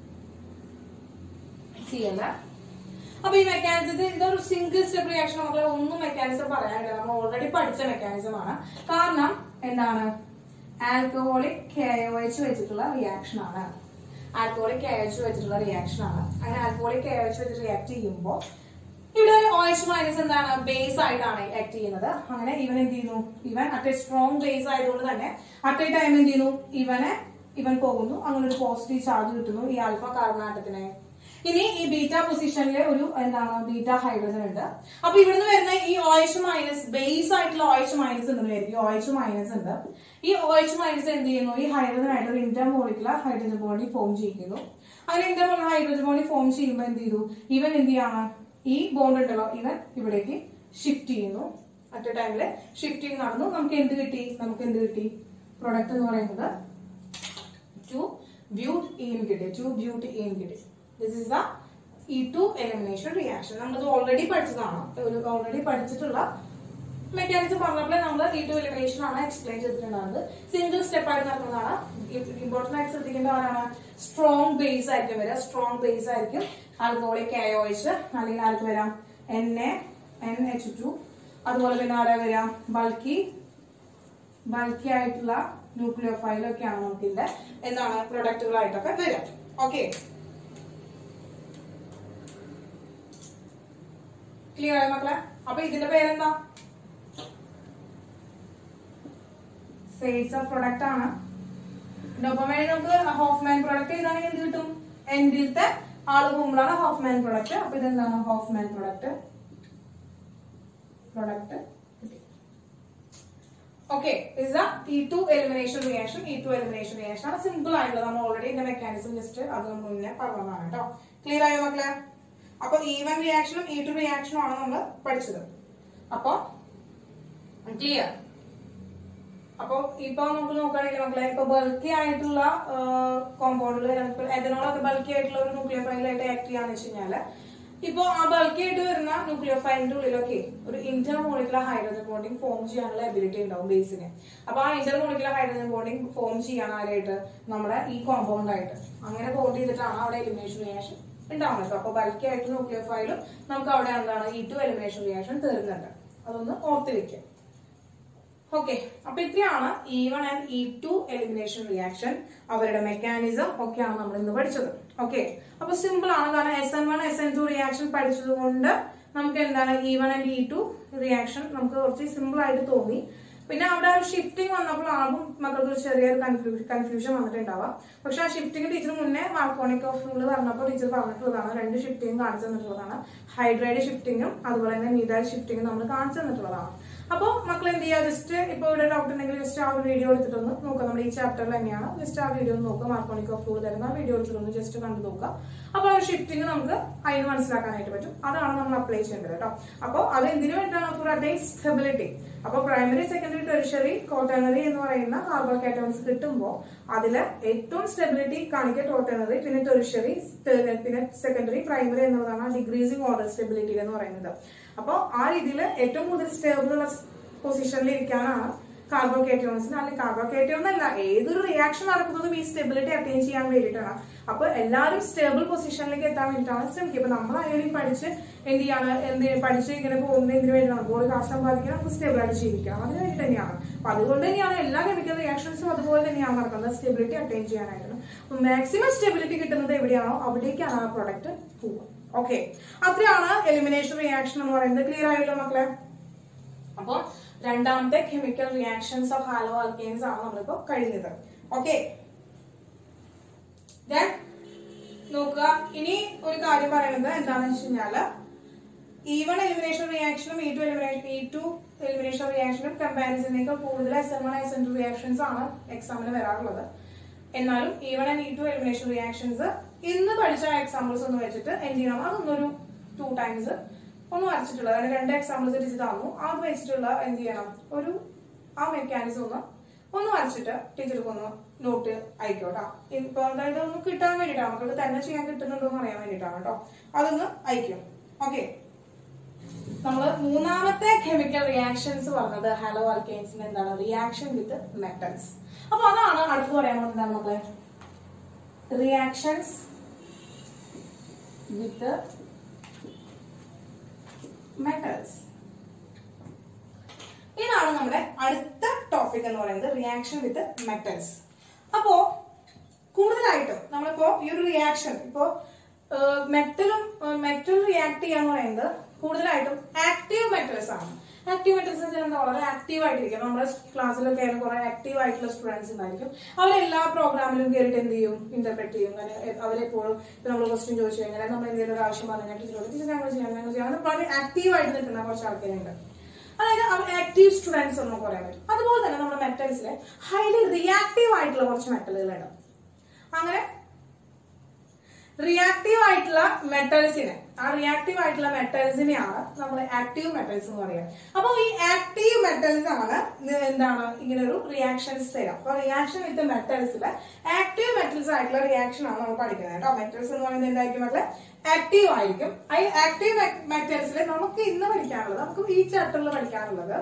ചെയ്യല്ല അപ്പൊ ഈ മെക്കാനിസത്തിൽ ഇതൊരു സിംഗിൾ സ്റ്റെപ്പ് റിയാക്ഷൻ നമുക്ക് ഒന്നും മെക്കാനിസം പറയാനില്ല നമ്മൾ ഓൾറെഡി പഠിച്ച മെക്കാനിസം ആണ് കാരണം എന്താണ് ആൽക്കഹോളിക് കെഒഎച്ച് വെച്ചിട്ടുള്ള റിയാക്ഷൻ ആണ് ആൽക്കഹോളിക് കെഒഎച്ച് വെച്ചിട്ടുള്ള റിയാക്ഷൻ ആണ് അങ്ങനെ ആൽക്കഹോളിക് കെഒഎച്ച് വെച്ച് റിയാക്ട് ചെയ്യുമ്പോൾ ഇവിടെ ഒ എച്ച് മൈനസ് എന്താണ് ബേസ് ആയിട്ടാണ് ആക്ട് ചെയ്യുന്നത് അങ്ങനെ ഇവൻ എന്ത് ചെയ്യുന്നു ഇവൻ അറ്റ് എ സ്ട്രോങ് ബേസ് ആയതുകൊണ്ട് തന്നെ അറ്റ് എ ടൈം എന്ത് ചെയ്യുന്നു ഇവനെ ഇവൻ പോകുന്നു അങ്ങനെ ഒരു പോസിറ്റീവ് ചാർജ് കിട്ടുന്നു ഈ ആൽഫ കാർബൺ ആറ്റത്തിനെ ഇനി ഈ ബീറ്റ പൊസിഷനിൽ ഒരു എന്താണ് ബീറ്റ ഹൈഡ്രജൻ ഉണ്ട് അപ്പൊ ഇവിടുന്ന് വരുന്ന ഈ ഒ എച്ച് മൈനസ് ബേസ് ആയിട്ടുള്ള ഒ എച്ച് മൈനസ് ഉണ്ടെന്ന് വിചാരിക്കും ഒ എച്ച് മൈനസ് ഉണ്ട് ഈ ഒ എച്ച് മൈനസ് എന്ത് ചെയ്യുന്നു ഈ ഹൈഡ്രജൻ ആയിട്ട് ഒരു ഇന്റർമോളിക്കുലർ ഹൈഡ്രജൻ ബോണ്ടി ഫോം ചെയ്യിക്കുന്നു അങ്ങനെ ഇന്റർമോളിക്കുലർ ഹൈഡ്രജൻ ബോണ്ടി ഫോം ചെയ്യുമ്പോൾ എന്ത് ചെയ്തു ഇവൻ എന്ത് ചെയ്യാണ് ഈ ബോണ്ട് ഉണ്ടല്ലോ ഇവൻ ഇവിടേക്ക് ഷിഫ്റ്റ് ചെയ്യുന്നു അറ്റ് എ ടൈമില് ഷിഫ്റ്റിംഗ് നടന്നു നമുക്ക് എന്ത് കിട്ടി നമുക്ക് എന്ത് കിട്ടി പ്രൊഡക്റ്റ് എന്ന് പറയുന്നത് ടു ബ്യൂട്ട് ഈൻ കിട്ടി ടു ബ്യൂട്ട് ഈൻ കിട്ടി this is the E two elimination reaction നമ്മളിത് ഓൾറെഡി പഠിച്ചതാണ് ഒരു ഓൾറെഡി പഠിച്ചിട്ടുള്ള മെക്കാനിസം പറഞ്ഞപ്പോൾ നമ്മൾ ഇ ടു എലിമിനേഷൻ ആണ് എക്സ്പ്ലെയിൻ ചെയ്തിട്ടുണ്ടാകുന്നത് സിംഗിൾ സ്റ്റെപ്പ് ആയിട്ട് നടക്കുന്നതാണ് ഇമ്പോർട്ടന്റ് ആയിട്ട് ശ്രദ്ധിക്കേണ്ട ആരാണ് സ്ട്രോങ് ബേസ് ആയിരിക്കും വരിക സ്ട്രോങ് ബേസ് ആയിരിക്കും ആൽക്കോളിക് കെഒഎച്ച് അല്ലെങ്കിൽ ആർക്ക് വരാം N A N H two അതുപോലെ പിന്നെ ആരാ വരാം ബൾക്കി ബൾക്കി ആയിട്ടുള്ള ന്യൂക്ലിയോ ഫൈലൊക്കെയാണ് നമുക്ക് ഇതിന്റെ എന്താണ് പ്രൊഡക്റ്റുകളായിട്ടൊക്കെ വരാം ഓക്കെ ക്ലിയർ ആയോ മക്കളെ അപ്പൊ ഇതിന്റെ പേരെന്താ സെയിൽസ് ഓഫ് പ്രൊഡക്റ്റ് ആണ് ഡോപ്പമൈൻ നമുക്ക് ഹോഫ്മാൻ പ്രൊഡക്റ്റ് ചെയ്താണെങ്കിൽ എന്ത് കിട്ടും എൻഡിലത്തെ ആള് പോകുമ്പോഴാണ് ഹോഫ്മാൻ പ്രൊഡക്റ്റ് അപ്പൊ ഇതെന്താണ് Hofmann product product okay is the E two elimination reaction E two elimination reaction ആണ് സിമ്പിൾ ആയിട്ടുള്ളത് നമ്മൾ ഓൾറെഡി ഇതിന്റെ മെക്കാനിസം ജസ്റ്റ് അത് മുന്നേ പറഞ്ഞതാണ് കേട്ടോ ക്ലിയർ ആയോ മക്കളെ അപ്പൊ ഇ വൺ റിയാക്ഷനും ഇ ടു റിയാക്ഷനും ആണ് നമ്മൾ പഠിച്ചത് അപ്പൊ ക്ലിയർ അപ്പൊ ഇപ്പൊ നമുക്ക് നോക്കുകയാണെങ്കിൽ മക്കളെ ഇപ്പൊ ബൾക്കി ആയിട്ടുള്ള കോമ്പൗണ്ടുകൾ എഥനോളൊക്കെ ബൾക്കി ആയിട്ടുള്ള ഒരു ന്യൂക്ലിയർ ഫൈലായിട്ട് ആക്ട് ചെയ്യാന്ന് വെച്ച് കഴിഞ്ഞാല് ഇപ്പൊ ആ ബൾക്കി ആയിട്ട് വരുന്ന ന്യൂക്ലിയർ ഫൈലിന്റെ ഉള്ളിലൊക്കെ ഒരു intermolecular hydrogen bonding form ചെയ്യാനുള്ള എബിലിറ്റി ഉണ്ടാവും ബേസിന് അപ്പൊ ആ intermolecular hydrogen bonding form ചെയ്യാൻ ആരായിട്ട് നമ്മുടെ ഈ കോമ്പൗണ്ട് ആയിട്ട് അങ്ങനെ ബോണ്ട് ചെയ്തിട്ടാണ് അവിടെ എലിമിനേഷൻ റിയാക്ഷൻ ഉണ്ടാവുന്നത് അപ്പൊ ബൾക്കി ആയിട്ട് ന്യൂക്ലിയർ ഫൈലും നമുക്ക് അവിടെ എന്താണ് ഈ ടു എലിമിനേഷൻ റിയാക്ഷൻ തീർന്നുണ്ട് അതൊന്ന് ഓർത്ത് വെക്കാം ഓക്കെ അപ്പൊ ഇത്രയാണ് E one and E two elimination reaction അവരുടെ മെക്കാനിസം ഒക്കെയാണ് നമ്മൾ ഇന്ന് പഠിച്ചത് ഓക്കെ അപ്പൊ സിമ്പിൾ ആണ് കാരണം S N one S N two reaction പഠിച്ചത് കൊണ്ട് നമുക്ക് എന്താണ് E one and E two reaction നമുക്ക് കുറച്ച് സിമ്പിൾ ആയിട്ട് തോന്നി പിന്നെ അവിടെ ഒരു ഷിഫ്റ്റിംഗ് വന്നപ്പോഴാണ് മക്കൾക്ക് ഒരു ചെറിയൊരു കൺഫ്യൂഷൻ കൺഫ്യൂഷൻ വന്നിട്ടുണ്ടാവാം പക്ഷെ ആ ഷിഫ്റ്റിംഗ് ടീച്ചർ മുന്നേ മാർക്കോണിക് ഓഫ് റൂള് പറഞ്ഞപ്പോൾ ടീച്ചർ പറഞ്ഞിട്ടുള്ളതാണ് രണ്ട് ഷിഫ്റ്റിംഗ് കാണിച്ചു തന്നിട്ടുള്ളതാണ് ഹൈഡ്രൈഡ് ഷിഫ്റ്റിംഗും അതുപോലെ തന്നെ മീതാൽ ഷിഫ്റ്റിംഗും നമ്മൾ കാണിച്ചു തന്നിട്ടുള്ളതാണ് അപ്പോൾ മക്കൾ എന്ത് ചെയ്യുക ജസ്റ്റ് ഇപ്പോൾ ഇവിടെ ഡൗട്ട് ഉണ്ടെങ്കിൽ ജസ്റ്റ് ആ ഒരു വീഡിയോ എടുത്തിട്ടൊന്ന് നോക്കുക നമ്മുടെ ഈ ചാപ്റ്ററിൽ തന്നെയാണ് ജസ്റ്റ് ആ വീഡിയോ ഒന്ന് നോക്കുക മാർക്കോണിക് ഓഫ് റൂൾ തരുന്ന ആ വീഡിയോ എടുത്തിട്ടൊന്ന് ജസ്റ്റ് കണ്ടു നോക്കുക അപ്പോൾ ആ ഒരു ഷിഫ്റ്റിംഗ് നമുക്ക് അതിന് മനസ്സിലാക്കാനായിട്ട് പറ്റും അതാണ് നമ്മൾ അപ്ലൈ ചെയ്യേണ്ടത് കേട്ടോ അപ്പോൾ അത് എന്തിനു വേണ്ടിയാണ് ഫോർ അറ്റൈൻ സ്റ്റെബിലിറ്റി അപ്പോൾ പ്രൈമറി സെക്കൻഡറി ടെറിഷറി ക്വാട്ടേണറി എന്ന് പറയുന്ന കാർബൺ കാറ്റോൺസ് കിട്ടുമ്പോൾ അതിൽ ഏറ്റവും സ്റ്റെബിലിറ്റി കാണിക്കുക ക്വാട്ടേണറി പിന്നെ ടെറിഷറി പിന്നെ സെക്കൻഡറി പ്രൈമറി എന്നുള്ളതാണ് ഡിഗ്രീസിങ് ഓർഡർ സ്റ്റെബിലിറ്റി എന്ന് പറയുന്നത് അപ്പോൾ ആ രീതിയിൽ ഏറ്റവും കൂടുതൽ സ്റ്റേബിൾ ഉള്ള പൊസിഷനിൽ ഇരിക്കാനാണ് കാർബോക്കേറ്റോൺസിന് അല്ലെങ്കിൽ കാർബോക്കേറ്റോൺ അല്ല ഏതൊരു റിയാക്ഷൻ നടക്കുന്നതും ഈ സ്റ്റെബിലിറ്റി അറ്റൈൻ ചെയ്യാൻ വേണ്ടിയിട്ടാണ് അപ്പൊ എല്ലാവരും സ്റ്റേബിൾ പൊസിഷനിലേക്ക് എത്താൻ വേണ്ടിയിട്ടാണ് ശ്രമിക്കുക അപ്പൊ നമ്മളായാലും പഠിച്ച് എന്ത് ചെയ്യാണ് എന്ത് പഠിച്ച് ഇങ്ങനെ പോകുന്നത് എന്തിനു വേണ്ടിയാണ് ബോഡി കാസ്റ്റ് സമ്പാദിക്കണം നമുക്ക് സ്റ്റേബിൾ ആയിട്ട് ജീവിക്കണം അതിന് വേണ്ടി തന്നെയാണ് അപ്പൊ അതുകൊണ്ട് തന്നെയാണ് എല്ലാ കെമിക്കൽ റിയാക്ഷൻസും അതുപോലെ തന്നെയാണ് നടക്കുന്നത് സ്റ്റെബിലിറ്റി അറ്റൈൻ ചെയ്യാനായിട്ട് മാക്സിമം സ്റ്റെബിലിറ്റി കിട്ടുന്നത് എവിടെയാണോ അവിടേക്കാണ് ആ പ്രൊഡക്റ്റ് പോവുക ഓക്കെ അത്രയാണ് എലിമിനേഷൻ റിയാക്ഷൻ എന്ന് പറയുന്നത് ക്ലിയർ ആയല്ലോ മക്കളെ അപ്പൊ രണ്ടാമത്തെ chemical reactions of haloalkanes ആണ് നമ്മളിപ്പോ കഴിഞ്ഞത് ഓക്കെ നോക്കുക ഇനി ഒരു കാര്യം പറയുന്നത് എന്താണെന്ന് വെച്ച് കഴിഞ്ഞാല് ഇ വൺ എലിമിനേഷൻ റിയാക്ഷനും E two elimination E two elimination റിയാക്ഷനും കമ്പാരിസണിനേക്കാൾ കൂടുതൽ S N one S N two reactions ആണ് എക്സാമിന് വരാറുള്ളത് എന്നാലും E one and E two elimination reactions ഇന്ന് പഠിച്ച എക്സാമ്പിൾസ് ഒന്ന് വെച്ചിട്ട് എന്ത് ചെയ്യണം അതൊന്നൊരു ടു ടൈംസ് ഒന്ന് വരച്ചിട്ടുള്ളത് അതായത് രണ്ട് എക്സാമ്പിൾസ് ടീച്ചർ തന്നു അത് വെച്ചിട്ടുള്ള എന്ത് ചെയ്യണം ഒരു ആ മെക്കാനിസം ഒന്ന് ഒന്ന് വരച്ചിട്ട് ടീച്ചർക്ക് ഒന്ന് നോട്ട് അയക്കോട്ടോ ഇപ്പൊ അതായത് ഒന്ന് കിട്ടാൻ വേണ്ടിയിട്ടാണ് നമുക്ക് തന്നെ ചെയ്യാൻ കിട്ടുന്നുണ്ടോ എന്ന് അറിയാൻ വേണ്ടിയിട്ടാണ് കേട്ടോ അതൊന്ന് അയക്കും ഓക്കെ നമ്മൾ മൂന്നാമത്തെ കെമിക്കൽ റിയാക്ഷൻസ് പറഞ്ഞത് ഹലോ ആൽക്കെയിൻസിന് എന്താണ് റിയാക്ഷൻ വിത്ത് മെറ്റൽസ് അപ്പൊ അതാണ് അടുത്ത് പറയാൻ പോകുന്നത് എന്താണ് മക്കളെ റിയാക്ഷൻസ് വിത്ത് മെറ്റൽസ് ഇതാണ് നമ്മുടെ അടുത്ത ടോപ്പിക് എന്ന് പറയുന്നത് റിയാക്ഷൻ വിത്ത് മെറ്റൽസ് അപ്പോ കൂടുതലായിട്ടും നമ്മളിപ്പോ ഈ ഒരു റിയാക്ഷൻ ഇപ്പോ മെറ്റലും മെറ്റൽ റിയാക്ട് ചെയ്യാന്ന് പറയുന്നത് കൂടുതലായിട്ടും ആക്റ്റീവ് മെറ്റൽസ് ആണ് ആക്റ്റീവ് മെറ്റൽസ് എന്ന് വെച്ചാൽ വളരെ ആക്റ്റീവ് ആയിട്ടിരിക്കും നമ്മുടെ ക്ലാസ്സിലൊക്കെ ആയാലും കുറെ ആക്റ്റീവ് ആയിട്ടുള്ള സ്റ്റുഡൻസ് ഉണ്ടായിരിക്കും അവർ എല്ലാ പ്രോഗ്രാമിലും കയറിയിട്ട് എന്ത് ചെയ്യും ഇന്റർപ്രറ്റ് ചെയ്യും അങ്ങനെ അവരെപ്പോഴും ഇപ്പൊ നമ്മൾ ക്വസ്റ്റ്യൻ ചോദിച്ചു കഴിഞ്ഞാൽ നമ്മൾ എന്തെങ്കിലും ഒരു ആവശ്യം പറഞ്ഞാൽ ടീച്ചറോട് ടീച്ചർ ഞങ്ങൾ ചെയ്യാം ഞങ്ങൾ ചെയ്യാം അങ്ങനെ വളരെ ആക്റ്റീവ് ആയിട്ട് നിൽക്കുന്ന കുറച്ച് ആൾക്കാരുണ്ട് അതായത് അവർ ആക്റ്റീവ് സ്റ്റുഡൻസ് എന്ന് നമുക്ക് പറയാൻ പറ്റും അതുപോലെ തന്നെ നമ്മുടെ മെറ്റൽസിലെ ഹൈലി റിയാക്റ്റീവ് ആയിട്ടുള്ള കുറച്ച് മെറ്റലുകളുണ്ട് അങ്ങനെ റിയാക്റ്റീവ് ആയിട്ടുള്ള മെറ്റൽസിനെ ആ റിയാക്റ്റീവ് ആയിട്ടുള്ള മെറ്റൽസിനെയാണ് നമ്മൾ ആക്റ്റീവ് മെറ്റൽസ് എന്ന് പറയുക അപ്പോൾ ഈ ആക്റ്റീവ് മെറ്റൽസ് ആണ് ഇത് എന്താണ് ഇങ്ങനെ ഒരു റിയാക്ഷൻസ് തരാം അപ്പൊ റിയാക്ഷൻ വിത്ത് മെറ്റൽസിലെ ആക്റ്റീവ് മെറ്റൽസ് ആയിട്ടുള്ള റിയാക്ഷൻ ആണ് നമ്മൾ പഠിക്കുന്നത് കേട്ടോ മെറ്റൽസ് എന്ന് പറയുന്നത് എന്തായിരിക്കും മക്കളെ ആക്റ്റീവ് ആയിരിക്കും ഈ ആക്റ്റീവ് മെറ്റൽസിൽ നമുക്ക് ഇന്ന് പഠിക്കാനുള്ളത് നമുക്ക് ഈ ചാപ്റ്ററിൽ പഠിക്കാനുള്ളത്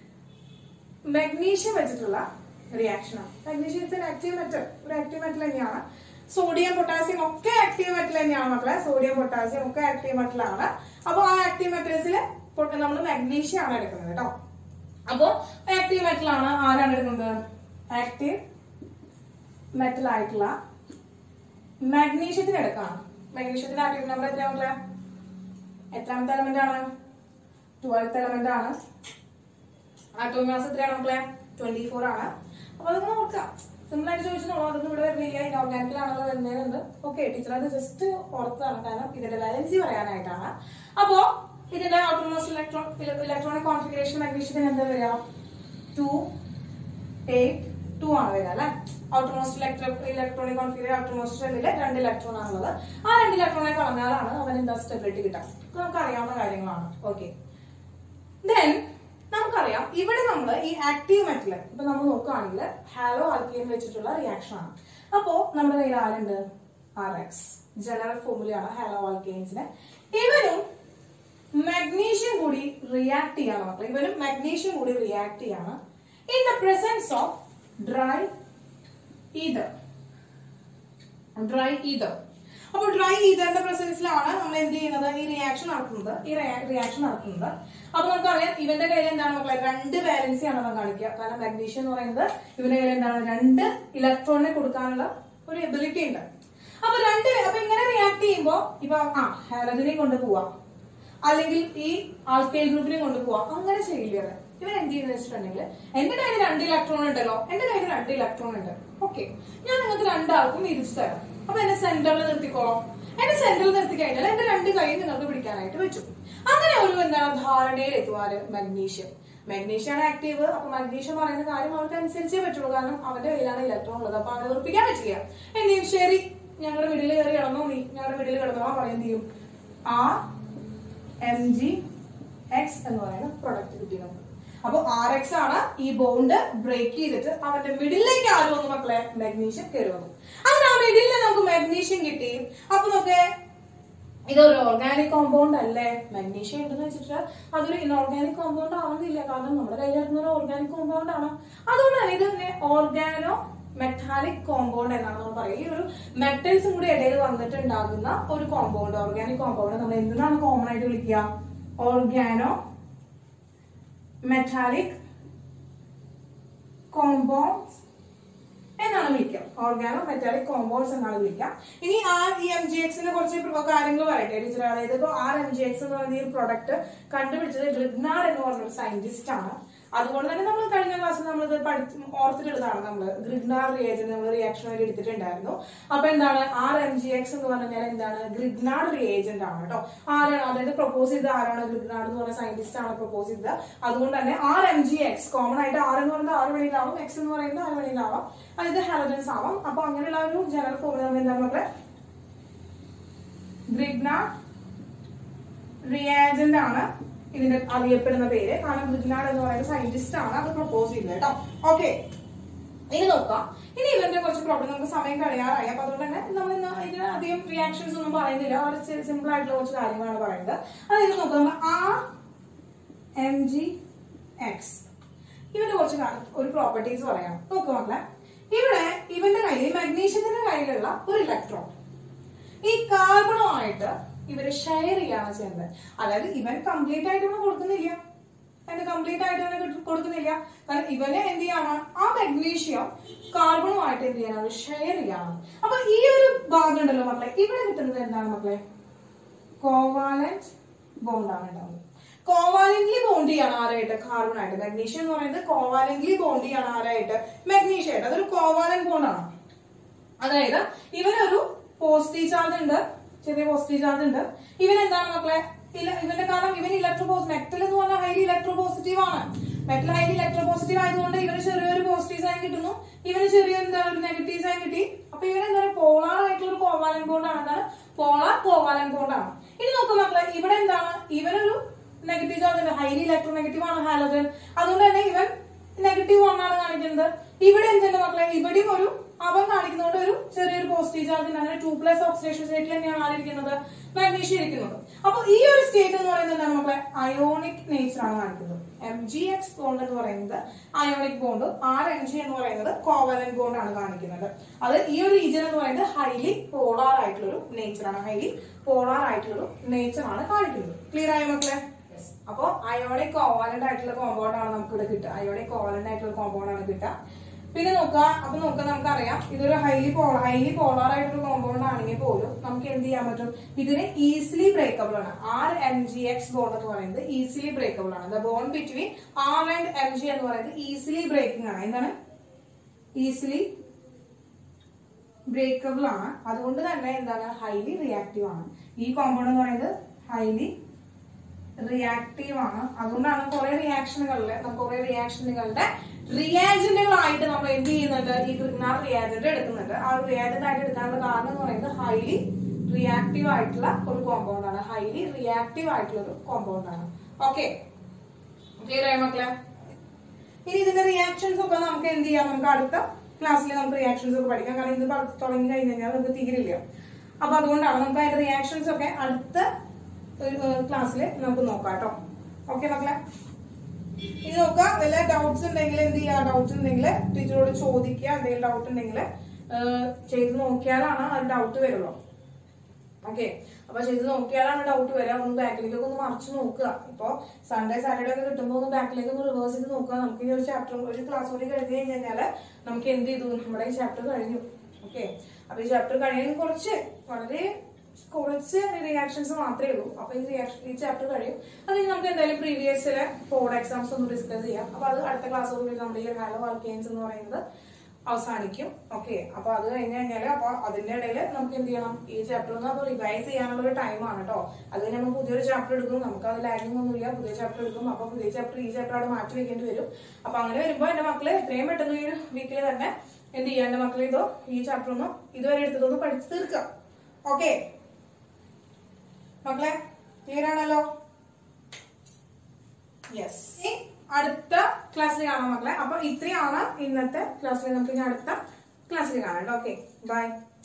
മഗ്നീഷ്യം വെച്ചിട്ടുള്ള റിയാക്ഷൻ ആണ് മഗ്നീഷ്യം ഇസ് ആക്റ്റീവ് മെറ്റൽ ഒരു ആക്റ്റീവ് മെറ്റൽ തന്നെയാണ് സോഡിയം പൊട്ടാസ്യം ഒക്കെ ആക്റ്റീവ് മെറ്റൽ തന്നെയാണ് മക്കളെ സോഡിയം പൊട്ടാസ്യം ഒക്കെ ആക്റ്റീവ് മെറ്റൽ ആണ് അപ്പൊ ആ ആക്റ്റീവ് മെറ്റൽസിൽ നമ്മൾ മഗ്നീഷ്യം ആണ് എടുക്കുന്നത് കേട്ടോ അപ്പോ ആക്റ്റീവ് മെറ്റൽ ആണ് ആരാണ് എടുക്കുന്നത് ആക്റ്റീവ് മെറ്റൽ ആയിട്ടുള്ള മാഗ്നീഷ്യത്തിന് എടുക്കാം മാഗ്നീഷ്യത്തിന്റെ ആക്റ്റീവ് നമ്പർ എത്രയാ മക്കളെ എത്രാമത്തെ എലമെന്റ് ആണ് ട്വൽത്ത് എലമെന്റ് ആണ് ആറ്റോമിക് മാസ് എത്രയാണ് മക്കളെ ട്വന്റി ഫോർ ആണ് അപ്പൊ അതൊക്കെ നോക്കാം സിമ്പിൾ ആയിട്ട് ചോദിച്ചു നോക്കാം അതൊന്നും ഇവിടെ വരുന്നില്ല ഇനോർഗാനിക്കിലാണല്ലോ വരുന്നതെന്നുണ്ട് ഓക്കെ ടീച്ചർ അത് ജസ്റ്റ് ഓർത്താണ് കാരണം ഇതിന്റെ വാലൻസി പറയാനായിട്ടാണ് അപ്പോ ഇതിന്റെ ഓട്ടോമോസ്റ്റ് ഇലക്ട്രോ ഇലക്ട്രോണിക് കോൺഫിഗറേഷൻ മാഗ്നീഷ്യത്തിന് എന്താ വരിക ടു എയ്റ്റ് ടു ആണ് വരിക അല്ലെ outermost electro electronic configuration outermost ഷെല്ലില് രണ്ട് ഇലക്ട്രോൺ ആണുള്ളത് ആ രണ്ട് ഇലക്ട്രോണെ കളഞ്ഞാലാണ് അവൻ എന്താ സ്റ്റെബിലിറ്റി കിട്ടുക ഇത് നമുക്ക് അറിയാവുന്ന കാര്യങ്ങളാണ് ഓക്കെ ദെൻ നമുക്കറിയാം ഇവിടെ നമ്മൾ ഈ ആക്റ്റീവ് മെറ്റൽ ഇപ്പൊ നമ്മൾ നോക്കുകയാണെങ്കിൽ ഹാലോ ആൽക്കീൻ വെച്ചിട്ടുള്ള റിയാക്ഷൻ ആണ് അപ്പോ നമ്മുടെ കയ്യിൽ ആരുണ്ട് ആർ എക്സ് ജനറൽ ഫോമുലയാണ് ഹാലോ ആൽക്കെയിൻസിന് ഇവനും മാഗ്നീഷ്യം കൂടി റിയാക്ട് ചെയ്യാണ് മക്കളെ ഇവനും മാഗ്നീഷ്യം കൂടി റിയാക്ട് ചെയ്യാണ് in the presence of dry ether dry ether അപ്പോൾ ഡ്രൈ ഈതറിന്റെ പ്രസൻസിലാണ് നമ്മൾ എന്ത് ചെയ്യുന്നത് ഈ റിയാക്ഷൻ നടത്തുന്നത് ഈ റിയാക്ഷൻ നടത്തുന്നത് അപ്പൊ നമുക്കറിയാം ഇവന്റെ കയ്യിൽ എന്താണ് മക്കളെ രണ്ട് വാലൻസി ആണ് നമ്മൾ കാണിക്കുക കാരണം മാഗ്നീഷ്യം എന്ന് പറയുന്നത് ഇവന്റെ കയ്യിൽ എന്താണ് രണ്ട് ഇലക്ട്രോണിനെ കൊടുക്കാനുള്ള ഒരു എബിലിറ്റി ഉണ്ട് അപ്പൊ രണ്ട് അപ്പൊ ഇങ്ങനെ റിയാക്ട് ചെയ്യുമ്പോ ഇപ്പൊ ആ ഹാലജിനെ കൊണ്ടുപോവാം അല്ലെങ്കിൽ ഈ ആൽക്കൈൽ ഗ്രൂപ്പിനെ കൊണ്ടുപോവാം അങ്ങനെ ചെയ്യില്ല അവൻ. ഇവൻ എന്ത് ചെയ്യുന്ന വെച്ചിട്ടുണ്ടെങ്കിൽ എന്റെ കയ്യിൽ രണ്ട് ഇലക്ട്രോൺ ഉണ്ടല്ലോ എന്റെ കയ്യിൽ രണ്ട് ഇലക്ട്രോൺ ഉണ്ട് ഓക്കെ ഞാൻ നിങ്ങൾക്ക് രണ്ടാൾക്കും വീതിച്ചു തരാം അപ്പൊ എന്നെ സെന്ററിൽ നിർത്തിക്കോളാം എന്നെ സെന്ററിൽ നിർത്തി കഴിഞ്ഞാൽ എന്റെ രണ്ട് കൈ നിങ്ങൾക്ക് പിടിക്കാനായിട്ട് പറ്റും അങ്ങനെ ഒരു എന്താണ് ധാരണയിൽ എത്തുവാറ് മഗ്നീഷ്യം മഗ്നീഷ്യം ആണ് ആക്റ്റീവ് അപ്പൊ മഗ്നീഷ്യം പറയുന്ന കാര്യം അവർക്ക് അനുസരിച്ചേ പറ്റുള്ളൂ കാരണം അവന്റെ കയ്യിലാണ് ഇലക്ട്രോൺ ഉള്ളത് അപ്പൊ അവനെ ഉറപ്പിക്കാൻ പറ്റില്ല എന്ത് ചെയ്യും ശരി ഞങ്ങളുടെ വീട്ടിൽ കയറി കിടന്നോ നീ ഞങ്ങളുടെ വീട്ടിൽ കിടന്നോ പറയും എന്ത് ചെയ്യും ആ എം ജി എക്സ് എന്ന് പറയുന്ന പ്രൊഡക്റ്റ് കിട്ടി നമുക്ക് അപ്പൊ ആർ എക്സ് ആണ് ഈ ബോണ്ട് ബ്രേക്ക് ചെയ്തിട്ട് അവന്റെ മിഡിലേക്ക് ആരും വന്നു മക്കളെ മാഗ്നീഷ്യം കയറി വന്നു അങ്ങനെ ആ മിഡിലിൽ നമുക്ക് മാഗ്നീഷ്യം കിട്ടി അപ്പൊ നമുക്ക് ഇതൊരു ഓർഗാനിക് കോമ്പൗണ്ട് അല്ലേ മഗ്നീഷ്യം ഉണ്ടെന്ന് വെച്ചിട്ട് അതൊരു ഇൻഓർഗാനിക് കോമ്പൗണ്ട് ആവുന്നില്ല കാരണം നമ്മുടെ കയ്യിലിരുന്ന ഒരു ഓർഗാനിക് കോമ്പൗണ്ട് ആണ് അതുകൊണ്ട് തന്നെ ഇത് ഓർഗാനോ മെറ്റാലിക് കോമ്പൗണ്ട് എന്നാണ് നമ്മൾ പറയുക ഈ ഒരു മെറ്റൽസും കൂടി ഇടയിൽ വന്നിട്ടുണ്ടാകുന്ന ഒരു കോമ്പൗണ്ട് ഓർഗാനിക് കോമ്പൗണ്ട് നമ്മൾ എന്തിനാണ് കോമൺ ആയിട്ട് വിളിക്കുക ഓർഗാനോ മെറ്റാലിക് കോമ്പൗണ്ട്സ് എന്നാണ് വിളിക്കുക ഓർഗാനോ മെറ്റാലിക് കോമ്പൗണ്ട്സ് എന്നാണ് വിളിക്കുക ഇനി ആർ ഇ എം ജി എക്സിനെ കുറച്ച് പ്ര- കാര്യങ്ങൾ പറയട്ടെ ടീച്ചർ അതായത് ഇപ്പോൾ ആർ എം ജി എക്സ് എന്ന് പറയുന്ന ഈ ഒരു പ്രൊഡക്റ്റ് കണ്ടുപിടിച്ചത് ഗ്രിഗ്നാഡ് എന്ന് പറഞ്ഞ ഒരു സയന്റിസ്റ്റ് ആണ് അതുകൊണ്ട് തന്നെ നമ്മൾ കഴിഞ്ഞ ക്ലാസ്സിൽ നമ്മൾ ഇത് പഠിച്ച് ഓർത്തിട്ടെടുത്താണ് നമ്മൾ ഗ്രിഗ്നാഡ് റിയേജൻ നമ്മൾ റിയാക്ഷൻ വേണ്ടി എടുത്തിട്ടുണ്ടായിരുന്നു അപ്പൊ എന്താണ് ആർ എം ജി എക്സ് എന്ന് പറഞ്ഞാൽ എന്താണ് ഗ്രിഗ്നാഡ് റിയേജന്റ് ആണ് കേട്ടോ ആരാണ് അതായത് പ്രപ്പോസ് ചെയ്ത ആരാണ് ഗ്രിഗ്നാഡ് എന്ന് പറഞ്ഞ സയന്റിസ്റ്റ് ആണ് പ്രപ്പോസ് ചെയ്തത് അതുകൊണ്ട് തന്നെ R M G X common ആയിട്ട് ആർ എന്ന് പറയുന്നത് ആറ് വെളിയിലാവും എക്സ് എന്ന് പറയുന്നത് ആറ് വെളിയിലാവാം അതായത് ഹാലജൻസ് ആവാം അപ്പൊ അങ്ങനെയുള്ള ഒരു ജനറൽ ഫോമിൽ നമ്മൾ എന്താണ് മക്കളെ ഗ്രിഗ്നാഡ് റിയാജന്റ് ആണ് ഇതിന്റെ അറിയപ്പെടുന്ന പേര് കാരണം ഗ്രിഗ്നാഡ് എന്ന് പറയുന്ന സയന്റിസ്റ്റ് ആണ് അത് പ്രപ്പോസ് ചെയ്തത് കേട്ടോ ഓക്കെ ഇനി നോക്കാം ഇനി ഇവന്റെ കുറച്ച് പ്രോബ്ലം നമുക്ക് സമയം കഴിയാറായി അപ്പൊ അതുകൊണ്ട് തന്നെ നമ്മൾ ഇന്ന് ഇതിന് അധികം റിയാക്ഷൻസ് ഒന്നും പറയുന്നില്ല വളരെ സിമ്പിൾ ആയിട്ടുള്ള കുറച്ച് കാര്യങ്ങളാണ് പറയുന്നത് അതായത് നോക്കാം നമ്മൾ ആർ എം ജി എക്സ് ഇവന്റെ കുറച്ച് കാ- ഒരു പ്രോപ്പർട്ടീസ് പറയാം നോക്കുക മക്കളെ ഇവിടെ ഇവന്റെ കയ്യിൽ മഗ്നീഷ്യത്തിന്റെ കയ്യിലുള്ള ഒരു ഇലക്ട്രോൺ ഈ കാർബണുമായിട്ട് ഇവര് ഷെയർ ചെയ്യാണ് ചെയ്യുന്നത് അതായത് ഇവൻ കംപ്ലീറ്റ് ആയിട്ടൊന്നും കൊടുക്കുന്നില്ല അതിന് കംപ്ലീറ്റ് ആയിട്ട് തന്നെ കിട്ട- കൊടുക്കുന്നില്ല കാരണം ഇവനെ എന്ത് ചെയ്യാണ് ആ മഗ്നീഷ്യം കാർബണുമായിട്ട് എന്ത് ചെയ്യണം അവർ ഷെയർ ചെയ്യാണ് അപ്പൊ ഈ ഒരു ഭാഗം ഉണ്ടല്ലോ മക്കളെ ഇവിടെ കിട്ടുന്നത് എന്താണ് മക്കളെ കോവാലന്റ് ബോണ്ടാണ് ഉണ്ടാവുന്നത് കോവാലന്റ്ലി ബോണ്ട് ചെയ്യാണ് ആരായിട്ട് കാർബൺ ആയിട്ട് മഗ്നീഷ്യം എന്ന് പറയുന്നത് കോവാലന്റ്ലി ബോണ്ട് ചെയ്യാണ് ആരായിട്ട് മഗ്നീഷ്യം ആയിട്ട് അതൊരു കോവാലന്റ് ബോണ്ടാണ് അതായത് ഇവനൊരു പോസിറ്റീവ് ചാർജ് ഉണ്ട് ചെറിയ പോസിറ്റീവ് ചാർജ് ഉണ്ട് ഇവൻ എന്താണ് മക്കളെ ഇല്ല ഇവന്റെ കാരണം ഇവൻ ഇലക്ട്രോ മെറ്റൽ എന്ന് പറഞ്ഞാൽ ഹൈലി ഇലക്ട്രോ പോസിറ്റീവ് ആണ് മെറ്റൽ ഹൈലി ഇലക്ട്രോ പോസിറ്റീവ് ആയതുകൊണ്ട് ഇവന് ചെറിയൊരു പോസിറ്റീവ് സൈൻ കിട്ടുന്നു ഇവന് ചെറിയ എന്താണ് ഒരു നെഗറ്റീവ് സൈൻ കിട്ടി അപ്പൊ ഇവൻ എന്താണ് പോളാർ ആയിട്ടുള്ള ഒരു കോവാലൻ ബോണ്ട് ആണ് എന്താണ് പോളാർ കോവാലൻ ബോണ്ട് ആണ് ഇനി നോക്കാം മക്കളെ ഇവിടെ എന്താണ് ഇവനൊരു നെഗറ്റീവ് ചാർജ് ഉണ്ട് ഹൈലി ഇലക്ട്രോ നെഗറ്റീവ് ആണ് ഹാലോജൻ അതുകൊണ്ട് തന്നെ ഇവൻ നെഗറ്റീവ് ആണ് കാണിക്കുന്നത് ഇവിടെ എന്തുണ്ട് മക്കളെ ഇവിടെയും ഒരു അവൻ കാണിക്കുന്നതുകൊണ്ട് ഒരു ചെറിയൊരു പോസിറ്റീവ് ചാർജ് ഉണ്ട് അങ്ങനെ ടു പ്ലസ് ഓക്സിഡേഷൻ സ്റ്റേറ്റിൽ തന്നെയാണ് ആരിയിരിക്കുന്നത് മാഗ്നീഷ്യം ഇരിക്കുന്നത് അപ്പൊ ഈ ഒരു സ്റ്റേറ്റ് എന്ന് പറയുന്നത് എന്താണ് മക്കളെ അയോണിക് നേച്ചർ ആണ് കാണിക്കുന്നത് എം ജി എക്സ് ബോണ്ട് എന്ന് പറയുന്നത് ionic bond R M G എന്ന് പറയുന്നത് കോവലൻ ബോണ്ട് ആണ് കാണിക്കുന്നത് അത് ഈ ഒരു റീജിയൻ എന്ന് പറയുന്നത് ഹൈലി പോളാർ ആയിട്ടുള്ള ഒരു നേച്ചർ ആണ് ഹൈലി പോളാർ ആയിട്ടുള്ള ഒരു നേച്ചർ ആണ് കാണിക്കുന്നത് ക്ലിയർ ആയോ മക്കളെ അപ്പോ അയോണിക് കോവാലന്റ് ആയിട്ടുള്ള കോമ്പൗണ്ട് ആണ് നമുക്ക് ഇവിടെ കിട്ടുക അയോണിക് കോവാലന്റ് ആയിട്ടുള്ള കോമ്പൗണ്ട് ആണ് കിട്ടുക പിന്നെ നോക്കുക അപ്പൊ നോക്കുക നമുക്കറിയാം ഇതൊരു ഹൈലി പോള ഹൈലി പോളാർ ആയിട്ടുള്ള കോമ്പൗണ്ട് ആണെങ്കിൽ പോലും നമുക്ക് എന്ത് ചെയ്യാൻ പറ്റും ഇതിന് ഈസിലി ബ്രേക്കബിൾ ആണ് R M G X bond എന്ന് പറയുന്നത് ഈസിലി ബ്രേക്കബിൾ ആണ് the bond between R and M G എന്ന് പറയുന്നത് ഈസിലി ബ്രേക്കിംഗ് ആണ് എന്താണ് ഈസിലി ബ്രേക്കബിൾ ആണ് അതുകൊണ്ട് തന്നെ എന്താണ് ഹൈലി റിയാക്റ്റീവ് ആണ് ഈ കോമ്പൗണ്ട് എന്ന് പറയുന്നത് ഹൈലി റിയാക്റ്റീവ് ആണ് അതുകൊണ്ടാണ് കുറെ റിയാക്ഷനുകളിൽ നമുക്ക് കുറെ റിയാക്ഷനുകളുടെ റിയാജന്റുകളായിട്ട് നമ്മൾ എന്ത് ചെയ്യുന്നുണ്ട് ഈ ഗ്രിഗ്നാർ റിയാജന്റ് എടുക്കുന്നുണ്ട് ആ ഒരു റിയാജന്റ് ആയിട്ട് എടുക്കാനുള്ള കാരണം എന്ന് പറയുന്നത് ഹൈലി റിയാക്റ്റീവ് ആയിട്ടുള്ള ഒരു കോമ്പൗണ്ട് ആണ് ഹൈലി റിയാക്റ്റീവ് ആയിട്ടുള്ള ഒരു കോമ്പൗണ്ട് ആണ് ഓക്കെ ക്ലിയർ ആയി മക്കളെ ഇനി ഇതിന്റെ റിയാക്ഷൻസ് ഒക്കെ നമുക്ക് എന്ത് ചെയ്യാം നമുക്ക് അടുത്ത ക്ലാസ്സിൽ നമുക്ക് റിയാക്ഷൻസ് ഒക്കെ പഠിക്കാം കാരണം ഇത് പഠി- തുടങ്ങി കഴിഞ്ഞ് കഴിഞ്ഞാൽ നമുക്ക് തീരില്ല അപ്പൊ അതുകൊണ്ടാണ് നമുക്ക് അതിന്റെ റിയാക്ഷൻസ് ഒക്കെ അടുത്ത ക്ലാസ്സിൽ നമുക്ക് നോക്കാം കേട്ടോ ഓക്കെ മക്കളെ ഇനി നോക്കാം വല്ല ഡൗട്ട്സ് ഉണ്ടെങ്കിൽ എന്ത് ചെയ്യുക ഡൗട്ട്സ് ഉണ്ടെങ്കിൽ ടീച്ചറോട് ചോദിക്കുക എന്തെങ്കിലും ഡൗട്ട് ഉണ്ടെങ്കിൽ ചെയ്ത് നോക്കിയാലാണ് ആ ഡൗട്ട് വരുള്ളൂ ഓക്കെ അപ്പൊ ചെയ്ത് നോക്കിയാലാണ് ഡൗട്ട് വരിക ഒന്ന് ബാക്കിലേക്കൊക്കെ ഒന്ന് മറിച്ച് നോക്കുക ഇപ്പൊ സൺഡേ സാറ്റർഡേ ഒക്കെ കിട്ടുമ്പോൾ ഒന്ന് ബാക്കിലേക്ക് ഒന്ന് റിവേഴ്സ് ചെയ്ത് നോക്കുക നമുക്ക് ഈ ഒരു ചാപ്റ്റർ ഒരു ക്ലാസ് കൂടി കഴിഞ്ഞ് കഴിഞ്ഞ് കഴിഞ്ഞാല് നമുക്ക് എന്ത് ചെയ്തു നമ്മുടെ ഈ ചാപ്റ്റർ കഴിഞ്ഞു ഓക്കെ അപ്പൊ ഈ ചാപ്റ്റർ കഴിയാൻ കുറച്ച് വളരെ കുറച്ച് റിയാക്ഷൻസ് മാത്രമേ ഉള്ളൂ അപ്പൊ ഈ റിയാക്ഷൻ ഈ ചാപ്റ്റർ കഴിയും അത് കഴിഞ്ഞ് നമുക്ക് എന്തായാലും പ്രീവിയസിലെ ബോർഡ് എക്സാംസ് ഒന്ന് ഡിസ്കസ് ചെയ്യാം അപ്പൊ അത് അടുത്ത ക്ലാസ്സോടുകൂടി നമ്മുടെ ഈ ഹാലോ ആൽക്കെയിൻസ് എന്ന് പറയുന്നത് അവസാനിക്കും ഓക്കെ അപ്പൊ അത് കഴിഞ്ഞ് കഴിഞ്ഞാല് അപ്പൊ അതിന്റെ ഇടയിൽ നമുക്ക് എന്ത് ചെയ്യണം ഈ ചാപ്റ്റർ ഒന്ന് അപ്പൊ റിവൈസ് ചെയ്യാനുള്ള ഒരു ടൈമാണ് കേട്ടോ അത് കഴിഞ്ഞ് നമ്മൾ പുതിയൊരു ചാപ്റ്റർ എടുക്കും നമുക്ക് അത് ലാഗിങ് ഒന്നുമില്ല പുതിയ ചാപ്റ്റർ എടുക്കും അപ്പൊ പുതിയ ചാപ്റ്റർ ഈ ചാപ്റ്റർ അവിടെ മാറ്റി വെക്കേണ്ടി വരും അപ്പൊ അങ്ങനെ വരുമ്പോ എന്റെ മക്കള് എത്രയും പെട്ടെന്ന് ഈ വീക്കിൽ തന്നെ എന്ത് ചെയ്യാം എന്റെ മക്കളെ ഇതോ ഈ ചാപ്റ്റർ ഒന്ന് ഇതുവരെ എടുത്തതൊന്ന് പഠിച്ചു തീർക്കുക ഓക്കെ മക്കളെ ക്ലിയർ ആണല്ലോ യെസ് അടുത്ത ക്ലാസ്സിൽ കാണാം മക്കളെ അപ്പൊ ഇത്രയാണ് ഇന്നത്തെ ക്ലാസ്സിൽ നമുക്ക് ഇനി അടുത്ത ക്ലാസ്സിൽ കാണാം ഓക്കെ ബൈ